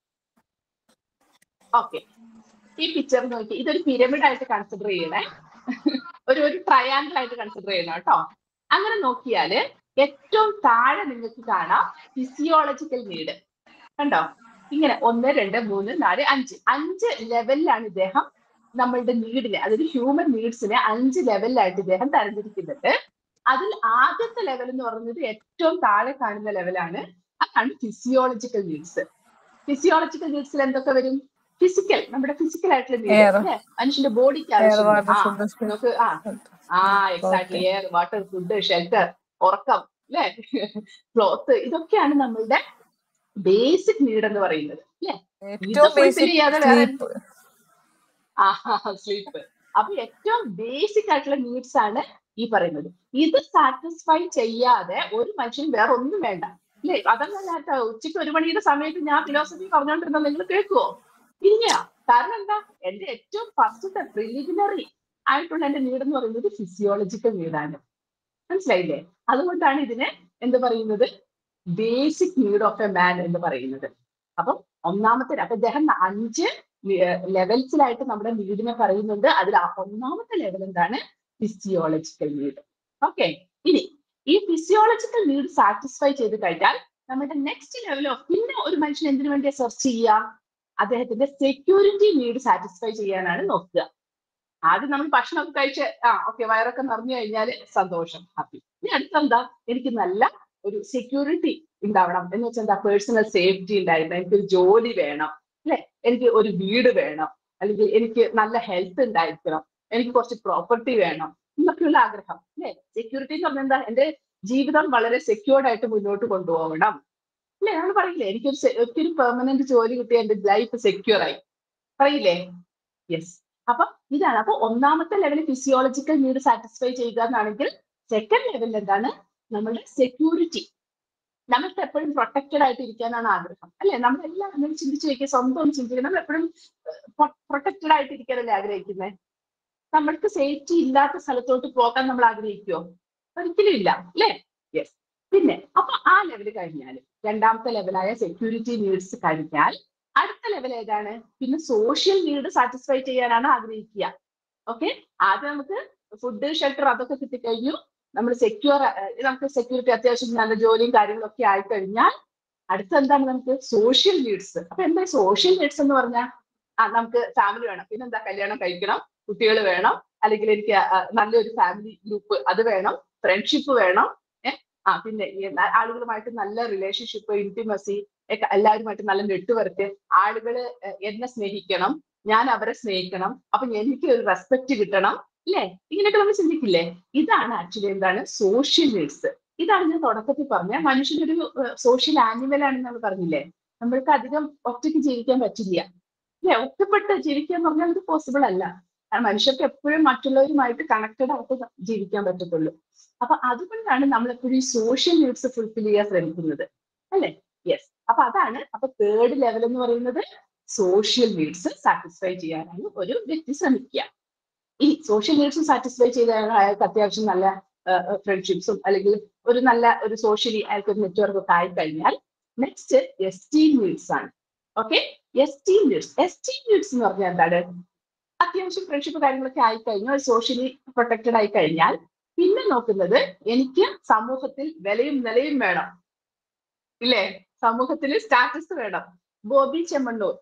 ഓക്കെ ഈ പിക്ചർ നോക്കി ഇതൊരു പിരമിഡ് ആയിട്ട് കൺസിഡർ ചെയ്യണേ ഒരു ഒരു ട്രയാങ്കിൾ ആയിട്ട് കൺസിഡർ ചെയ്യണം കേട്ടോ അങ്ങനെ നോക്കിയാല് ഏറ്റവും താഴെ നിങ്ങൾക്ക് കാണാം ഫിസിയോളജിക്കൽ നീഡ് കണ്ടോ ഇങ്ങനെ ഒന്ന് രണ്ട് മൂന്ന് നാല് അഞ്ച് അഞ്ച് ലെവലിലാണ് ഇദ്ദേഹം നമ്മളുടെ നീഡിനെ അതായത് ഹ്യൂമൻ നീഡ്സിനെ അഞ്ച് ലെവലിലായിട്ട് ഇദ്ദേഹം തരംതിരിക്കുന്നുണ്ട് അതിൽ ആദ്യത്തെ ലെവൽ എന്ന് പറയുന്നത് ഏറ്റവും താഴെ കാണുന്ന ലെവലാണ് അതാണ് ഫിസിയോളജിക്കൽ നീഡ്സ് ഫിസിയോളജിക്കൽ നീഡ്സിൽ എന്തൊക്കെ വരും ഫിസിക്കൽ നമ്മുടെ ഫിസിക്കൽ ആയിട്ടുള്ള Air. നീഡ് മനുഷ്യന്റെ ബോഡിക്ക് Air, ആവശ്യം water, food, space. നമുക്ക് ആ ആ exactly air water food shelter ഉറക്കം അല്ലെ ക്ലോത്ത് ഇതൊക്കെയാണ് നമ്മളുടെ ബേസിക് നീഡ് എന്ന് പറയുന്നത് അല്ലെ ഏറ്റവും fulfill ബേസിക് ചെയ്യാതെ വേറെ സ്ലീപ്പ് സ്ലീപ്പ് അപ്പൊ ഏറ്റവും ബേസിക് ആയിട്ടുള്ള നീഡ്സ് ആണ് ഈ പറയുന്നത് ഇത് സാറ്റിസ്ഫൈ ചെയ്യാതെ ഒരു മനുഷ്യൻ വേറെ ഒന്നും വേണ്ട അല്ലേ അതല്ല ഞാൻ ഉച്ചയ്ക്ക് ഒരു മണിയുടെ സമയത്ത് ഞാൻ ഫിലോസഫി പറഞ്ഞുകൊണ്ടിരുന്ന നിങ്ങൾ കേൾക്കുവോ ഇല്ല കാരണം എന്താ എന്റെ ഏറ്റവും ഫസ്റ്റത്തെ പ്രിലിമിനറി ആയിട്ടുള്ള എന്റെ നീഡ് എന്ന് പറയുന്നത് ഫിസിയോളജിക്കൽ നീഡാണ് മനസ്സിലായില്ലേ അതുകൊണ്ടാണ് ഇതിനെ എന്ത് പറയുന്നത് basic need of a man എന്ന് പറയുന്നത് അപ്പം ഒന്നാമത്തെ അപ്പൊ ഇദ്ദേഹം അഞ്ച് ലെവൽസിലായിട്ട് നമ്മുടെ നീഡിനെ പറയുന്നുണ്ട് അതിൽ ആ ഒന്നാമത്തെ ലെവൽ എന്താണ് ഫിസിയോളജിക്കൽ നീഡ് ഓക്കെ ഇനി ഈ ഫിസിയോളജിക്കൽ നീഡ് സാറ്റിസ്ഫൈ ചെയ്ത് കഴിഞ്ഞാൽ നമ്മുടെ നെക്സ്റ്റ് ലെവൽ ഓഫ് പിന്നെ ഒരു മനുഷ്യൻ എന്തിനു വേണ്ടിയാ സെർച്ച് ചെയ്യുക അദ്ദേഹത്തിന്റെ സെക്യൂരിറ്റി നീഡ് സാറ്റിസ്ഫൈ ചെയ്യാനാണ് നോക്കുക ആദ്യം നമ്മൾ ഭക്ഷണമൊക്കെ കഴിച്ച് ആ ഓക്കെ വയറൊക്കെ നിറഞ്ഞു കഴിഞ്ഞാൽ സന്തോഷം ഹാപ്പി ഇനി അടുത്തെന്താ എനിക്ക് നല്ല ഒരു സെക്യൂരിറ്റി ഉണ്ടാവണം എന്ന് വെച്ചാൽ എന്താ പേഴ്സണൽ സേഫ്റ്റി ഉണ്ടായിരുന്നു എനിക്കൊരു ജോലി വേണം അല്ലെ എനിക്ക് ഒരു വീട് വേണം അല്ലെങ്കിൽ എനിക്ക് നല്ല ഹെൽത്ത് ഉണ്ടായിരിക്കണം എനിക്ക് കുറച്ച് പ്രോപ്പർട്ടി വേണം എന്നൊക്കെയുള്ള ആഗ്രഹം അല്ലെ സെക്യൂരിറ്റി എന്ന് പറഞ്ഞാൽ എന്താ എന്റെ ജീവിതം വളരെ സെക്യൂർഡ് ആയിട്ട് മുന്നോട്ട് കൊണ്ടുപോകണം അല്ലെ നമ്മൾ പറയില്ലേ എനിക്കൊരു se- എനിക്കൊരു പെർമനന്റ് ജോലി കിട്ടിയ എന്റെ ലൈഫ് സെക്യൂർ ആയി പറയില്ലേ യെസ് അപ്പൊ ഇതാണ് അപ്പൊ ഒന്നാമത്തെ ലെവൽ ഫിസിയോളജിക്കൽ നീഡ് സാറ്റിസ്ഫൈ ചെയ്യുക എന്നാണെങ്കിൽ സെക്കൻഡ് ലെവലിൽ എന്താണ് നമ്മുടെ സെക്യൂരിറ്റി നമുക്ക് എപ്പോഴും പ്രൊട്ടക്റ്റഡ് ആയിട്ട് ഇരിക്കാനാണ് ആഗ്രഹം അല്ലെ നമ്മളെല്ലാം നമ്മൾ ചിന്തിച്ചു വെക്കുക സ്വന്തം ഒന്ന് ചിന്തിക്കുക നമ്മൾ എപ്പോഴും പ്രൊട്ടക്റ്റഡ് ആയിട്ട് ഇരിക്കാനല്ലേ ആഗ്രഹിക്കുന്നത് നമ്മൾക്ക് സേഫ്റ്റി ഇല്ലാത്ത സ്ഥലത്തോട്ട് പോകാൻ നമ്മൾ ആഗ്രഹിക്കുമോ ഒരിക്കലും ഇല്ല അല്ലേ യെസ് പിന്നെ അപ്പൊ ആ ലെവൽ കഴിഞ്ഞാൽ രണ്ടാമത്തെ ലെവലായ സെക്യൂരിറ്റി നീഡ്സ് കഴിഞ്ഞാൽ അടുത്ത ലെവൽ ഏതാണ് പിന്നെ സോഷ്യൽ നീഡ് സാറ്റിസ്ഫൈ ചെയ്യാനാണ് ആഗ്രഹിക്കുക ഓക്കെ ആദ്യം നമുക്ക് ഫുഡ് ഷെൽട്ടർ അതൊക്കെ കിട്ടിക്കഴിഞ്ഞു നമ്മൾ സെക്യൂർ നമുക്ക് സെക്യൂരിറ്റി അത്യാവശ്യം നല്ല ജോലിയും കാര്യങ്ങളും ഒക്കെ ആയി കഴിഞ്ഞാൽ അടുത്ത എന്താണ് നമുക്ക് സോഷ്യൽ നീഡ്സ് അപ്പൊ എന്താ സോഷ്യൽ നീഡ്സ് എന്ന് പറഞ്ഞാൽ ആ നമുക്ക് ഫാമിലി വേണം പിന്നെ എന്താ കല്യാണം കഴിക്കണം കുട്ടികൾ വേണം അല്ലെങ്കിൽ എനിക്ക് ആ, നല്ലൊരു ഫാമിലി ഗ്രൂപ്പ് അത് വേണം ഫ്രണ്ട്ഷിപ്പ് വേണം ഏഹ് ആ പിന്നെ ഈ ന- ആളുകളുമായിട്ട് നല്ല റിലേഷൻഷിപ്പ് ഇന്റിമസി എ- എല്ലാവരുമായിട്ട് നല്ല നെറ്റ്വർക്ക് ആളുകള് എ- എന്നെ സ്നേഹിക്കണം ഞാൻ അവരെ സ്നേഹിക്കണം അപ്പൊ എനിക്ക് ഒരു റെസ്പെക്ട് കിട്ടണം ഇല്ലേ ഇങ്ങനെയൊക്കെ നമ്മൾ ചിന്തിക്കില്ലേ ഇതാണ് ആക്ച്വലി എന്താണ് സോഷ്യൽ നീഡ്സ് ഇതാണ് ഞാൻ തുടക്കത്തിൽ പറഞ്ഞ മനുഷ്യനൊരു സോഷ്യൽ ആനിമൽ ആണെന്ന് നമ്മൾ പറഞ്ഞില്ലേ നമ്മൾക്ക് അധികം ഒറ്റയ്ക്ക് ജീവിക്കാൻ പറ്റില്ല അല്ലെ ഒറ്റപ്പെട്ട് ജീവിക്കുക എന്ന് പറഞ്ഞാൽ അത് പോസിബിൾ അല്ല കാരണം മനുഷ്യർക്ക് എപ്പോഴും മറ്റുള്ളവരുമായിട്ട് കണക്റ്റഡ് ആയിട്ട് ജീവിക്കാൻ പറ്റത്തുള്ളൂ അപ്പൊ അതുകൊണ്ടാണ് നമ്മൾ എപ്പോഴും ഈ സോഷ്യൽ നീഡ്സ് ഫുൾഫിൽ ചെയ്യാൻ ശ്രമിക്കുന്നത് അല്ലെ യെസ് അപ്പൊ അതാണ് അപ്പൊ തേർഡ് ലെവൽ എന്ന് പറയുന്നത് സോഷ്യൽ നീഡ്സ് സാറ്റിസ്ഫൈ ചെയ്യാനാണ് ഒരു വ്യക്തി ശ്രമിക്കുക ഈ സോഷ്യൽ നീഡ്സ് സാറ്റിസ്ഫൈ ചെയ്താൽ അയാൾക്ക് അത്യാവശ്യം നല്ല ഫ്രണ്ട്ഷിപ്സും അല്ലെങ്കിൽ ഒരു നല്ല ഒരു സോഷ്യലി അയാൾക്ക് ഒരു നെറ്റ്വർക്ക് ഒക്കെ ആയി കഴിഞ്ഞാൽ നെക്സ്റ്റ് എസ് ടി നീഡ്സ് ആണ് okay S T needs S T needs എന്ന് പറഞ്ഞാൽ എന്താണ് അത്യാവശ്യം ഫ്രണ്ട്ഷിപ്പ് കാര്യങ്ങളൊക്കെ ആയി കഴിഞ്ഞാൽ സോഷ്യലി പ്രൊട്ടക്റ്റഡ് ആയി കഴിഞ്ഞാൽ പിന്നെ നോക്കുന്നത് എനിക്ക് സമൂഹത്തിൽ വിലയും നിലയും വേണം ഇല്ലേ സമൂഹത്തിൽ സ്റ്റാറ്റസ് വേണം ബോബി ചെമ്മണ്ണൂർ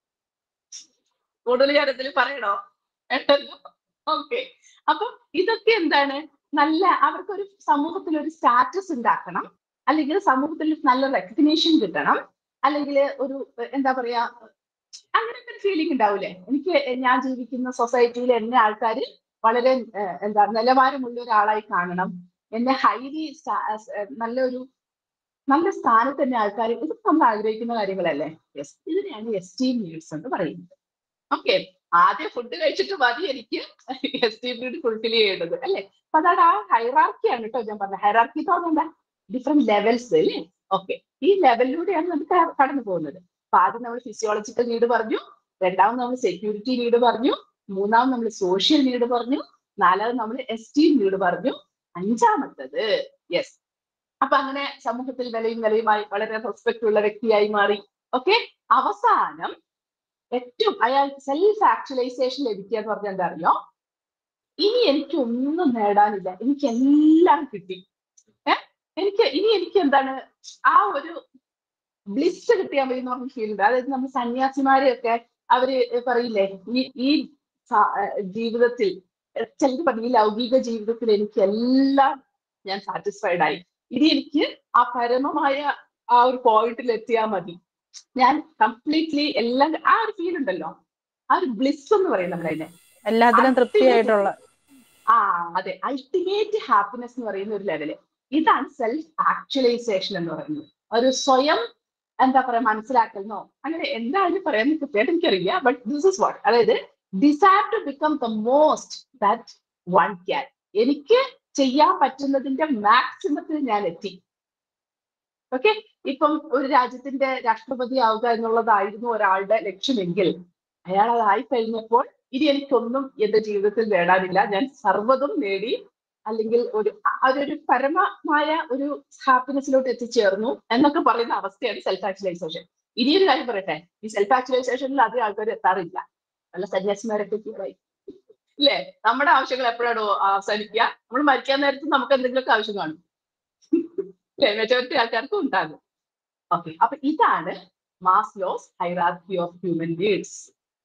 കൂടുതൽ കാര്യത്തിൽ പറയണോ വേണ്ടല്ലോ ഓക്കെ അപ്പൊ ഇതൊക്കെ എന്താണ് നല്ല അവർക്കൊരു സമൂഹത്തിൽ ഒരു സ്റ്റാറ്റസ് ഉണ്ടാക്കണം അല്ലെങ്കിൽ സമൂഹത്തിൽ നല്ല റെക്കഗ്നീഷൻ കിട്ടണം അല്ലെങ്കിൽ ഒരു എ, എന്താ പറയാ അങ്ങനത്തെ ഒരു ഫീലിംഗ് ഉണ്ടാവൂലേ എനിക്ക് ഞാൻ ജീവിക്കുന്ന സൊസൈറ്റിയിൽ എന്നെ ആൾക്കാർ വളരെ എ, എന്താ നിലവാരമുള്ള ഒരാളായി കാണണം എന്നെ ഹൈലി നല്ലൊരു നല്ല സ്ഥാനത്ത് തന്നെ ആൾക്കാർ ഇത് നമ്മൾ ആഗ്രഹിക്കുന്ന കാര്യങ്ങളല്ലേ യെസ് ഇതിനെയാണ് എസ് ടി നീഡ്സ് എന്ന് പറയുന്നത് ഓക്കെ ആദ്യം ഫുഡ് കഴിച്ചിട്ട് മതി എനിക്ക് എസ് ടി നീഡ് ഫുൾഫിൽ ചെയ്യേണ്ടത് അല്ലെ അപ്പൊ അതാണ് ആ ഹൈറാർക്കിയാണ് കേട്ടോ ഞാൻ പറഞ്ഞത് ഹൈറാർക്കി എന്ന് പറഞ്ഞാൽ എന്താ ഡിഫറെന്റ് ലെവൽസ് അല്ലേ ഓക്കെ ഈ ലെവലിലൂടെയാണ് നമുക്ക് ക- കടന്നു പോകുന്നത് അപ്പൊ ആദ്യം നമ്മൾ ഫിസിയോളജിക്കൽ നീഡ് പറഞ്ഞു രണ്ടാമത് നമ്മൾ സെക്യൂരിറ്റി നീഡ് പറഞ്ഞു മൂന്നാമത് നമ്മൾ സോഷ്യൽ നീഡ് പറഞ്ഞു നാലാമത് നമ്മൾ എസ്റ്റീം നീഡ് പറഞ്ഞു അഞ്ചാമത്തത് യെസ് അപ്പൊ അങ്ങനെ സമൂഹത്തിൽ വിലയും വിലയുമായി വളരെ റെസ്പെക്ട് ഉള്ള വ്യക്തിയായി മാറി ഓക്കെ അവസാനം ഏറ്റവും അയാൾ സെൽഫ് ആക്ച്വലൈസേഷൻ ലഭിക്കുക എന്ന് പറഞ്ഞാൽ എന്താ അറിയോ ഇനി എനിക്ക് ഒന്നും നേടാനില്ല എനിക്ക് എല്ലാം കിട്ടി ഏ എനിക്ക് ഇനി എനിക്ക് എന്താണ് ആ ഒരു ബ്ലിസ് കിട്ടിയാൽ മതി എന്ന് പറഞ്ഞ ഫീൽ ഉണ്ട് അതായത് നമ്മൾ സന്യാസിമാരെയൊക്കെ അവര് പറയില്ലേ ഈ ഈ സ- ഏഹ് ജീവിതത്തിൽ ചിലർ പറഞ്ഞു ഈ ലൗകിക ജീവിതത്തിൽ എനിക്ക് എല്ലാം ഞാൻ സാറ്റിസ്ഫൈഡ് ആയി ഇനി എനിക്ക് ആ പരമമായ ആ ഒരു പോയിന്റിൽ എത്തിയാൽ മതി ഞാൻ കംപ്ലീറ്റ്ലി എല്ലാം ആ ഒരു ഫീൽ ഉണ്ടല്ലോ ആ ഒരു ബ്ലിസ് എന്ന് പറയും നമ്മളതിനെ എല്ലാത്തിലും തൃപ്തിയായിട്ടുള്ള ആ അതെ അൾട്ടിമേറ്റ് ഹാപ്പിനെസ് എന്ന് പറയുന്ന ഒരു ലെവല് ഇതാണ് സെൽഫ് ആക്ച്വലൈസേഷൻ എന്ന് പറയുന്നത് ഒരു സ്വയം എന്താ പറയാ മനസ്സിലാക്കലെന്നോ അങ്ങനെ എന്താണ് പറയാൻ കൃത്യമായിട്ട് എനിക്കറിയില്ല ബട്ട് ദിസ് ഇസ് വാട്ട് അതായത് desire to become the most that one can എനിക്ക് ചെയ്യാൻ പറ്റുന്നതിന്റെ മാക്സിമത്തിൽ ഞാൻ എത്തി ഓക്കെ ഇപ്പം ഒരു രാജ്യത്തിന്റെ രാഷ്ട്രപതി ആവുക എന്നുള്ളതായിരുന്നു ഒരാളുടെ ലക്ഷ്യമെങ്കിൽ അയാൾ അതായി കഴിഞ്ഞപ്പോൾ ഇനി എനിക്കൊന്നും എന്റെ ജീവിതത്തിൽ നേടാനില്ല ഞാൻ സർവ്വതും നേടി അല്ലെങ്കിൽ ഒരു അ- അതൊരു പരമമായ ഒരു ഹാപ്പിനെസ്സിലോട്ട് എത്തിച്ചേർന്നു എന്നൊക്കെ പറയുന്ന അവസ്ഥയാണ് സെൽഫ് ആക്ച്വലൈസേഷൻ ഇനിയൊരു കാര്യം പറയട്ടെ ഈ സെൽഫ് ആക്ച്വലൈസേഷനിൽ അധികം ആൾക്കാർ എത്താറില്ല നല്ല സന്യാസിമാരൊക്കെ തീരായി ഇല്ലേ നമ്മുടെ ആവശ്യങ്ങൾ എപ്പോഴാണോ അവസാനിക്കുക നമ്മൾ മരിക്കാൻ നേരത്ത് നമുക്ക് എന്തെങ്കിലുമൊക്കെ ആവശ്യം കാണും അല്ലേ മെജോറിറ്റി ആൾക്കാർക്കും ഉണ്ടാകും ഓക്കെ അപ്പൊ ഇതാണ് Maslow's hierarchy of human needs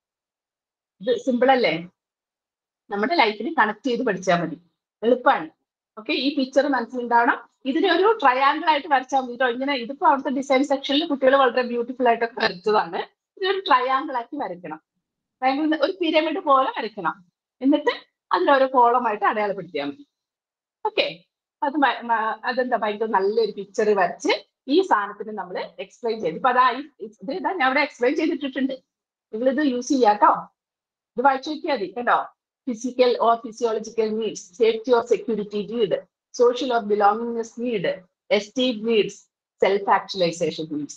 ഇത് സിമ്പിൾ അല്ലേ നമ്മുടെ ലൈഫിന് കണക്ട് ചെയ്ത് പഠിച്ചാൽ മതി എളുപ്പമാണ് ഓക്കെ ഈ പിക്ചർ മനസ്സിലുണ്ടാവണം ഇതിനെ ഒരു ട്രയാങ്കിൾ ആയിട്ട് വരച്ചാൽ മതി കേട്ടോ ഇങ്ങനെ ഇതിപ്പോ അവിടുത്തെ ഡിസൈൻ സെക്ഷനിൽ കുട്ടികൾ വളരെ ബ്യൂട്ടിഫുൾ ആയിട്ടൊക്കെ വരച്ചതാണ് ഇതൊരു ട്രയാങ്കിൾ ആക്കി വരയ്ക്കണം ട്രയാങ്കിൾ ഒരു പിരമിഡ് പോലെ വരയ്ക്കണം എന്നിട്ട് അതിലോരോ കോളമായിട്ട് അടയാളപ്പെടുത്തിയാൽ മതി ഓക്കെ അത് മ- മ- അതെന്താ ഭയങ്കര നല്ലൊരു പിക്ചർ വരച്ച് ഈ സാധനത്തിന് നമ്മൾ എക്സ്പ്ലെയിൻ ചെയ്തു ഇപ്പൊ അതാ ഈ- ഇത് ഇതാ ഞാൻ അവിടെ എക്സ്പ്ലെയിൻ ചെയ്തിട്ടിട്ടുണ്ട് നിങ്ങളിത് യൂസ് ചെയ്യാട്ടോ ഇത് വായിച്ചു നോക്കിയാൽ മതി കേട്ടോ physical or physiological needs, safety or security need, social or belongingness need, esteem needs, self-actualization needs.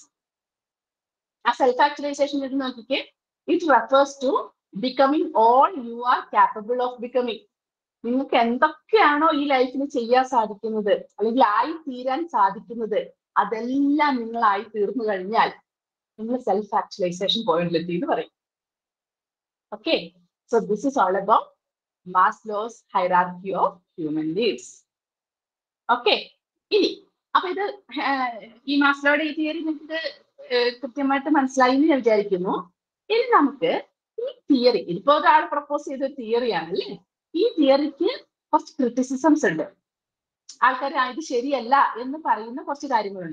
ആ സെൽഫ് ആക്ച്വലൈസേഷൻ എന്ന് നോക്കിക്കേ it refers to becoming all you are capable of becoming നിങ്ങൾക്ക് എന്തൊക്കെയാണോ ഈ ലൈഫിൽ ചെയ്യാൻ സാധിക്കുന്നത് അല്ലെങ്കിൽ ആയി തീരാൻ സാധിക്കുന്നത് അതെല്ലാം നിങ്ങളായി തീർന്നു കഴിഞ്ഞാൽ നിങ്ങൾ സെൽഫ് ആക്ച്വലൈസേഷൻ പോയിന്റിലെത്തി എന്ന് പറയും okay so this is all about Maslow's hierarchy of human needs okay ഇനി അപ്പൊ ഇത് ഏർ, ഈ മാസ്ലോയുടെ ഈ തിയറി നിങ്ങൾക്ക് ഏർ, കൃത്യമായിട്ട് മനസ്സിലായി എന്ന് ഞാൻ വിചാരിക്കുന്നു ഇനി നമുക്ക് ഈ തിയറി ഇതിപ്പോ ഒരാൾ പ്രപ്പോസ് ചെയ്ത ഒരു തിയറിയാണ് അല്ലേ ഈ തിയറിക്ക് കുറച്ച് ക്രിറ്റിസിസംസ് ഉണ്ട് ആൾക്കാർ ഇത് ശരിയല്ല എന്ന് പറയുന്ന കുറച്ച് കാര്യങ്ങളുണ്ട്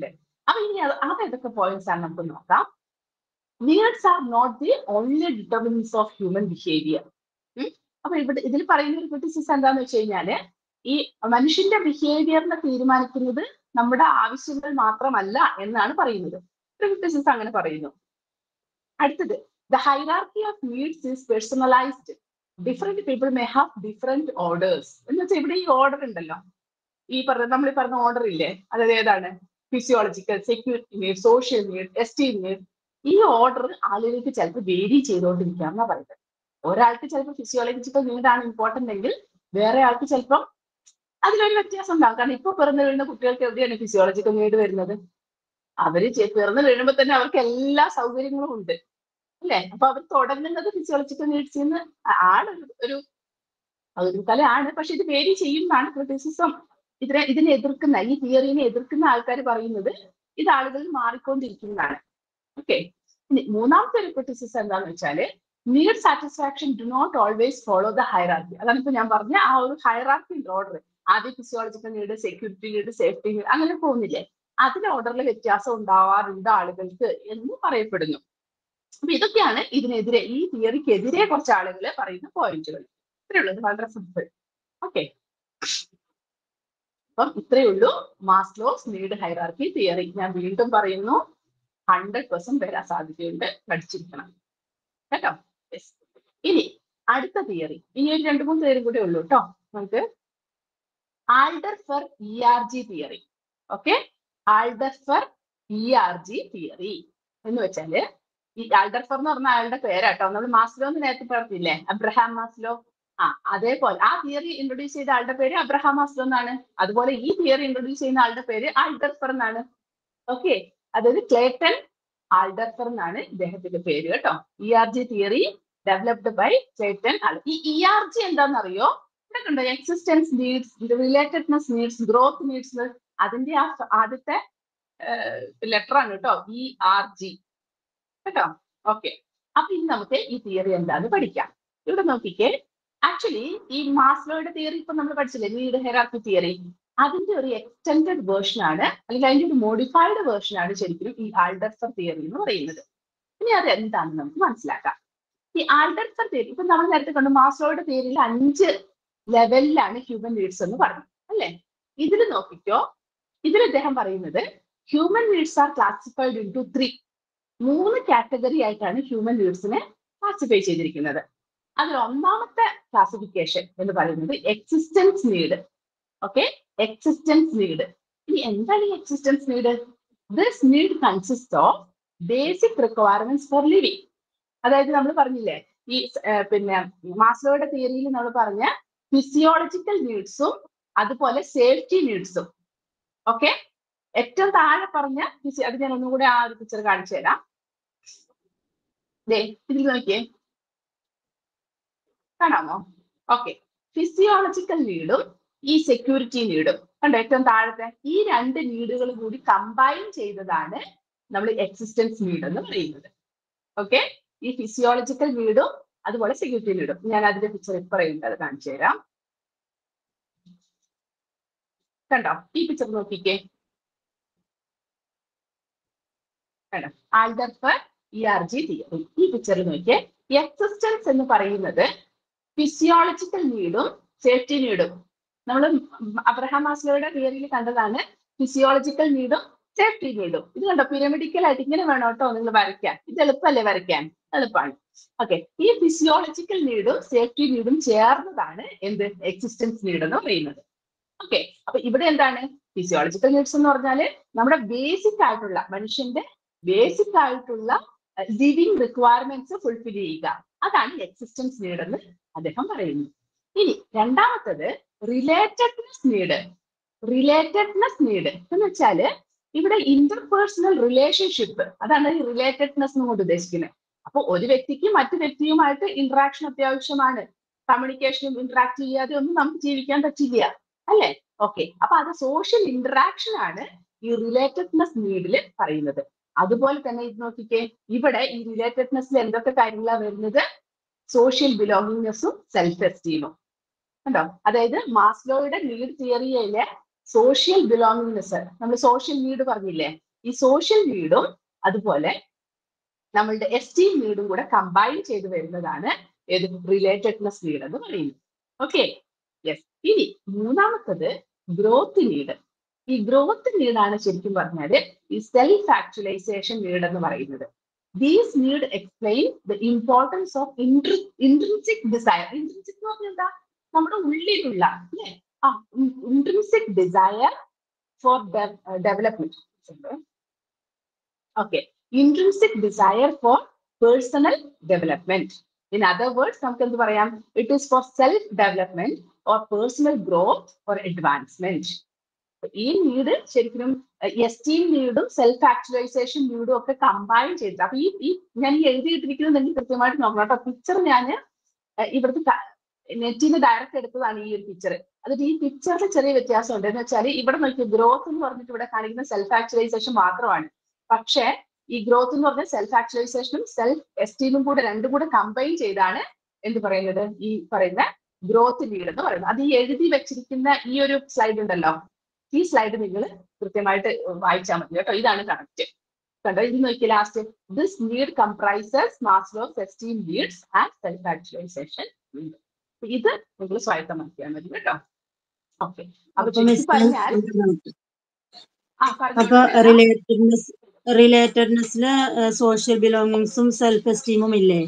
അപ്പൊ ഇനി അത് അത് ഏതൊക്കെ പോയിന്റ്സ് ആണ് നമുക്ക് നോക്കാം needs are not the only determinants of human behaviour അപ്പൊ ഇവിടെ ഇതിൽ പറയുന്ന ഒരു ക്രിറ്റിസിസം എന്താന്ന് വെച്ച് കഴിഞ്ഞാല് ഈ മനുഷ്യന്റെ ബിഹേവിയറിനെ തീരുമാനിക്കുന്നത് നമ്മുടെ ആവശ്യങ്ങൾ മാത്രമല്ല എന്നാണ് പറയുന്നത് ക്രിറ്റിസിസം അങ്ങനെ പറയുന്നു അടുത്തത് the hierarchy of needs is personalised different people may have different orders എന്ന് വെച്ചാൽ ഇവിടെ ഈ ഓർഡർ ഉണ്ടല്ലോ ഈ പറഞ്ഞ നമ്മൾ ഈ പറഞ്ഞ ഓർഡർ ഇല്ലേ അതായത് ഏതാണ് physiological security need social need esteem need ഈ ഓർഡർ ആളുകൾക്ക് ചിലപ്പോൾ വേരി ചെയ്തുകൊണ്ടിരിക്കാം എന്നാ പറയുന്നത് ഒരാൾക്ക് ചിലപ്പോൾ ഫിസിയോളജിക്കൽ നീഡാണ് ഇമ്പോർട്ടന്റ് എങ്കിൽ വേറെ ആൾക്ക് ചിലപ്പം അതിലൊരു വ്യത്യാസം ഉണ്ടാകും കാരണം ഇപ്പൊ പിറന്നു വീഴുന്ന കുട്ടികൾക്ക് എവിടെയാണ് ഫിസിയോളജിക്കൽ നീഡ് വരുന്നത് അവര് ചെ- പിറന്നു വീഴുമ്പോൾ തന്നെ അവർക്ക് എല്ലാ സൗകര്യങ്ങളും ഉണ്ട് അല്ലെ അപ്പൊ അവർ തുടങ്ങുന്നത് ഫിസിയോളജിക്കൽ നീഡ്സിൽ നിന്ന് ആണ് ഒരു- ഒരു ഒരു കലയാണ് പക്ഷെ ഇത് വേരി ചെയ്യുന്നതാണ് ക്രിറ്റിസിസം ഇതിനെ ഇതിനെ എതിർക്കുന്ന ഈ തിയറിനെ എതിർക്കുന്ന ആൾക്കാർ പറയുന്നത് ഇത് ആളുകളിൽ മാറിക്കൊണ്ടിരിക്കുന്നതാണ് ഓക്കെ ഇനി മൂന്നാമത്തെ ഒരു ക്രിറ്റിസിസം എന്താന്ന് വെച്ചാല് need satisfaction do not always follow the hierarchy അതാണ് ഇപ്പൊ ഞാൻ പറഞ്ഞ ആ ഒരു ഹൈറാർക്കി ഓർഡർ ആദ്യം physiological need security need safety need അങ്ങനെ പോകുന്നില്ലേ അതിന്റെ ഓർഡറിൽ വ്യത്യാസം ഉണ്ടാവാറുണ്ട് ആളുകൾക്ക് എന്ന് പറയപ്പെടുന്നു അപ്പൊ ഇതൊക്കെയാണ് ഇതിനെതിരെ ഈ തിയറിക്കെതിരെ കുറച്ച് ആളുകൾ പറയുന്ന പോയിന്റുകൾ ഇത്രയുള്ളത് വളരെ സിമ്പിൾ ഓക്കെ അപ്പം ഇത്രയേ ഉള്ളൂ മാസ്ലോസ് നീഡ് ഹൈറാർക്കി തിയറി ഞാൻ വീണ്ടും പറയുന്നു ഹൺഡ്രഡ് പെർസെന്റ് വരാൻ സാധ്യതയുണ്ട് പഠിച്ചിരിക്കണം കേട്ടോ Yes. ഇനി അടുത്ത തിയറി ഇനി ഒരു രണ്ട് മൂന്ന് തിയറി കൂടെ ഉള്ളൂ കേട്ടോ നമുക്ക് Alderfer E R G theory okay Alderfer E R G theory എന്ന് വെച്ചാല് ഈ ആൾഡർ ഫർ എന്ന് പറഞ്ഞ അയാളുടെ പേരാട്ടോ നമ്മൾ മാസ്ലോ എന്ന് നേരത്തെ പറഞ്ഞില്ലേ അബ്രഹാം മാസ്ലോ ആ അതേപോലെ ആ തിയറി ഇൻട്രൊഡ്യൂസ് ചെയ്ത ആളുടെ പേര് അബ്രഹാം മാസ്ലോ എന്നാണ് അതുപോലെ ഈ തിയറി ഇൻട്രൊഡ്യൂസ് ചെയ്യുന്ന ആളുടെ പേര് ആൾഡർഫർ എന്നാണ് ഓക്കെ അതായത് ക്ലേട്ടൺ ആൾഡർഫർ എന്നാണ് ഇദ്ദേഹത്തിന്റെ പേര് കേട്ടോ E R G theory developed by Clayton ഈ ഇ ആർ ജി എന്താണെന്നറിയോ ഇവിടെ കണ്ടോ existence needs relatedness needs growth needs അതിന്റെ ആ ഫ- ആദ്യത്തെ ലെറ്റർ ആണ് കേട്ടോ ഇ ആർ ജി കേട്ടോ ഓക്കെ അപ്പൊ ഇനി നമുക്ക് ഈ തിയറി എന്താന്ന് പഠിക്കാം ഇവിടെ നോക്കിക്കേ ആക്ച്വലി ഈ മാസ്ലോയുടെ തിയറി ഇപ്പൊ നമ്മൾ പഠിച്ചില്ലേ നീഡ് ഹെറാർക്കി തിയറി അതിന്റെ ഒരു എക്സ്റ്റെൻഡഡ് വേർഷൻ ആണ് അല്ലെങ്കിൽ അതിന്റെ ഒരു മോഡിഫൈഡ് വേർഷൻ ആണ് ശരിക്കും ഈ ആൾഡർഫർ തിയറി എന്ന് പറയുന്നത് ഇനി അത് എന്താണെന്ന് നമുക്ക് മനസ്സിലാക്കാം ഈ ആൾഡർഫർ തിയറി ഇപ്പൊ നമ്മൾ നേരത്തെ കണ്ടു മാസ്ലോയുടെ തിയറിയിൽ അഞ്ച് ലെവലിലാണ് ഹ്യൂമൻ നീഡ്സ് എന്ന് പറഞ്ഞു അല്ലെ ഇതിൽ നോക്കിക്കോ ഇതിൽ അദ്ദേഹം പറയുന്നത് human needs are classified into three മൂന്ന് കാറ്റഗറി ആയിട്ടാണ് ഹ്യൂമൻ നീഡ്സിനെ ക്ലാസിഫൈ ചെയ്തിരിക്കുന്നത് അതിൽ ഒന്നാമത്തെ ക്ലാസിഫിക്കേഷൻ എന്ന് പറയുന്നത് existence need okay existence need ഇനി എന്താണ് ഈ existence need this need consist of basic requirements for living അതായത് നമ്മൾ പറഞ്ഞില്ലേ ഈ ഏർ പിന്നെ മാസ്ലോയുടെ തിയറിയിൽ നമ്മൾ പറഞ്ഞ ഫിസിയോളജിക്കൽ നീഡ്സും അതുപോലെ സേഫ്റ്റി നീഡ്സും ഓക്കെ ഏറ്റവും താഴെ പറഞ്ഞ ഫിസി അത് ഞാൻ ഒന്നും കൂടെ ആ ഒരു പിക്ചർ കാണിച്ചു തരാം ദേ ഇതിൽ നോക്കിയേ കാണാമോ ഓക്കെ ഫിസിയോളജിക്കൽ നീഡും ഈ സെക്യൂരിറ്റി നീഡും കണ്ടോ ഏറ്റവും താഴത്തെ ഈ രണ്ട് നീഡുകൾ കൂടി കമ്പൈൻ ചെയ്തതാണ് നമ്മൾ എക്സിസ്റ്റൻസ് നീഡ് എന്ന് പറയുന്നത് ഓക്കെ ഈ ഫിസിയോളജിക്കൽ നീഡും അതുപോലെ സെക്യൂരിറ്റി നീഡും ഞാൻ അതിന്റെ പിക്ചർ ഇപ്പറയുണ്ട് അത് കാണിച്ചു തരാം കണ്ടോ ഈ പിക്ചർ നോക്കിക്കേ കണ്ടോ Alderfer E R G theory ഈ പിക്ചറിൽ നോക്കിയേ എക്സിസ്റ്റൻസ് എന്ന് പറയുന്നത് ഫിസിയോളജിക്കൽ നീഡും സേഫ്റ്റി നീഡും നമ്മൾ അബ്രഹാം മാസ്ലോയുടെ തിയറിയിൽ കണ്ടതാണ് ഫിസിയോളജിക്കൽ നീഡും സേഫ്റ്റി നീഡും ഇത് കണ്ടോ പിരമിഡിക്കൽ ആയിട്ട് ഇങ്ങനെ വേണം കേട്ടോ നിങ്ങൾ വരയ്ക്കാൻ ഇത് എളുപ്പമല്ലേ വരയ്ക്കാൻ എളുപ്പമാണ് ഓക്കെ ഈ ഫിസിയോളജിക്കൽ നീഡും സേഫ്റ്റി നീഡും ചേർന്നതാണ് എന്ത് എക്സിസ്റ്റൻസ് നീഡ് എന്ന് പറയുന്നത് ഓക്കെ അപ്പൊ ഇവിടെ എന്താണ് ഫിസിയോളജിക്കൽ നീഡ്സ് എന്ന് പറഞ്ഞാല് നമ്മുടെ ബേസിക് ആയിട്ടുള്ള മനുഷ്യന്റെ ബേസിക് ആയിട്ടുള്ള ലിവിങ് റിക്വയർമെന്റ്സ് ഫുൾഫിൽ ചെയ്യുക അതാണ് എക്സിസ്റ്റൻസ് നീഡ് എന്ന് അദ്ദേഹം പറയുന്നു ഇനി രണ്ടാമത്തത് റിലേറ്റഡ്നെസ് നീഡ് റിലേറ്റഡ്നെസ് നീഡ് എന്ന് വെച്ചാല് ഇവിടെ ഇന്റർപേഴ്സണൽ റിലേഷൻഷിപ്പ് അതാണ് ഈ റിലേറ്റഡ്നെസ് കൊണ്ട് ഉദ്ദേശിക്കുന്നത് അപ്പൊ ഒരു വ്യക്തിക്ക് മറ്റു വ്യക്തിയുമായിട്ട് ഇന്ററാക്ഷൻ അത്യാവശ്യമാണ് കമ്മ്യൂണിക്കേഷനും ഇന്ററാക്ട് ചെയ്യാതെ ഒന്നും നമുക്ക് ജീവിക്കാൻ പറ്റില്ല അല്ലെ ഓക്കെ അപ്പൊ അത് സോഷ്യൽ ഇന്ററാക്ഷൻ ആണ് ഈ റിലേറ്റഡ്നെസ് നീഡിൽ പറയുന്നത് അതുപോലെ തന്നെ ഇത് നോക്കിക്കേ ഇവിടെ ഈ റിലേറ്റഡ്നെസ്സിൽ എന്തൊക്കെ കാര്യങ്ങളാണ് വരുന്നത് സോഷ്യൽ ബിലോങ്ങിങ്നെസ്സും സെൽഫ് എസ്റ്റീമും കണ്ടോ അതായത് മാസ്ലോയുടെ നീഡ് തിയറിയിലെ സോഷ്യൽ ബിലോങ്ങിങ്നെസ് നമ്മൾ സോഷ്യൽ നീഡ് പറഞ്ഞില്ലേ ഈ സോഷ്യൽ നീഡും അതുപോലെ നമ്മളുടെ എസ്റ്റീം നീഡും കൂടെ കമ്പൈൻ ചെയ്ത് വരുന്നതാണ് ഏത് റിലേറ്റഡ്നെസ് നീഡ് എന്ന് പറയുന്നത് ഓക്കെ യെസ് ഇനി മൂന്നാമത്തത് ഗ്രോത്ത് നീഡ് ഈ ഗ്രോത്ത് നീഡാണ് ശരിക്കും പറഞ്ഞാല് ഈ സെൽഫ് ആക്ച്വലൈസേഷൻ നീഡ് എന്ന് പറയുന്നത് these need explain the importance of intrinsic desire intrinsic എന്ന് പറഞ്ഞാൽ എന്താ നമ്മുടെ ഉള്ളിലുള്ള അല്ലേ ആ intrinsic desire for development okay intrinsic desire for personal development in other words നമുക്ക് എന്ത് പറയാം it is for self development or personal growth or advancement ഈ നീഡ് ശരിക്കും എസ്റ്റീം നീഡും സെൽഫ് ആക്ച്വലൈസേഷൻ നീഡും ഒക്കെ കമ്പൈൻ ചെയ്തിട്ട് അപ്പൊ ഈ ഈ ഞാൻ ഈ എഴുതിയിട്ടിരിക്കുന്നത് എനിക്ക് കൃത്യമായിട്ട് നോക്കണം കേട്ടോ പിക്ചർ ഞാൻ ഇവിടുത്തെ നെറ്റിൽ നിന്ന് ഡയറക്റ്റ് എടുത്തതാണ് ഈ ഒരു പിക്ചർ അതിട്ട് ഈ പിക്ചറിൽ ചെറിയ വ്യത്യാസമുണ്ട് എന്ന് വെച്ചാൽ ഇവിടെ നോക്കി ഗ്രോത്ത് എന്ന് പറഞ്ഞിട്ട് ഇവിടെ കാണിക്കുന്ന സെൽഫ് ആക്ച്വലൈസേഷൻ മാത്രമാണ് പക്ഷേ ഈ ഗ്രോത്ത് എന്ന് പറഞ്ഞാൽ സെൽഫ് ആക്ച്വലൈസേഷനും സെൽഫ് എസ്റ്റീമും കൂടെ രണ്ടും കൂടെ കമ്പൈൻ ചെയ്താണ് എന്ത് പറയുന്നത് ഈ പറയുന്ന ഗ്രോത്ത് നീഡ് എന്ന് പറയുന്നത് അത് ഈ എഴുതി വെച്ചിരിക്കുന്ന ഈ ഒരു സ്ലൈഡ് ഉണ്ടല്ലോ ഈ സ്ലൈഡ് നിങ്ങൾ കൃത്യമായിട്ട് വായിച്ചാൽ മതി കേട്ടോ ഇതാണ് കറക്റ്റ് കണ്ടോ ഇത് നോക്കി last this need comprises Maslow's esteem needs and self actualization ഇത് നിങ്ങൾ സ്വായത്തമാക്കിയാൽ മതി കേട്ടോ ഓക്കെ അപ്പൊ അപ്പൊ ചുരുക്കി മിസ് പറഞ്ഞാൽ ആ അപ്പൊ പറഞ്ഞു റിലേറ്റഡ്നെസ് റിലേറ്റഡ്നെസ്സില് സോഷ്യൽ ബിലോങ്ങിങ്സും സെൽഫ് എസ്റ്റീമും ഇല്ലേ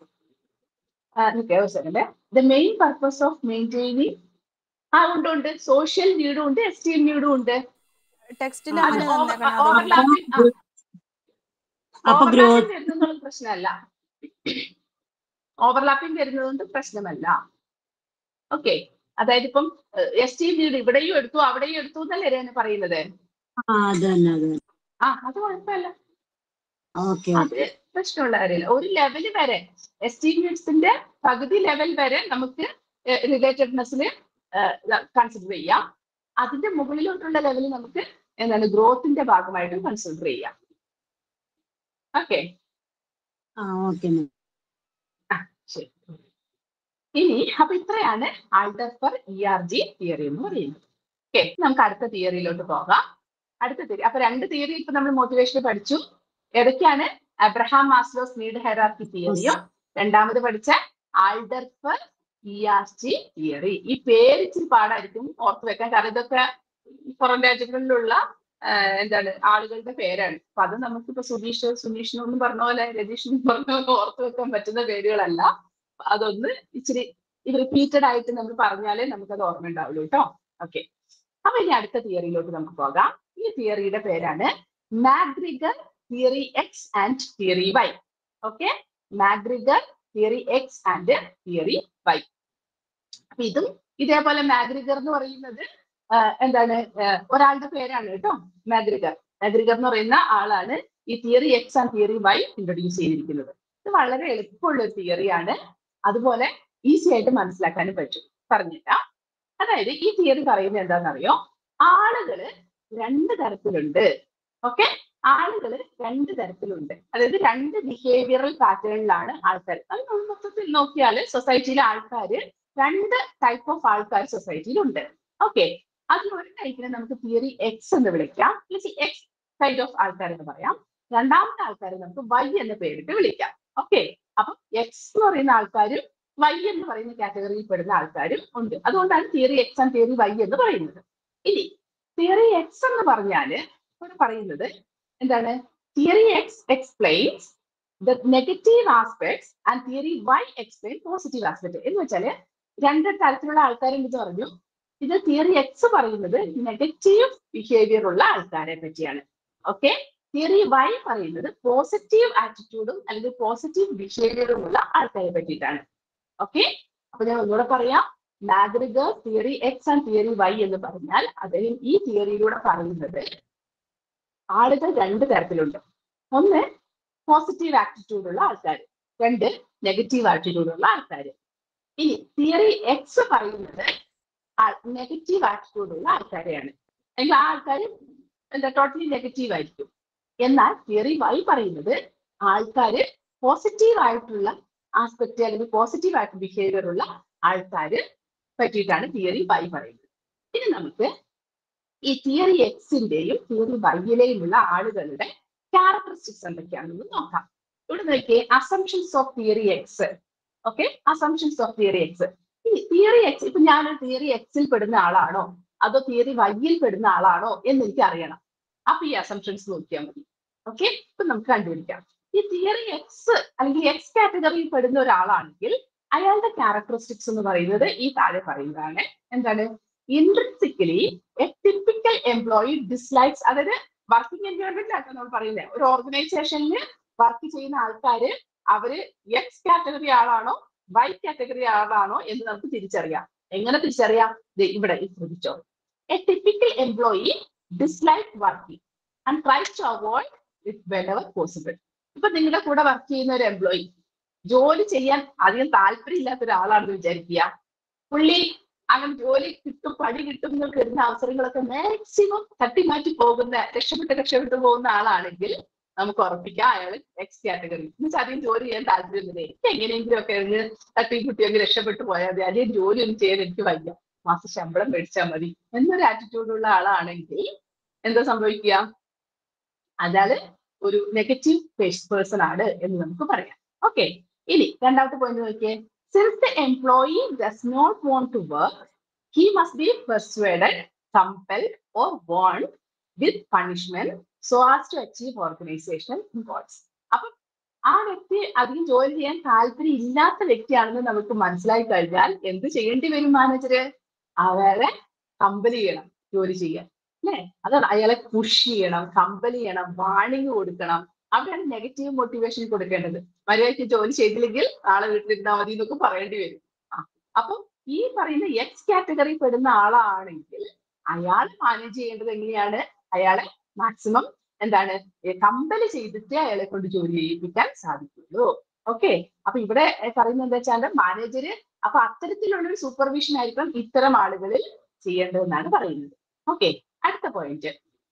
ഓക്കെ ഒരു second the main purpose of maintaining ആ ഉണ്ട് ഉണ്ട് സോഷ്യൽ നീഡും ഉണ്ട് എസ്റ്റീം നീഡും ഉണ്ട് ടെക്സ്റ്റിൽ അത് അങ്ങനെ തന്നേക്കണം അതുകൊണ്ട് ഓവർലാപ്പിംഗ് അപ്പൊ ഗ്രോത്ത് വരുന്നതുകൊണ്ട് പ്രശ്നമല്ല ഓവർലാപ്പിംഗ് വരുന്നതുകൊണ്ട് പ്രശ്നമല്ല ഓക്കെ അതായത് ഇപ്പം എസ് ടി നീഡ് ഇവിടെയും എടുത്തു അവിടെയും എടുത്തു എന്നല്ലേ രേന പറയുന്നത് ആ അത് തന്നെ അത് തന്നെ ആ അത് കുഴപ്പമില്ല ഓക്കെ അത് പ്രശ്നമുള്ള കാര്യമില്ല ഒരു ലെവൽ വരെ എസ് ടി നീഡ്സിന്റെ പകുതി ലെവൽ വരെ നമുക്ക് റിലേറ്റഡ്നെസ്സിൽ കൺസിഡർ ചെയ്യാം അതിന്റെ മുകളിലോട്ടുള്ള ലെവൽ നമുക്ക് എന്താണ് ഗ്രോത്തിന്റെ ഭാഗമായിട്ടും കൺസിഡർ ചെയ്യാം ഓക്കെ ആ ഓക്കെ ശരി ഇനി അപ്പൊ ഇത്രയാണ് Alderfer E R G theory എന്ന് പറയുന്നത് ഓക്കെ നമുക്ക് അടുത്ത തിയറിയിലോട്ട് പോകാം അടുത്ത തിയറി അപ്പൊ രണ്ട് തിയറി ഇപ്പൊ നമ്മൾ മോട്ടിവേഷൻ പഠിച്ചു ഏതൊക്കെയാണ് അബ്രഹാം മാസ്ലോസ് നീഡ് ഹെറാർക്കി തിയറിയും രണ്ടാമത് പഠിച്ച Alderfer E R G theory ഈ പേര് ഇച്ചിരി പാടായിരിക്കും ഓർത്ത് വെക്കാൻ കാരണം ഇതൊക്കെ പുറം രാജ്യങ്ങളിലുള്ള ആഹ് എന്താണ് ആളുകളുടെ പേരാണ് അപ്പൊ അത് നമുക്കിപ്പോ സുധീഷ് സുനീഷിനൊന്നും പറഞ്ഞ പോലെ രതീഷിനും പറഞ്ഞ പോലെ ഓർത്ത് വെക്കാൻ പറ്റുന്ന പേരുകളല്ല അതൊന്ന് ഇച്ചിരി റിപ്പീറ്റഡ് ആയിട്ട് നമ്മൾ പറഞ്ഞാലേ നമുക്കത് ഓർമ്മ ഉണ്ടാവുള്ളൂ കേട്ടോ ഓക്കെ അപ്പൊ ഇനി അടുത്ത തിയറിയിലോട്ട് നമുക്ക് പോകാം ഈ തിയറിയുടെ പേരാണ് McGregor theory X and theory Y okay McGregor theory X and theory Y അപ്പൊ ഇതും ഇതേപോലെ മാഗ്രിഗർ എന്ന് പറയുന്നത് ആ, എന്താണ് ആ, ഒരാളുടെ പേരാണ് കേട്ടോ മാഗ്രിഗർ മാഗ്രിഗർ എന്ന് പറയുന്ന ആളാണ് ഈ theory X and theory Y introduce ചെയ്തിരിക്കുന്നത് ഇത് വളരെ എളുപ്പമുള്ള ഒരു തിയറിയാണ് അതുപോലെ ഈസി ആയിട്ട് മനസ്സിലാക്കാനും പറ്റും പറഞ്ഞിട്ടാ അതായത് ഈ തിയറി പറയുന്നത് എന്താണെന്നറിയോ ആളുകള് രണ്ട് തരത്തിലുണ്ട് ഓക്കെ ആളുകള് രണ്ട് തരത്തിലുണ്ട് അതായത് രണ്ട് ബിഹേവിയറൽ പാറ്റേണിലാണ് ആൾക്കാർ അത് നമ്മൾ മൊത്തത്തിൽ നോക്കിയാൽ സൊസൈറ്റിയിലെ ആൾക്കാര് രണ്ട് ടൈപ്പ് ഓഫ് ആൾക്കാർ സൊസൈറ്റിയിലുണ്ട് ഓക്കെ അതിൽ ഒരു ടൈപ്പിനെ നമുക്ക് തിയറി എക്സ് എന്ന് വിളിക്കാം എക്സ് കൈൻഡ് ഓഫ് ആൾക്കാർ എന്ന് പറയാം രണ്ടാമത്തെ ആൾക്കാരെ നമുക്ക് വൈ എന്ന പേരിട്ട് വിളിക്കാം ഓക്കെ അപ്പൊ എക്സ് എന്ന് പറയുന്ന ആൾക്കാരും വൈ എന്ന് പറയുന്ന കാറ്റഗറിയിൽ പെടുന്ന ആൾക്കാരും ഉണ്ട് അതുകൊണ്ടാണ് theory X and theory Y എന്ന് പറയുന്നത് ഇനി തിയറി എക്സ് എന്ന് പറഞ്ഞാല് ഇവിടെ പറയുന്നത് എന്താണ് theory X explains the negative aspects and theory Y explain positive aspect എന്ന് വെച്ചാല് രണ്ട് തരത്തിലുള്ള ആൾക്കാരുണ്ടെന്ന് പറഞ്ഞു ഇത് തിയറി എക്സ് പറയുന്നത് നെഗറ്റീവ് ബിഹേവിയർ ഉള്ള ആൾക്കാരെ പറ്റിയാണ് ഓക്കെ തിയറി വൈ പറയുന്നത് പോസിറ്റീവ് ആറ്റിറ്റ്യൂഡും അല്ലെങ്കിൽ പോസിറ്റീവ് ബിഹേവിയറും ഉള്ള ആൾക്കാരെ പറ്റിയിട്ടാണ് ഓക്കെ അപ്പൊ ഞാൻ ഒന്നുകൂടെ പറയാം McGregor theory X and theory Y എന്ന് പറഞ്ഞാൽ അദ്ദേഹം ഈ തിയറിയിലൂടെ പറയുന്നത് ആളുകൾ രണ്ട് തരത്തിലുണ്ട് ഒന്ന് പോസിറ്റീവ് ആറ്റിറ്റ്യൂഡ് ഉള്ള ആൾക്കാർ രണ്ട് നെഗറ്റീവ് ആറ്റിറ്റ്യൂഡ് ഉള്ള ആൾക്കാർ ഇനി തിയറി എക്സ് പറയുന്നത് നെഗറ്റീവ് ആറ്റിറ്റ്യൂഡ് ഉള്ള ആൾക്കാരെയാണ് അല്ലെങ്കിൽ ആ ആൾക്കാർ എന്താ ടോട്ടലി നെഗറ്റീവ് ആയിരിക്കും എന്നാൽ തിയറി വൈ പറയുന്നത് ആൾക്കാര് പോസിറ്റീവ് ആയിട്ടുള്ള ആസ്പെക്ട് അല്ലെങ്കിൽ പോസിറ്റീവ് ആയിട്ട് ബിഹേവിയർ ഉള്ള ആൾക്കാര് പറ്റിയിട്ടാണ് തിയറി വൈ പറയുന്നത് ഇനി നമുക്ക് ഈ തിയറി എക്സിന്റെയും തിയറി വൈയിലെയുമുള്ള ആളുകളുടെ ക്യാരക്ടറിസ്റ്റിക്സ് എന്തൊക്കെയാണെന്ന് നോക്കാം ഇവിടെ നോക്കിയേ assumptions of theory X okay assumptions of theory X ഈ തിയറി എക്സ് ഇപ്പൊ ഞാനൊരു തിയറി എക്സിൽ പെടുന്ന ആളാണോ അതോ തിയറി വൈയിൽ പെടുന്ന ആളാണോ എന്ന് എനിക്ക് അറിയണം അപ്പൊ ഈ അസംഷൻസ് നോക്കിയാൽ മതി ഓക്കെ ഇപ്പൊ നമുക്ക് കണ്ടുപിടിക്കാം ഈ തിയറി എക്സ് അല്ലെങ്കിൽ എക്സ് കാറ്റഗറിയിൽ പെടുന്ന ഒരാളാണെങ്കിൽ അയാളുടെ ക്യാരക്ടറിസ്റ്റിക്സ് എന്ന് പറയുന്നത് ഈ താഴെ പറയുന്നതാണ് എന്താണ് intrinsically a typical employee dislikes അതായത് വർക്കിംഗ് എൻവയോൺമെന്റ് ആണ് നമ്മൾ പറയുന്നത് ഒരു ഓർഗനൈസേഷനിൽ വർക്ക് ചെയ്യുന്ന ആൾക്കാര് അവര് എക്സ് കാറ്റഗറി ആളാണോ വൈ കാറ്റഗറി ആളാണോ എന്ന് നമുക്ക് തിരിച്ചറിയാം എങ്ങനെ തിരിച്ചറിയാം ദേ ഇവിടെ ഈ ശ്രദ്ധിച്ചോ a typical employee dislike working and try to avoid it whenever possible ഇപ്പൊ നിങ്ങളുടെ കൂടെ വർക്ക് ചെയ്യുന്ന ഒരു എംപ്ലോയി ജോലി ചെയ്യാൻ അധികം താല്പര്യമില്ലാത്ത ഒരാളാണെന്ന് വിചാരിക്കുക പുള്ളി അങ്ങനെ ജോലി കിട്ടും പണി കിട്ടും എന്ന് കരുതുന്ന അവസരങ്ങളൊക്കെ മാക്സിമം തട്ടിമാറ്റി പോകുന്ന രക്ഷപ്പെട്ട് രക്ഷപ്പെട്ടു പോകുന്ന ആളാണെങ്കിൽ നമുക്ക് ഉറപ്പിക്കാം അയാൾ എക്സ് കാറ്റഗറി എന്നുവെച്ചാൽ അധികം ജോലി ചെയ്യാൻ താല്പര്യമില്ല എനിക്ക് എങ്ങനെയെങ്കിലും ഒക്കെ അങ്ങ് തട്ടി കുട്ടിയൊക്കെ രക്ഷപ്പെട്ടു പോയാൽ മതി അധികം ജോലി ഒന്നും ചെയ്യാൻ എനിക്ക് വയ്യ മാസം ശമ്പളം മേടിച്ചാൽ മതി എന്നൊരു ആറ്റിറ്റ്യൂഡുള്ള ആളാണെങ്കിൽ എന്താ സംഭവിക്കുക അയാള് ഒരു നെഗറ്റീവ് പേഴ്സൺ ആണ് എന്ന് നമുക്ക് പറയാം ഓക്കെ ഇനി രണ്ടാമത്തെ പോയിന്റ് നോക്കിയേ since the employee does not want to work he must be persuaded compelled or warned with punishment so as to achieve organisation goals അപ്പൊ ആ വ്യക്തി അധികം ജോലി ചെയ്യാൻ താല്പര്യം ഇല്ലാത്ത വ്യക്തിയാണെന്ന് നമുക്ക് മനസ്സിലായി കഴിഞ്ഞാൽ എന്ത് ചെയ്യേണ്ടി വരും മാനേജര് അയാളെ കമ്പൽ ചെയ്യണം ജോലി ചെയ്യാൻ അല്ലെ അതാണ് അയാളെ പുഷ് ചെയ്യണം കമ്പൽ ചെയ്യണം വാണിംഗ് കൊടുക്കണം അവിടെയാണ് നെഗറ്റീവ് മോട്ടിവേഷൻ കൊടുക്കേണ്ടത് മര്യാദയ്ക്ക് ജോലി ചെയ്തില്ലെങ്കിൽ നാളെ വീട്ടിലിരുന്നാൽ മതി എന്നൊക്കെ പറയേണ്ടി വരും ആ അപ്പൊ ഈ പറയുന്ന എക്സ് കാറ്റഗറി പെടുന്ന ആളാണെങ്കിൽ അയാൾ മാനേജ് ചെയ്യേണ്ടത് എങ്ങനെയാണ് അയാളെ മാക്സിമം എന്താണ് കമ്പല് ചെയ്തിട്ട് അയാളെ കൊണ്ട് ജോലി ചെയ്യിപ്പിക്കാൻ സാധിക്കുള്ളൂ ഓക്കെ അപ്പൊ ഇവിടെ പറയുന്നത് എന്താ വെച്ചാൽ മാനേജര് അപ്പൊ അത്തരത്തിലുള്ള ഒരു സൂപ്പർവിഷൻ ആയിരിക്കും ഇത്തരം ആളുകളിൽ ചെയ്യേണ്ടതെന്നാണ് പറയുന്നത് ഓക്കെ അടുത്ത point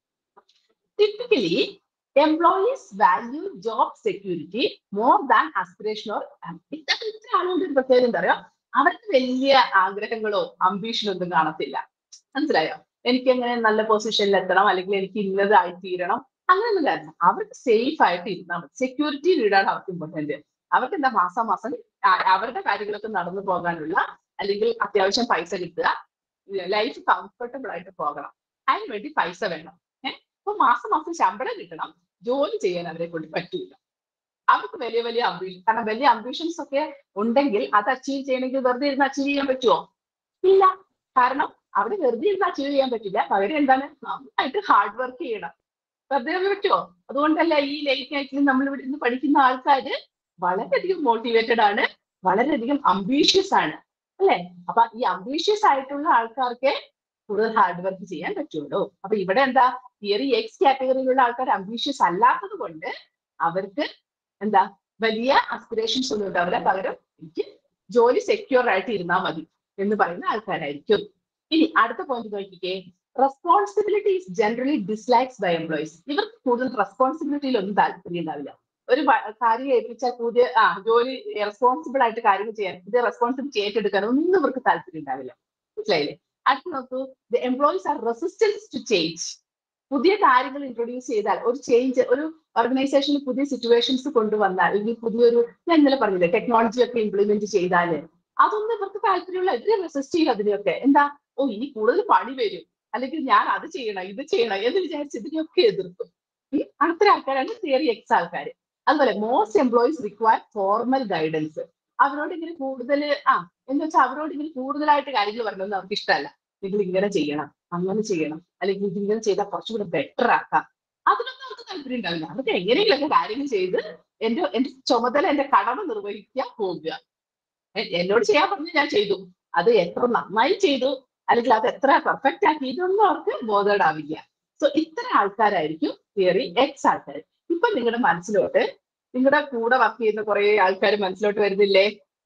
typically employees value job security more than aspiration or ഇതൊക്കെ ഇത്ര ആളുകളുടെ ഒരു പ്രത്യേകത എന്താ പറയുക അവർക്ക് വലിയ ആഗ്രഹങ്ങളോ അംബീഷനോ ഒന്നും കാണത്തില്ല മനസ്സിലായോ എനിക്ക് എങ്ങനെ നല്ല പൊസിഷനിൽ എത്തണം അല്ലെങ്കിൽ എനിക്ക് ഇന്നതായി തീരണം അങ്ങനെയൊന്നും കാരണം അവർക്ക് സേഫ് ആയിട്ട് ഇരുന്നാൽ മതി സെക്യൂരിറ്റി വീടാണ് അവർക്ക് ഇമ്പോർട്ടന്റ് അവർക്ക് എന്താ മാസം മാസം അവരുടെ കാര്യങ്ങളൊക്കെ നടന്നു പോകാനുള്ള അല്ലെങ്കിൽ അത്യാവശ്യം പൈസ കിട്ടുക ലൈഫ് കംഫർട്ടബിൾ ആയിട്ട് പോകണം അതിന് വേണ്ടി പൈസ വേണം ഏഹ് അപ്പൊ മാസം മാസം ശമ്പളം കിട്ടണം ജോലി ചെയ്യാൻ അവരെ കൊണ്ട് പറ്റൂല അവർക്ക് വലിയ വലിയ അംബീഷൻ കാരണം വലിയ അംബീഷൻസ് ഒക്കെ ഉണ്ടെങ്കിൽ അത് അച്ചീവ് ചെയ്യണമെങ്കിൽ വെറുതെ ഇരുന്ന് അച്ചീവ് ചെയ്യാൻ പറ്റുമോ ഇല്ല കാരണം അവിടെ വെറുതെ ഇരുന്ന് അച്ചീവ് ചെയ്യാൻ പറ്റില്ല പകരം എന്താണ് നന്നായിട്ട് ഹാർഡ് വർക്ക് ചെയ്യണം വെറുതെ പറ്റുമോ അതുകൊണ്ടല്ല ഈ ലേറ്റ് നൈറ്റിൽ നമ്മൾ ഇവിടെ ഇരുന്ന് പഠിക്കുന്ന ആൾക്കാര് വളരെയധികം മോട്ടിവേറ്റഡ് ആണ് വളരെയധികം അംബീഷ്യസ് ആണ് അല്ലെ അപ്പൊ ഈ അംബീഷ്യസ് ആയിട്ടുള്ള ആൾക്കാർക്ക് കൂടുതൽ ഹാർഡ് വർക്ക് ചെയ്യാൻ പറ്റുള്ളൂ അപ്പൊ ഇവിടെ എന്താ തിയറി എക്സ് കാറ്റഗറിയിലുള്ള ആൾക്കാർ അംബീഷ്യസ് അല്ലാത്തത് കൊണ്ട് അവർക്ക് എന്താ വലിയ അസ്പിറേഷൻസ് ഒന്നും ഉണ്ടാവില്ല പകരം എനിക്ക് ജോലി സെക്യൂർ ആയിട്ട് ഇരുന്നാൽ മതി എന്ന് പറയുന്ന ആൾക്കാരായിരിക്കും ഇനി അടുത്ത പോയിന്റ് നോക്കിക്കേ responsibility is generally dislikes by employees ഇവർക്ക് കൂടുതൽ റെസ്പോൺസിബിലിറ്റിയിൽ ഒന്നും താല്പര്യം ഉണ്ടാവില്ല ഒരു കാര്യം ഏൽപ്പിച്ചാൽ പുതിയ ആ ജോലി റെസ്പോൺസിബിൾ ആയിട്ട് കാര്യങ്ങൾ ചെയ്യാൻ പുതിയ റെസ്പോൺസിബിലിറ്റി ഏറ്റെടുക്കാൻ ഒന്നും ഇവർക്ക് താല്പര്യം ഉണ്ടാവില്ല മനസ്സിലായില്ലേ അടുത്ത് നോക്കൂ the employees are resistance to change പുതിയ കാര്യങ്ങൾ ഇൻട്രൊഡ്യൂസ് ചെയ്താൽ ഒരു ചേഞ്ച് ഒരു ഓർഗനൈസേഷനിൽ പുതിയ സിറ്റുവേഷൻസ് കൊണ്ടുവന്നാൽ അല്ലെങ്കിൽ പുതിയൊരു ഞാൻ ഇന്നലെ പറഞ്ഞില്ലേ ടെക്നോളജി ഒക്കെ ഇംപ്ലിമെന്റ് ചെയ്താൽ അതൊന്നും ഇവർക്ക് താല്പര്യമുള്ള ഇവര് റെസിസ്റ്റ് ചെയ്യും അതിനെയൊക്കെ എന്താ ഓ ഇനി കൂടുതൽ പണി വരും അല്ലെങ്കിൽ ഞാൻ അത് ചെയ്യണം ഇത് ചെയ്യണം എന്ന് വിചാരിച്ച് ഇതിനെയൊക്കെ എതിർക്കും അടുത്ത ആൾക്കാരാണ് തിയറി എക്സ് ആൾക്കാർ അതുപോലെ most employees require formal guidance അവരോട് ഇങ്ങനെ കൂടുതൽ ആ എന്ന് വെച്ചാൽ അവരോട് ഇങ്ങനെ കൂടുതലായിട്ട് കാര്യങ്ങൾ പറയണമെന്ന് അവർക്ക് ഇഷ്ടമല്ല നിങ്ങൾ ഇങ്ങനെ ചെയ്യണം അങ്ങനെ ചെയ്യണം അല്ലെങ്കിൽ ഇത് ഇങ്ങനെ ചെയ്താൽ കുറച്ചുകൂടെ ബെറ്റർ ആക്കാം അതിനൊന്നും അവർക്ക് താല്പര്യം ഉണ്ടാവില്ല അവർക്ക് എങ്ങനെയെങ്കിലൊക്കെ കാര്യങ്ങൾ ചെയ്ത് എന്റെ എന്റെ ചുമതല എന്റെ കടമ നിർവഹിക്കാൻ പോകുക എന്നോട് ചെയ്യാൻ പറഞ്ഞു ഞാൻ ചെയ്തു അത് എത്ര നന്നായി ചെയ്തു അല്ലെങ്കിൽ അത് എത്ര പെർഫെക്റ്റ് ആക്കി ഇതൊന്നും അവർക്ക് ബോധേഡാവില്ല സോ ഇത്തരം ആൾക്കാരായിരിക്കും തിയറി എക്സ് ആൾക്കാർ ഇപ്പൊ നിങ്ങളുടെ മനസ്സിലോട്ട് നിങ്ങളുടെ കൂടെ വർക്ക് ചെയ്യുന്ന കുറെ ആൾക്കാർ മനസ്സിലോട്ട് വരുന്നില്ലേ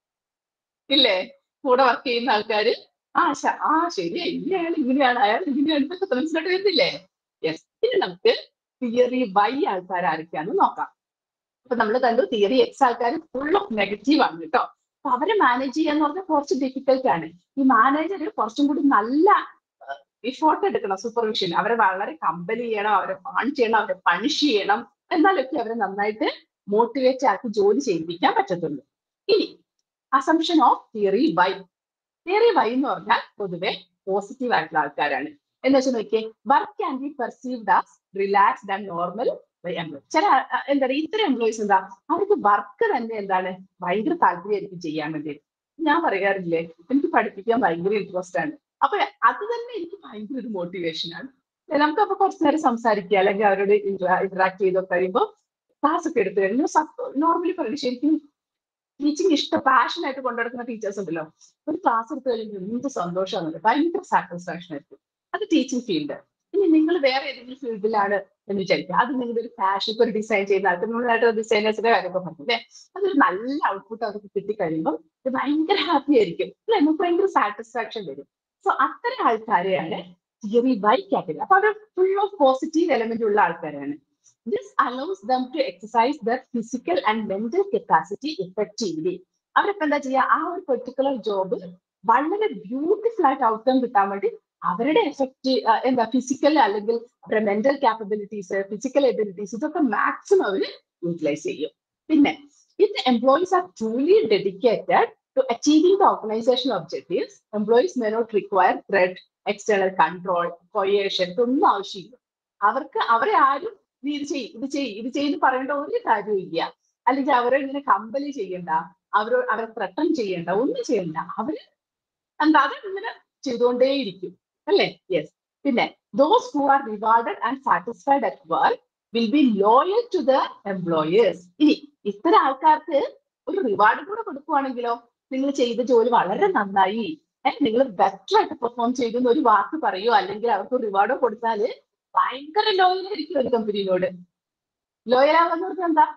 ഇല്ലേ കൂടെ വർക്ക് ചെയ്യുന്ന ആൾക്കാർ ആ ശ- ആ ശരി ഇങ്ങനെയാണ് ഇങ്ങനെയാണ് അയാൾ ഇങ്ങനെയാണ് ഇതൊക്കെ മനസ്സിലോട്ട് വരുന്നില്ലേ യെസ് ഇനി നമുക്ക് തിയറി വൈ ആൾക്കാർ ആരൊക്കെയാന്ന് നോക്കാം അപ്പൊ നമ്മൾ കണ്ടു തിയറി എക്സ് ആൾക്കാർ ഫുൾ ഓഫ് നെഗറ്റീവ് ആണ് കേട്ടോ അപ്പൊ അവരെ മാനേജ് ചെയ്യാന്ന് പറഞ്ഞാൽ കുറച്ച് ഡിഫിക്കൽട്ട് ആണ് ഈ മാനേജർ കുറച്ചും കൂടി നല്ല ഇഫോർട്ട് എടുക്കണം സൂപ്പർവിഷൻ അവരെ വളരെ കമ്പൽ ചെയ്യണം അവരെ വാൺ ചെയ്യണം അവരെ പണിഷ് ചെയ്യണം എന്നാലൊക്കെ അവരെ നന്നായിട്ട് മോട്ടിവേറ്റ് ആക്കി ജോലി ചെയ്യിപ്പിക്കാൻ പറ്റത്തുള്ളൂ ഇനി assumption of theory Y theory Y എന്ന് പറഞ്ഞാൽ പൊതുവെ പോസിറ്റീവ് ആയിട്ടുള്ള ആൾക്കാരാണ് എന്ന് വെച്ചാൽ നോക്കിയേ work can be perceived as relaxed and normal employee ചില ആ, ആ, എന്താ പറയുക ഇത്തരം എംപ്ലോയീസ് എന്താ അവർക്ക് വർക്ക് തന്നെ എന്താണ് ഭയങ്കര താല്പര്യമായിരിക്കും ചെയ്യാൻ വേണ്ടി ഞാൻ പറയാറില്ലേ എനിക്ക് പഠിപ്പിക്കാൻ ഭയങ്കര ഇൻട്രസ്റ്റ് ആണ് അപ്പൊ അത് തന്നെ എനിക്ക് ഭയങ്കര ഒരു മോട്ടിവേഷൻ ആണ് ഏ, നമുക്ക് അപ്പൊ കുറച്ചു നേരം സംസാരിക്കുക അല്ലെങ്കിൽ അവരോട് ഇന്ററാക്ട് ചെയ്ത് കഴിയുമ്പോൾ ക്ലാസ് ഒക്കെ എടുത്തു കഴിഞ്ഞാൽ നോർമലി പറയുന്നത് ശരിക്കും ടീച്ചിങ് ഇഷ്ടം പാഷൻ ആയിട്ട് കൊണ്ടുനടക്കുന്ന ടീച്ചേഴ്സ് ഉണ്ടല്ലോ ഒരു ക്ലാസ് എടുത്തു കഴിയുമ്പോൾ എന്ത് സന്തോഷമാണ് ഭയങ്കര സാറ്റിസ്ഫാക്ഷൻ ആയിരിക്കും അത് ടീച്ചിങ് ഫീൽഡ് ഇനി നിങ്ങൾ വേറെ ഏതെങ്കിലും ഫീൽഡിലാണ് എന്ന് വിചാരിക്കുക അത് നിങ്ങളുടെ ഒരു പാഷൻ ഇപ്പൊ ഒരു ഡിസൈൻ ചെയ്യുന്ന ആൾക്ക് നമ്മളായിട്ട് ഡിസൈനേഴ്സിന്റെ കാര്യമൊക്കെ പറഞ്ഞു അല്ലേ അതൊരു നല്ല ഔട്ട്പുട്ട് അവർക്ക് കിട്ടിക്കഴിയുമ്പോൾ ഇത് ഭയങ്കര ഹാപ്പി ആയിരിക്കും അല്ലെ നമുക്ക് ഭയങ്കര സാറ്റിസ്ഫാക്ഷൻ വരും സോ അത്തരം ആൾക്കാരെയാണ് തിയറി ബൈ കാറ്റഗറി അപ്പൊ അവർ ഫുൾ ഓഫ് പോസിറ്റീവ് എലമെന്റ് ഉള്ള ആൾക്കാരാണ് this allows them to exercise their physical and mental capacity effectively അവരൊക്കെ എന്താ ചെയ്യുക ആ ഒരു പെർട്ടിക്കുലർ ജോബ് വളരെ ബ്യൂട്ടിഫുൾ ആയിട്ട് ഔട്ട്കം കിട്ടാൻ വേണ്ടി അവരുടെ എഫക്റ്റ് എന്താ ഫിസിക്കൽ അല്ലെങ്കിൽ അവരുടെ മെന്റൽ കാപ്പബിലിറ്റീസ് ഫിസിക്കൽ എബിലിറ്റീസ് ഇതൊക്കെ മാക്സിമം അവർ യൂട്ടിലൈസ് ചെയ്യും പിന്നെ if employees are truly dedicated to achieving the organisation objectives employees may not require threat external control coercion ഇതൊന്നും ആവശ്യമില്ല അവർക്ക് അവരെ ആരും നീ ഇത് ചെയ്യ് ഇത് ചെയ്യ് ഇത് ചെയ്ത് പറയേണ്ട ഒരു കാര്യവും ഇല്ല അല്ലെങ്കിൽ അവരെ ഇങ്ങനെ കമ്പലി ചെയ്യണ്ട അവരോ അവരെ ത്രട്ടൺ ചെയ്യണ്ട ഒന്നും ചെയ്യണ്ട അവര് എന്താ അത് ഇങ്ങനെ ചെയ്തുകൊണ്ടേയിരിക്കും അല്ലേ യെസ് പിന്നെ those who are rewarded and satisfied at work will be loyal to the employers ഇനി ഇത്തരം ആൾക്കാർക്ക് ഒരു റിവാർഡ് കൂടെ കൊടുക്കുവാണെങ്കിലോ നിങ്ങൾ ചെയ്ത ജോലി വളരെ നന്നായി നിങ്ങൾ ബെറ്റർ ആയിട്ട് പെർഫോം ചെയ്തു എന്ന് ഒരു വാക്ക് പറയോ അല്ലെങ്കിൽ അവർക്ക് റിവാർഡോ കൊടുത്താല് ഭയങ്കര ലോയൽ ആയിരിക്കും ഒരു കമ്പനിയോട് ലോയൽ ആവാന്ന് പറഞ്ഞാൽ എന്താ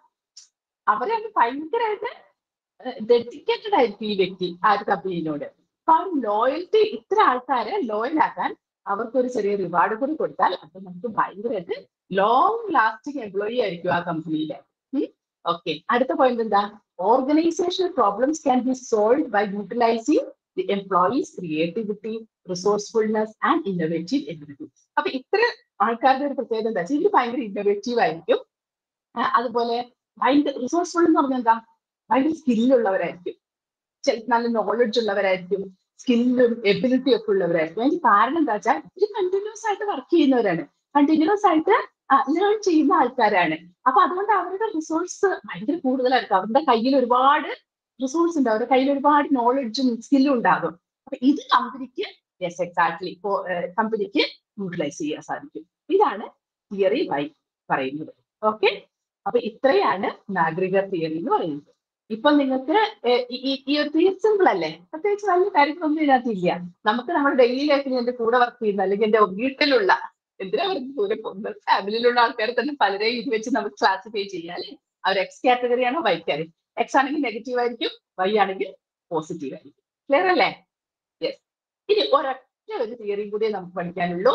അവരെ ഭയങ്കരമായിട്ട് ഡെഡിക്കേറ്റഡ് ആയിരിക്കും ഈ വ്യക്തി ആ ഒരു കമ്പനിയോട് അപ്പൊ ആ ലോയൽറ്റി ഇത്ര ആൾക്കാരെ ലോയൽ ആക്കാൻ അവർക്കൊരു ചെറിയ റിവാർഡ് കൂടി കൊടുത്താൽ അത് നമുക്ക് ഭയങ്കരമായിട്ട് ലോങ് ലാസ്റ്റിംഗ് എംപ്ലോയി ആയിരിക്കും ആ കമ്പനിയിലെ ഓക്കെ അടുത്ത പോയിന്റ് എന്താ organisational problems can be solve by utilising the employees creativity resourcefulness and innovative ability അപ്പൊ ഇത്ര ആൾക്കാരുടെ ഒരു പ്രത്യേകത എന്താ വെച്ചാൽ ഇവര് ഭയങ്കര ഇന്നോവേറ്റീവ് ആയിരിക്കും ആ, അതുപോലെ ഭയങ്കര റിസോഴ്സ്ഫുൾ എന്ന് പറഞ്ഞാൽ എന്താ ഭയങ്കര സ്കില്ലുള്ളവരായിരിക്കും ചെ- നല്ല നോളജ് ഉള്ളവരായിരിക്കും സ്കില്ലും എബിലിറ്റി ഒക്കെ ഉള്ളവരായിരിക്കും അതിന് കാരണം എന്താ വെച്ചാൽ ഇവര് കണ്ടിന്യൂസ് ആയിട്ട് വർക്ക് ചെയ്യുന്നവരാണ് കണ്ടിന്യൂസ് ആയിട്ട് ലേൺ ചെയ്യുന്ന ആൾക്കാരാണ് അപ്പൊ അതുകൊണ്ട് അവരുടെ റിസോഴ്സ് ഭയങ്കര കൂടുതലായിരിക്കും അവരുടെ കയ്യിൽ ഒരുപാട് റിസോഴ്സ് ഉണ്ട് അവരുടെ കയ്യിൽ ഒരുപാട് നോളജും സ്കില്ലും ഉണ്ടാകും അപ്പൊ ഇത് കമ്പനിക്ക് യെസ് എക്സാക്ട്ലി കമ്പനിക്ക് യൂട്ടിലൈസ് ചെയ്യാൻ സാധിക്കും ഇതാണ് തിയറി വൈ പറയുന്നത് ഓക്കെ അപ്പൊ ഇത്രയാണ് നാഗരിക തിയറി എന്ന് പറയുന്നത് ഇപ്പൊ നിങ്ങൾക്ക് ഏഹ് ഈ- ഈ- ഈ ഒരു തിയറി സിമ്പിൾ അല്ലേ പ്രത്യേകിച്ച് വലിയ കാര്യങ്ങളൊന്നും ഇതിനകത്തില്ല നമുക്ക് നമ്മുടെ ഡെയിലി ലൈഫിൽ എന്റെ കൂടെ വർക്ക് ചെയ്യുന്ന അല്ലെങ്കിൽ എന്റെ വീട്ടിലുള്ള എന്തിനാ അവർക്ക് ദൂരെ പോകുന്നത് ഫാമിലിയിലുള്ള ആൾക്കാരെ തന്നെ പലരെയും ഇത് വെച്ച് നമുക്ക് ക്ലാസിഫൈ ചെയ്യാം അല്ലെ അവർ എക്സ് കാറ്റഗറി ആണോ വൈ കാറ്റഗറി എക്സ് ആണെങ്കിൽ നെഗറ്റീവ് ആയിരിക്കും വൈ ആണെങ്കിൽ പോസിറ്റീവ് ആയിരിക്കും ക്ലിയർ അല്ലേ യെസ് ഇനി ഒരൊറ്റ ഒരു തിയറിയും കൂടി നമുക്ക് പഠിക്കാനുള്ളൂ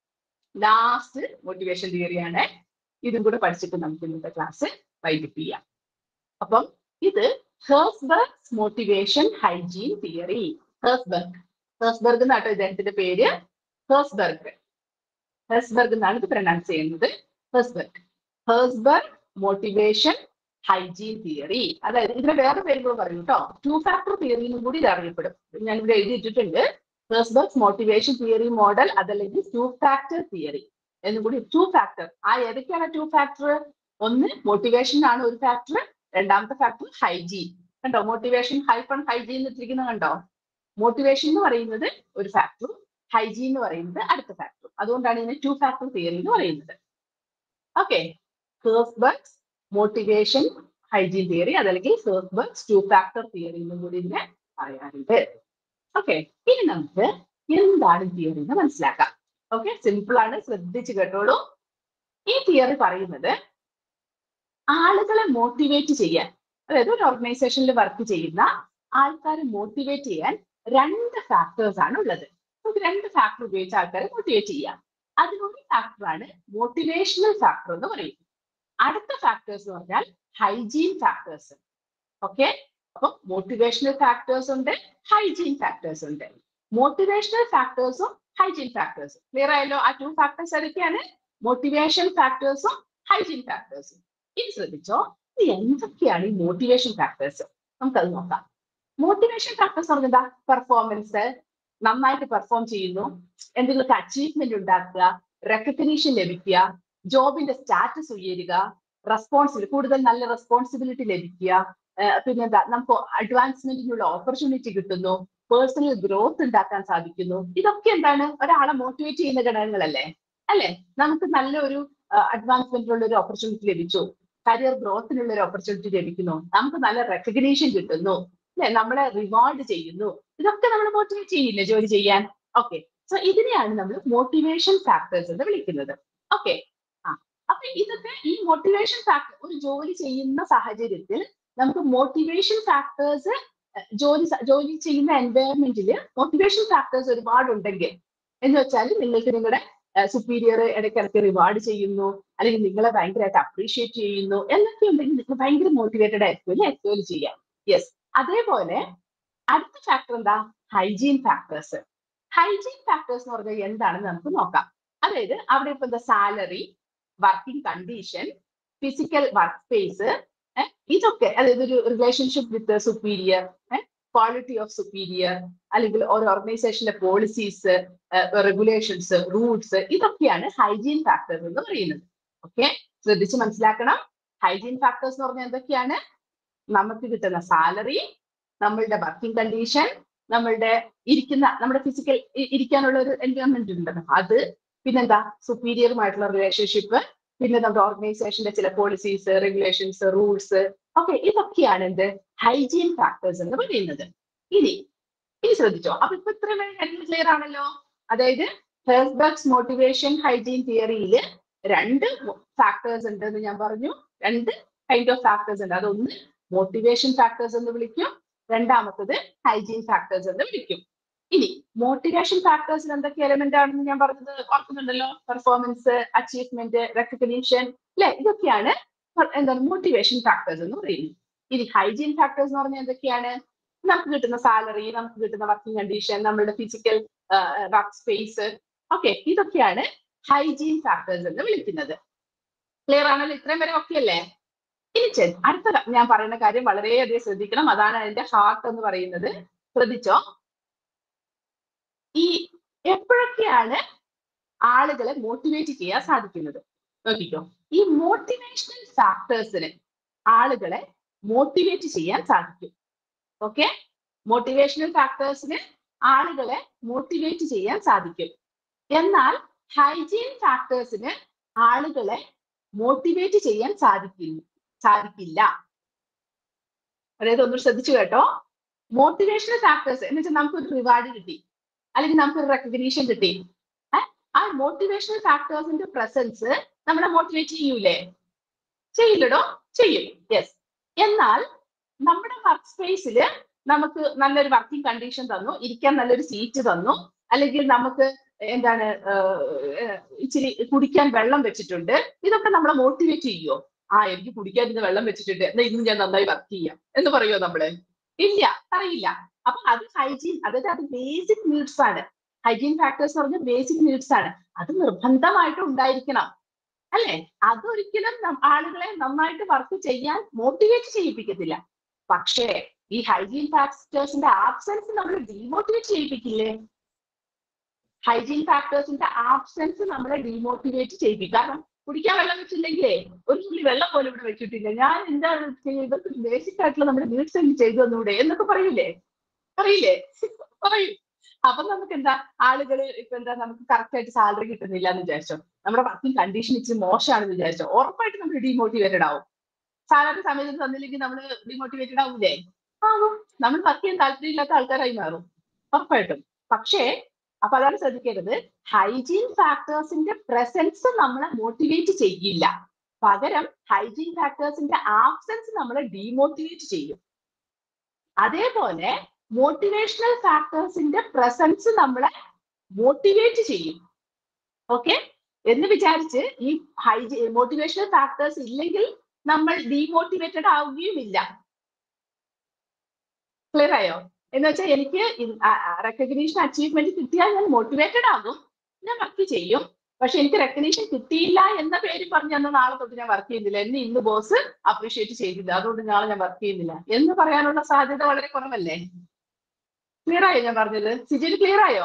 ലാസ്റ്റ് മോട്ടിവേഷൻ തിയറിയാണ് ഇതും കൂടെ പഠിച്ചിട്ട് നമുക്ക് ഇന്നത്തെ ക്ലാസ് വൈകിട്ട് ചെയ്യാം അപ്പം ഇത് Herzberg motivation hygiene theory Herzberg Herzberg എന്നാട്ടോ ഇദ്ദേഹത്തിന്റെ പേര് ഹേഴ്സ്ബർഗ് ഹേഴ്സ്ബർഗ് എന്നാണ് ഇത് പ്രൊനൗൺസ് ചെയ്യുന്നത് Herzberg Herzberg motivation hygiene theory അതായത് ഇതിന് വേറെ പേരുകൾ പറയും കേട്ടോ ടു ഫാക്ടർ തിയറി എന്നും കൂടി ഇത് അറിയപ്പെടും ഞാൻ ഇവിടെ എഴുതിയിട്ടുണ്ട് ഹേഴ്സ്ബർഗ് മോട്ടിവേഷൻ തിയറി മോഡൽ അതല്ലെങ്കിൽ ടു ഫാക്ടർ തിയറി എന്നും കൂടി ടു ഫാക്ടർ ആ ഏതൊക്കെയാണ് ടു ഫാക്ടർ ഒന്ന് മോട്ടിവേഷൻ ആണ് ഒരു ഫാക്ടർ രണ്ടാമത്തെ ഫാക്ടർ ഹൈജീൻ കണ്ടോ മോട്ടിവേഷൻ ഹൈഫൺ ഹൈജീൻ ഇട്ടിരിക്കുന്നത് കണ്ടോ മോട്ടിവേഷൻ എന്ന് പറയുന്നത് ഒരു ഫാക്ടറും ഹൈജീൻ എന്ന് പറയുന്നത് അടുത്ത ഫാക്ടറും അതുകൊണ്ടാണ് ഇതിനെ ടു ഫാക്ടർ തിയറി എന്ന് പറയുന്നത് okay Herzberg's motivation hygiene theory അതല്ലെങ്കിൽ ഹേഴ്സ്ബർഗ്സ് ടു ഫാക്ടർ തിയറി എന്നും കൂടി ഇതിനെ പറയാറുണ്ട് ഓക്കെ ഇനി നമുക്ക് എന്താണ് തിയറി എന്ന് മനസ്സിലാക്കാം ഓക്കെ സിമ്പിൾ ആണ് ശ്രദ്ധിച്ച് കേട്ടോളൂ ഈ തിയറി പറയുന്നത് ആളുകളെ മോട്ടിവേറ്റ് ചെയ്യാൻ അതായത് ഒരു ഓർഗനൈസേഷനിൽ വർക്ക് ചെയ്യുന്ന ആൾക്കാരെ മോട്ടിവേറ്റ് ചെയ്യാൻ രണ്ട് ഫാക്ടേഴ്സ് ആണ് ഉള്ളത് നമുക്ക് രണ്ട് ഫാക്ടർ ഉപയോഗിച്ച് ആൾക്കാരെ മോട്ടിവേറ്റ് ചെയ്യാം അതിനൊരു ഫാക്ടറാണ് മോട്ടിവേഷണൽ ഫാക്ടർ എന്ന് പറയുന്നത് അടുത്ത ഫാക്ടേഴ്സ് എന്ന് പറഞ്ഞാൽ ഹൈജീൻ ഫാക്ടേഴ്സ് ഓക്കെ അപ്പം മോട്ടിവേഷണൽ ഫാക്ടേഴ്സ് ഉണ്ട് ഹൈജീൻ ഫാക്ടേഴ്സ് ഉണ്ട് മോട്ടിവേഷണൽ ഫാക്ടേഴ്സും ഹൈജീൻ ഫാക്ടേഴ്സ് ക്ലിയർ ആയല്ലോ ആ ടു ഫാക്ടേഴ്സ് ഏതൊക്കെയാണ് മോട്ടിവേഷൻ ഫാക്ടേഴ്സും ഹൈജീൻ ഫാക്ടേഴ്സും ഇനി ശ്രദ്ധിച്ചോ ഇത് എന്തൊക്കെയാണ് ഈ മോട്ടിവേഷൻ ഫാക്ടേഴ്സ് നമുക്കത് നോക്കാം മോട്ടിവേഷൻ ഫാക്ടേഴ്സ് പറഞ്ഞാൽ പെർഫോമൻസ് നന്നായിട്ട് പെർഫോം ചെയ്യുന്നു എന്തെങ്കിലുമൊക്കെ അച്ചീവ്മെന്റ് ഉണ്ടാക്കുക റെക്കഗ്നീഷൻ ലഭിക്കുക ജോബിന്റെ സ്റ്റാറ്റസ് ഉയരുക റെസ്പോൺസിബിൾ കൂടുതൽ നല്ല റെസ്പോൺസിബിലിറ്റി ലഭിക്കുക ഏർ പിന്നെന്താ നമുക്ക് അഡ്വാൻസ്മെന്റിനുള്ള ഓപ്പർച്യൂണിറ്റി കിട്ടുന്നു പേഴ്സണൽ ഗ്രോത്ത് ഉണ്ടാക്കാൻ സാധിക്കുന്നു ഇതൊക്കെ എന്താണ് ഒരാളെ മോട്ടിവേറ്റ് ചെയ്യുന്ന ഘടകങ്ങളല്ലേ അല്ലെ നമുക്ക് നല്ലൊരു അഡ്വാൻസ്മെന്റിനുള്ള ഒരു ഓപ്പർച്യൂണിറ്റി ലഭിച്ചു കരിയർ ഗ്രോത്തിനുള്ള ഒരു ഓപ്പർച്യൂണിറ്റി ലഭിക്കുന്നു നമുക്ക് നല്ല റെക്കഗ്നീഷൻ കിട്ടുന്നു അല്ലെ നമ്മളെ റിവാർഡ് ചെയ്യുന്നു ഇതൊക്കെ നമ്മൾ മോട്ടിവേറ്റ് ചെയ്യില്ലേ ജോലി ചെയ്യാൻ ഓക്കെ സോ ഇതിനെയാണ് നമ്മൾ മോട്ടിവേഷൻ ഫാക്ടേഴ്സ് എന്ന് വിളിക്കുന്നത് ഓക്കെ ആ അപ്പൊ ഇതൊക്കെ ഈ മോട്ടിവേഷൻ ഫാക്ടർ ഒരു ജോലി ചെയ്യുന്ന സാഹചര്യത്തിൽ നമുക്ക് മോട്ടിവേഷൻ ഫാക്ടേഴ്സ് ജോലി സ- ജോലി ചെയ്യുന്ന എൻവയറമെന്റിൽ മോട്ടിവേഷൻ ഫാക്ടേഴ്സ് ഒരുപാട് ഉണ്ടെങ്കിൽ എന്ന് വെച്ചാൽ നിങ്ങൾക്ക് നിങ്ങളുടെ സുപ്പീരിയർ ഇടയ്ക്കിടയ്ക്ക് റിവാർഡ് ചെയ്യുന്നു അല്ലെങ്കിൽ നിങ്ങളെ ഭയങ്കരമായിട്ട് അപ്രീഷിയേറ്റ് ചെയ്യുന്നു എന്നൊക്കെ ഉണ്ടെങ്കിൽ നിങ്ങൾ ഭയങ്കര മോട്ടിവേറ്റഡ് ആയിരിക്കും അല്ലേ ജോലി ചെയ്യാൻ യെസ് അതേപോലെ അടുത്ത ഫാക്ടർ എന്താ ഹൈജീൻ ഫാക്ടേഴ്സ് ഹൈജീൻ ഫാക്ടേഴ്സ് എന്ന് പറഞ്ഞാൽ എന്താണെന്ന് നമുക്ക് നോക്കാം അതായത് അവിടെ ഇപ്പൊ എന്താ salary working condition physical work space ഇതൊക്കെ അതായത് ഒരു relationship with superior quality of superior അല്ലെങ്കിൽ ഒരു ഓർഗനൈസേഷന്റെ പോളിസീസ് റെഗുലേഷൻസ് റൂൾസ് ഇതൊക്കെയാണ് ഹൈജീൻ ഫാക്ടേഴ്സ് എന്ന് പറയുന്നത് ഓക്കെ ശ്രദ്ധിച്ച് മനസ്സിലാക്കണം ഹൈജീൻ ഫാക്ടേഴ്സ് എന്ന് പറഞ്ഞാൽ എന്തൊക്കെയാണ് നമുക്ക് കിട്ടുന്ന സാലറി നമ്മളുടെ വർക്കിംഗ് കണ്ടീഷൻ നമ്മളുടെ ഇരിക്കുന്ന നമ്മുടെ ഫിസിക്കൽ ഇരിക്കാനുള്ള ഒരു എൻവയോൺമെന്റ് ഉണ്ടല്ലോ അത് പിന്നെന്താ സുപ്പീരിയറുമായിട്ടുള്ള റിലേഷൻഷിപ്പ് പിന്നെ നമ്മുടെ ഓർഗനൈസേഷന്റെ ചില പോളിസീസ് റെഗുലേഷൻസ് റൂൾസ് ഓക്കെ ഇതൊക്കെയാണ് എന്ത് ഹൈജീൻ ഫാക്ടേഴ്സ് എന്ന് പറയുന്നത് ഇനി ഇനി ശ്രദ്ധിച്ചോ അപ്പൊ ഇപ്പൊ ഇത്ര ക്ലിയർ ആണല്ലോ അതായത് ഹെൽസ്ബർഗ്സ് മോട്ടിവേഷൻ ഹൈജീൻ തിയറിയിൽ രണ്ട് ഫാക്ടേഴ്സ് ഉണ്ട് എന്ന് ഞാൻ പറഞ്ഞു രണ്ട് കൈൻഡ് ഓഫ് ഫാക്ടേഴ്സ് ഉണ്ട് അതൊന്ന് മോട്ടിവേഷൻ ഫാക്ടേഴ്സ് എന്ന് വിളിക്കും രണ്ടാമത്തത് ഹൈജീൻ ഫാക്ടേഴ്സ് എന്ന് വിളിക്കും ഇനി മോട്ടിവേഷൻ ഫാക്ടേഴ്സിൽ എന്തൊക്കെ എലമെന്റ് ആണെന്ന് ഞാൻ പറഞ്ഞത് ഓർക്കുന്നുണ്ടല്ലോ പെർഫോമൻസ് അച്ചീവ്മെന്റ് റെക്കഗ്നീഷൻ അല്ലെ ഇതൊക്കെയാണ് per- എന്താണ് മോട്ടിവേഷൻ ഫാക്ടേഴ്സ് എന്ന് പറയുന്നത് ഇനി ഹൈജീൻ ഫാക്ടേഴ്സ് എന്ന് പറഞ്ഞാൽ എന്തൊക്കെയാണ് നമുക്ക് കിട്ടുന്ന സാലറി നമുക്ക് കിട്ടുന്ന വർക്കിംഗ് കണ്ടീഷൻ നമ്മുടെ ഫിസിക്കൽ വർക്ക് സ്പേസ് ഓക്കെ ഇതൊക്കെയാണ് ഹൈജീൻ ഫാക്ടേഴ്സ് എന്ന് വിളിക്കുന്നത് ക്ലിയർ ആണല്ലോ ഇത്രയും വരെ ഓക്കെ അല്ലേ ഇനി ചെ- അടുത്ത ക- ഞാൻ പറയുന്ന കാര്യം വളരെയധികം ശ്രദ്ധിക്കണം അതാണ് അതിന്റെ ഹാർട്ട് എന്ന് പറയുന്നത് ശ്രദ്ധിച്ചോ ഈ എപ്പോഴൊക്കെയാണ് ആളുകളെ മോട്ടിവേറ്റ് ചെയ്യാൻ സാധിക്കുന്നത് നോക്കിക്കോ ഈ മോട്ടിവേഷണൽ ഫാക്ടേഴ്സിന് ആളുകളെ മോട്ടിവേറ്റ് ചെയ്യാൻ സാധിക്കും ഓക്കെ മോട്ടിവേഷണൽ ഫാക്ടേഴ്സിന് ആളുകളെ മോട്ടിവേറ്റ് ചെയ്യാൻ സാധിക്കും എന്നാൽ ഹൈജീൻ ഫാക്ടേഴ്സിന് ആളുകളെ മോട്ടിവേറ്റ് ചെയ്യാൻ സാധിക്കില്ല സാധിക്കില്ല അതായത് ഒന്ന് ശ്രദ്ധിച്ചു കേട്ടോ മോട്ടിവേഷണൽ ഫാക്ടേഴ്സ് എന്ന് വെച്ചാൽ നമുക്കൊരു റിവാർഡ് കിട്ടി അല്ലെങ്കിൽ നമുക്കൊരു റെക്കഗ്നീഷൻ കിട്ടി ഏ? ആ മോട്ടിവേഷണൽ ഫാക്ടേഴ്സിന്റെ പ്രസൻസ് നമ്മളെ മോട്ടിവേറ്റ് ചെയ്യൂലേ ചെയ്യില്ലടോ ചെയ്യും യെസ് എന്നാൽ നമ്മുടെ വർക്ക് സ്പേസിൽ നമുക്ക് നല്ലൊരു വർക്കിംഗ് കണ്ടീഷൻ തന്നു ഇരിക്കാൻ നല്ലൊരു സീറ്റ് തന്നു അല്ലെങ്കിൽ നമുക്ക് എന്താണ് ഏർ, ഏർ, ഇച്ചിരി കുടിക്കാൻ വെള്ളം വെച്ചിട്ടുണ്ട് ഇതൊക്കെ നമ്മളെ മോട്ടിവേറ്റ് ചെയ്യുമോ ആ എനിക്ക് കുടിക്കാൻ ഇന്ന് വെള്ളം വെച്ചിട്ടുണ്ട് എന്നാ ഇന്ന് ഞാൻ നന്നായി വർക്ക് ചെയ്യാം എന്ന് പറയുമോ നമ്മള് ഇല്ല പറയില്ല അപ്പൊ അത് ഹൈജീൻ അതായത് അത് ബേസിക് നീഡ്സ് ആണ് ഹൈജീൻ ഫാക്ടേഴ്സ് എന്ന് പറഞ്ഞാൽ ബേസിക് നീഡ്സ് ആണ് അത് നിർബന്ധമായിട്ട് ഉണ്ടായിരിക്കണം അല്ലെ അതൊരിക്കലും നം- ആളുകളെ നന്നായിട്ട് വർക്ക് ചെയ്യാൻ മോട്ടിവേറ്റ് ചെയ്യിപ്പിക്കത്തില്ല പക്ഷേ ഈ ഹൈജീൻ ഫാക്ടേഴ്സിന്റെ ആബ്സെൻസ് നമ്മൾ ഡീമോട്ടിവേറ്റ് ചെയ്യിപ്പിക്കില്ലേ ഹൈജീൻ ഫാക്ടേഴ്സിന്റെ ആബ്സെൻസ് നമ്മളെ ഡീമോട്ടിവേറ്റ് ചെയ്യിപ്പിക്കും കാരണം കുടിക്കാൻ വെള്ളം വെച്ചില്ലെങ്കിലേ ഒരു തുള്ളി വെള്ളം പോലും ഇവിടെ വെച്ചിട്ടില്ല ഞാൻ എന്താ ചെയ്തത് ബേസിക് ആയിട്ടുള്ള നമ്മുടെ നീഡ്സ് എങ്കിലും ചെയ്തു തന്നൂടെ എന്നൊക്കെ പറയൂലേ പറയില്ലേ പറയും അപ്പൊ നമുക്ക് എന്താ ആളുകൾ ഇപ്പൊ എന്താ നമുക്ക് കറക്റ്റ് ആയിട്ട് സാലറി കിട്ടുന്നില്ല എന്ന് വിചാരിച്ചോ നമ്മുടെ വർക്കിംഗ് കണ്ടീഷൻ ഇച്ചിരി മോശമാണെന്ന് വിചാരിച്ചോ ഉറപ്പായിട്ട് നമ്മൾ ഡീമോട്ടിവേറ്റഡ് ആവും സാലറി സമയത്ത് തന്നില്ലെങ്കിൽ നമ്മൾ ഡീമോട്ടിവേറ്റഡ് ആവൂലേ ആവും നമ്മൾ വർക്ക് ചെയ്യാൻ താല്പര്യമില്ലാത്ത ആൾക്കാരായി മാറും ഉറപ്പായിട്ടും പക്ഷേ അപ്പൊ അതാണ് ശ്രദ്ധിക്കരുത് ഹൈജീൻ ഫാക്ടേഴ്സിന്റെ പ്രസൻസ് നമ്മളെ മോട്ടിവേറ്റ് ചെയ്യില്ല പകരം ഹൈജീൻ ഫാക്ടേഴ്സിന്റെ ആബ്സെൻസ് നമ്മളെ ഡീമോട്ടിവേറ്റ് ചെയ്യും അതേപോലെ മോട്ടിവേഷണൽ ഫാക്ടേഴ്സിന്റെ പ്രസൻസ് നമ്മളെ മോട്ടിവേറ്റ് ചെയ്യും ഓക്കെ എന്ന് വിചാരിച്ച് ഈ ഹൈജി മോട്ടിവേഷണൽ ഫാക്ടേഴ്സ് ഇല്ലെങ്കിൽ നമ്മൾ ഡീമോട്ടിവേറ്റഡ് ആവുകയുമില്ല ക്ലിയർ ആയോ എന്ന് വെച്ചാൽ എനിക്ക് റെക്കഗ്നീഷൻ അച്ചീവ്മെന്റ് കിട്ടിയാൽ ഞാൻ മോട്ടിവേറ്റഡ് ആകും ഞാൻ വർക്ക് ചെയ്യും പക്ഷെ എനിക്ക് റെക്കഗ്നീഷൻ കിട്ടിയില്ല എന്ന പേര് പറഞ്ഞ് അന്ന് നാളെ തൊട്ട് ഞാൻ വർക്ക് ചെയ്യുന്നില്ല എന്നെ ഇന്ന് ബോസ് അപ്രീഷിയേറ്റ് ചെയ്തില്ല അതുകൊണ്ട് നാളെ ഞാൻ വർക്ക് ചെയ്യുന്നില്ല എന്ന് പറയാനുള്ള സാധ്യത വളരെ കുറവല്ലേ ക്ലിയർ ആയോ ഞാൻ പറഞ്ഞത് സിജിന് ക്ലിയർ ആയോ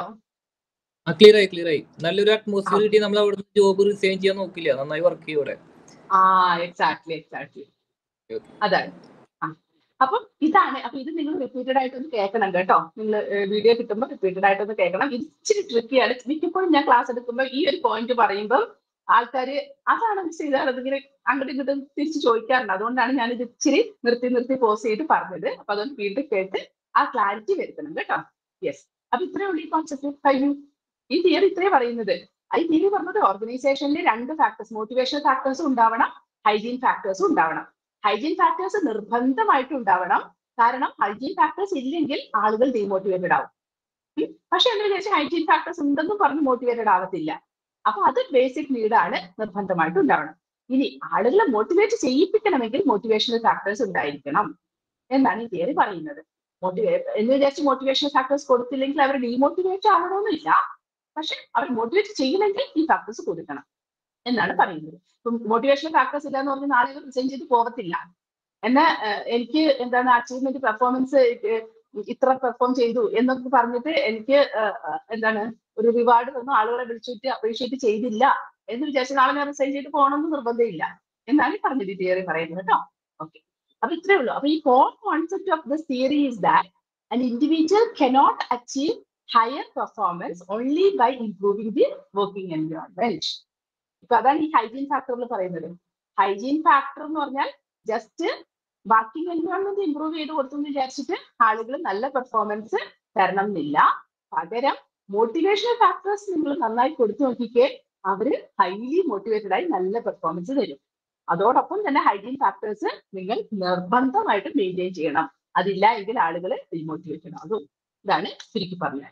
ആ ക്ലിയർ ആയി ക്ലിയർ ആയി നല്ലൊരു അറ്റ്മോസ്ഫിയർ കിട്ടി നമ്മൾ അവിടെ നിന്ന് ജോബ് റിസൈൻ ചെയ്യാൻ നോക്കില്ല നന്നായി വർക്ക് ചെയ്യും ഇവിടെ ആ എക്സാക്ട്ലി എക്സാക്ട്ലി Okay. അതാണ് ആ അപ്പം ഇതാണ് അപ്പൊ ഇത് നിങ്ങൾ റിപ്പീറ്റഡ് ആയിട്ടൊന്ന് കേൾക്കണം കേട്ടോ നിങ്ങൾ വീഡിയോ കിട്ടുമ്പോൾ റിപ്പീറ്റഡ് ആയിട്ടൊന്ന് കേൾക്കണം ഇത് ഇച്ചിരി ട്രിക്കിയാണ് മിക്കപ്പോഴും ഞാൻ ക്ലാസ് എടുക്കുമ്പോൾ ഈ ഒരു പോയിന്റ് പറയുമ്പോൾ ആൾക്കാര് അതാണ് മിസ് ചെയ്താൽ അതിങ്ങനെ അങ്ങോട്ടും ഇങ്ങോട്ടും തിരിച്ച് ചോദിക്കാറുണ്ട് അതുകൊണ്ടാണ് ഞാൻ ഇത് ഇച്ചിരി നിർത്തി നിർത്തി പോസ് ചെയ്ത് പറഞ്ഞത് അപ്പൊ അതൊന്ന് വീണ്ടും കേട്ട് ആ ക്ലാരിറ്റി വരുത്തണം കേട്ടോ യെസ് അപ്പൊ ഇത്രയേ ഉള്ളൂ ഈ കോൺസെപ്റ്റ് കഴിഞ്ഞു ഈ തിയറി ഇത്രേ പറയുന്നത് ഈ തിയറി പറഞ്ഞത് ഓർഗനൈസേഷനിൽ രണ്ട് ഫാക്ടേഴ്സ് മോട്ടിവേഷൻ ഫാക്ടേഴ്സും ഉണ്ടാവണം ഹൈജീൻ ഫാക്ടേഴ്സും ഉണ്ടാവണം ഹൈജീൻ ഫാക്ടേഴ്സ് നിർബന്ധമായിട്ടും ഉണ്ടാവണം കാരണം ഹൈജീൻ ഫാക്ടേഴ്സ് ഇല്ലെങ്കിൽ ആളുകൾ ഡീമോട്ടിവേറ്റഡ് ആവും ഉം. പക്ഷെ എന്താ വിചാരിച്ചാൽ ഹൈജീൻ ഫാക്ടേഴ്സ് ഉണ്ടെന്നും പറഞ്ഞ് മോട്ടിവേറ്റഡ് ആവത്തില്ല അപ്പൊ അത് ബേസിക് നീഡാണ് നിർബന്ധമായിട്ടും ഉണ്ടാവണം ഇനി ആളുകളെ മോട്ടിവേറ്റ് ചെയ്യിപ്പിക്കണമെങ്കിൽ മോട്ടിവേഷണൽ ഫാക്ടേഴ്സ് ഉണ്ടായിരിക്കണം എന്നാണ് ഈ തിയറി പറയുന്നത് മോട്ടിവേ എന്ന് വിചാരിച്ച് മോട്ടിവേഷണൽ ഫാക്ടേഴ്സ് കൊടുത്തില്ലെങ്കിൽ അവർ ഡീമോട്ടിവേറ്റ് ആവണമെന്നില്ല പക്ഷെ അവർ മോട്ടിവേറ്റ് ചെയ്യണമെങ്കിൽ ഈ ഫാക്ടേഴ്സ് കൊടുക്കണം എന്നാണ് പറയുന്നത് ഇപ്പം മോട്ടിവേഷണൽ ഫാക്ടേഴ്സ് ഇല്ല എന്ന് പറഞ്ഞ് നാളെ റിസൈൻ ചെയ്ത് പോകത്തില്ല എന്നാ ഏഹ്, എനിക്ക് എന്താണ് അച്ചീവ്മെന്റ് പെർഫോമൻസ് ഇത്ര പെർഫോം ചെയ്തു എന്നൊക്കെ പറഞ്ഞിട്ട് എനിക്ക് ഏഹ്, ഏഹ്, എന്താണ് ഒരു റിവാർഡ് തന്നു ആളുകളെ വിളിച്ചിട്ട് അപ്രീഷിയേറ്റ് ചെയ്തില്ല എന്ന് വിചാരിച്ച് നാളെ ഞാൻ റിസൈൻ ചെയ്ത് പോകണമെന്ന് നിർബന്ധമില്ല എന്നാണ് ഈ പറഞ്ഞത് ഈ തിയറി പറയുന്നത് കേട്ടോ ഓക്കെ അപ്പൊ ഇത്രേ ഉള്ളൂ അപ്പൊ ഈ core concept of this theory is that an individual cannot achieve higher performance only by improving the working environment. ഇപ്പൊ അതാണ് ഈ ഹൈജീൻ ഫാക്ടറിൽ പറയുന്നത് ഹൈജീൻ ഫാക്ടർ എന്ന് പറഞ്ഞാൽ ജസ്റ്റ് വർക്കിംഗ് എൻവയോൺമെന്റ് ഇമ്പ്രൂവ് ചെയ്ത് കൊടുത്തു എന്ന് വിചാരിച്ചിട്ട് ആളുകൾ നല്ല പെർഫോമൻസ് തരണം എന്നില്ല പകരം മോട്ടിവേഷണൽ ഫാക്ടേഴ്സ് നിങ്ങൾ നന്നായി കൊടുത്തു നോക്കിക്കേ അവര് ഹൈലി മോട്ടിവേറ്റഡ് ആയി നല്ല പെർഫോമൻസ് തരും അതോടൊപ്പം തന്നെ ഹൈജീൻ ഫാക്ടേഴ്സ് നിങ്ങൾ നിർബന്ധമായിട്ട് മെയിൻറ്റെയിൻ ചെയ്യണം അതില്ല എങ്കിൽ ആളുകൾ ഡിമോട്ടിവേറ്റഡ് ആകും ഇതാണ് ചുരുക്കി പറഞ്ഞത്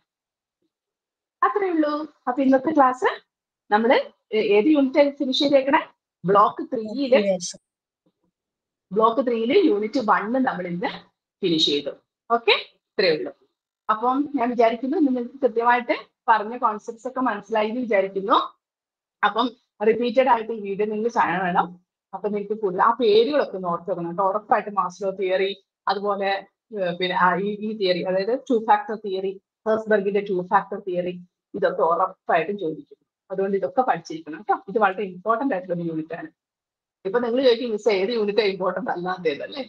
അത്രേ ഉള്ളൂ അപ്പൊ ഇന്നത്തെ ക്ലാസ് നമ്മള് ഏ- ഏത് യൂണിറ്റ് ഫിനിഷ് ചെയ്തേക്കണേ ബ്ലോക്ക് ത്രീയില് ബ്ലോക്ക് ത്രീയില് യൂണിറ്റ് വണ്ണ് നമ്മൾ ഇന്ന് ഫിനിഷ് ചെയ്തു ഓക്കെ ഇത്രേ ഉള്ളൂ അപ്പം ഞാൻ വിചാരിക്കുന്നു നിങ്ങൾക്ക് കൃത്യമായിട്ട് പറഞ്ഞ കോൺസെപ്റ്റ്സ് ഒക്കെ മനസ്സിലായി എന്ന് വിചാരിക്കുന്നു അപ്പം റിപ്പീറ്റഡ് ആയിട്ട് ഈ വീഡിയോ നിങ്ങൾ കാണണം അപ്പൊ നിങ്ങൾക്ക് കൂടുതൽ ആ പേരുകളൊക്കെ ഒന്ന് ഓർത്ത് വെക്കണം കേട്ടോ ഉറപ്പായിട്ട് മാസ്റ്റർ തിയറി അതുപോലെ ഏർ പിന്നെ ആ ഈ ഈ തിയറി അതായത് ടു ഫാക്ടർ തിയറി ഹേഴ്സ്ബർഗിന്റെ ടു ഫാക്ടർ തിയറി ഇതൊക്കെ ഉറപ്പായിട്ടും ചോദിക്കും അതുകൊണ്ട് ഇതൊക്കെ പഠിച്ചിരിക്കണം കേട്ടോ ഇത് വളരെ ഇമ്പോർട്ടന്റ് ആയിട്ടുള്ള ഒരു യൂണിറ്റ് ആണ് ഇപ്പൊ നിങ്ങൾ ചോദിക്കും മിസ് ഏത് യൂണിറ്റ് ഇമ്പോർട്ടന്റ് അല്ലാത്തതല്ലേ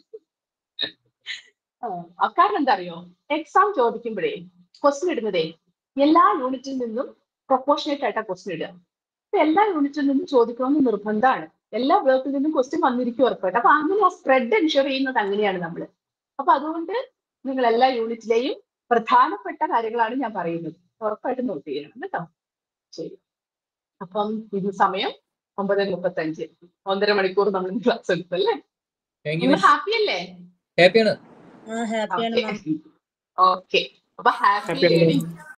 ആ, കാരണം എന്താ അറിയോ എക്സാം ചോദിക്കുമ്പോഴേ ക്വസ്റ്റ്യൻ ഇടുന്നതേ എല്ലാ യൂണിറ്റിൽ നിന്നും പ്രൊപ്പോർഷനേറ്റ് ആയിട്ടാ ക്വസ്റ്റ്യൻ ഇടുക അപ്പൊ എല്ലാ യൂണിറ്റിൽ നിന്നും ചോദിക്കണമെന്ന് നിർബന്ധമാണ് എല്ലാ വേർക്കിൽ നിന്നും ക്വസ്റ്റ്യൻ വന്നിരിക്കും ഉറപ്പായിട്ട് അപ്പൊ അങ്ങനെ ആ സ്പ്രെഡ് എൻഷുർ ചെയ്യുന്നത് അങ്ങനെയാണ് നമ്മൾ അപ്പൊ അതുകൊണ്ട് നിങ്ങൾ എല്ലാ യൂണിറ്റിലെയും പ്രധാനപ്പെട്ട കാര്യങ്ങളാണ് ഞാൻ പറയുന്നത് ഉറപ്പായിട്ട് നോട്ട് ചെയ്യണം കേട്ടോ ശരി അപ്പം ഇത് സമയം ഒമ്പത് മുപ്പത്തഞ്ച് ഒന്നര മണിക്കൂർ നമ്മൾ ക്ലാസ് എടുത്തു അല്ലേ താങ്ക് യു നിങ്ങൾ മിസ് ഹാപ്പി അല്ലേ ഹാപ്പിയാണ് ഹാപ്പിയാണ് മാം ഓക്കെ അപ്പൊ ഹാപ്പി Happy ആണ്. ലേണിംഗ്